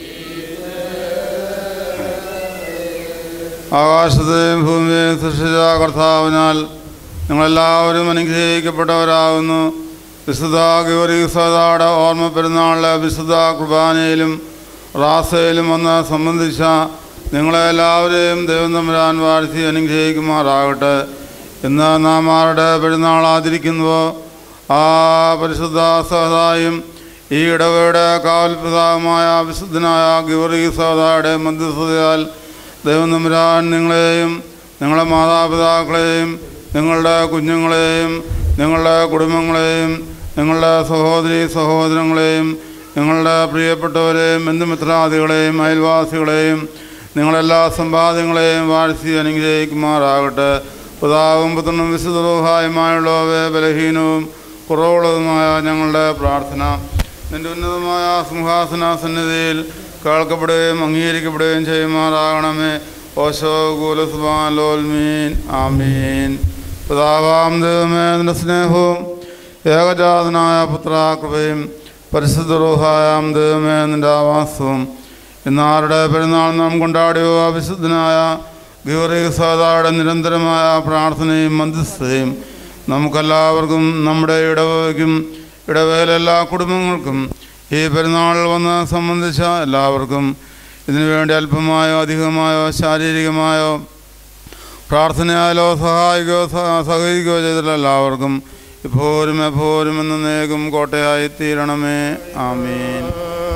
ആകാശത്തെയും ഭൂമിയെയും സൃഷ്ടിച്ച കർത്താവിനാൽ നിങ്ങളെല്ലാവരും അനുഗ്രഹിക്കപ്പെട്ടവരാകുന്നു വിശുദ്ധ ഗൗരീസദാടെ ഓർമ്മ പെരുന്നാളിലെ വിശുദ്ധ കുർബാനയിലും റാസയിലും വന്ന് സംബന്ധിച്ച നിങ്ങളെല്ലാവരെയും ദൈവം തമ്പുരാൻ വാഴ്ത്തി അനുഗ്രഹിക്കുമാറാകട്ടെ ഇന്ന് നാം ആരുടെ പെരുന്നാൾ ആചരിക്കുന്നുവോ ആ പരിശുദ്ധ സഹതായും ഈ ഇടവയുടെ കാവൽപിതാവുമായ വിശുദ്ധനായ ഗൗരീസദായുടെ മധ്യസ്ഥതയാൽ ദൈവം തമ്പുരാൻ നിങ്ങളെയും നിങ്ങളുടെ മാതാപിതാക്കളെയും നിങ്ങളുടെ കുഞ്ഞുങ്ങളെയും നിങ്ങളുടെ കുടുംബങ്ങളെയും നിങ്ങളുടെ സഹോദരി സഹോദരങ്ങളെയും നിങ്ങളുടെ പ്രിയപ്പെട്ടവരെയും ബന്ധുമിത്രാദികളെയും അയൽവാസികളെയും നിങ്ങളെല്ലാ സമ്പാദ്യങ്ങളെയും വാഴ്ത്തി അനുഗ്രഹിക്കുമാറാകട്ടെ പിതാവും പുത്രനും വിശുദ്ധരൂഹായുമായുള്ളവയെ ബലഹീനവും കുറവുള്ളതുമായ ഞങ്ങളുടെ പ്രാർത്ഥന നിന്റെ ഉന്നതമായ സിംഹാസന സന്നിധിയിൽ കേൾക്കപ്പെടുകയും അംഗീകരിക്കപ്പെടുകയും ചെയ്യുമാറാകണമേ ഓശോ കൂലസുബാലോൽമീൻ ആമീൻ പിതാവാം ദൈവമേ നിന്റെ സ്നേഹവും ഏകജാതനായ പുത്രാകൃപയും പരിശുദ്ധ റൂഹായാം ദൈവമേ നിന്റെ ആവാസവും ഇന്നാരുടെ പെരുന്നാൾ നാം കൊണ്ടാടിയോ വിശുദ്ധനായ ഗൗരീസാദായുടെ നിരന്തരമായ പ്രാർത്ഥനയും മധ്യസ്ഥതയും നമുക്കെല്ലാവർക്കും നമ്മുടെ ഇടവയ്ക്കും ഇടവേല എല്ലാ കുടുംബങ്ങൾക്കും ഈ പെരുന്നാളിൽ വന്ന് സംബന്ധിച്ച എല്ലാവർക്കും ഇതിനുവേണ്ടി അല്പമായോ അധികമായോ ശാരീരികമായോ പ്രാർത്ഥനയാലോ സഹായിക്കുകയോ സഹ- സഹകരിക്കുകയോ ചെയ്തിട്ടുള്ള എല്ലാവർക്കും ഇപ്പോഴും എപ്പോഴും എന്ന നേകും കോട്ടയായി തീരണമേ ആമീൻ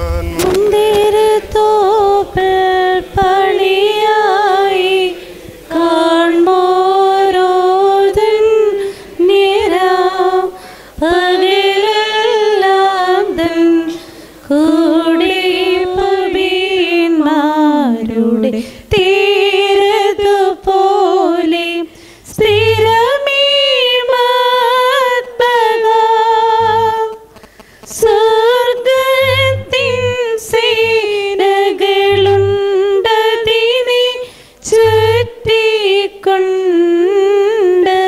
മുന്തിരിത്തോപ്പിൽ പണിയായി കാൺമോരോതൻ നിരാം പകലെല്ലാം തൻ കൂടി പബീന്മാരുടെ തീരതുപോലെ സ്ഥിരമീ മത്ഭഗം സ്വർഗത്തിൻ സേനകളുണ്ടതിനെ ചുറ്റിക്കൊണ്ട്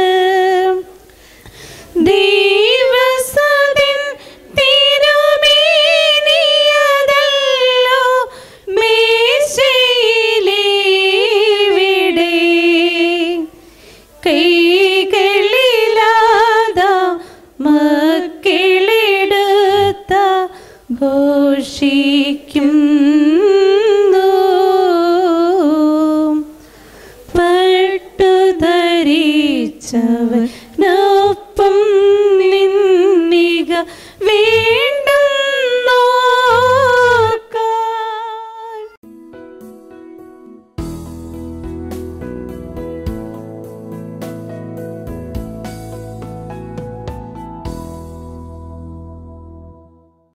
ദൈവസതിൻ തിരുമേനിയതല്ലോ മേശയിലേവിടെ കൈകളിലാത മക്കളിടുത്ത ഘോഷിക്കുന്നു പട്ടുധരിച്ചവനൊപ്പം നിന്നിക വേണ്ട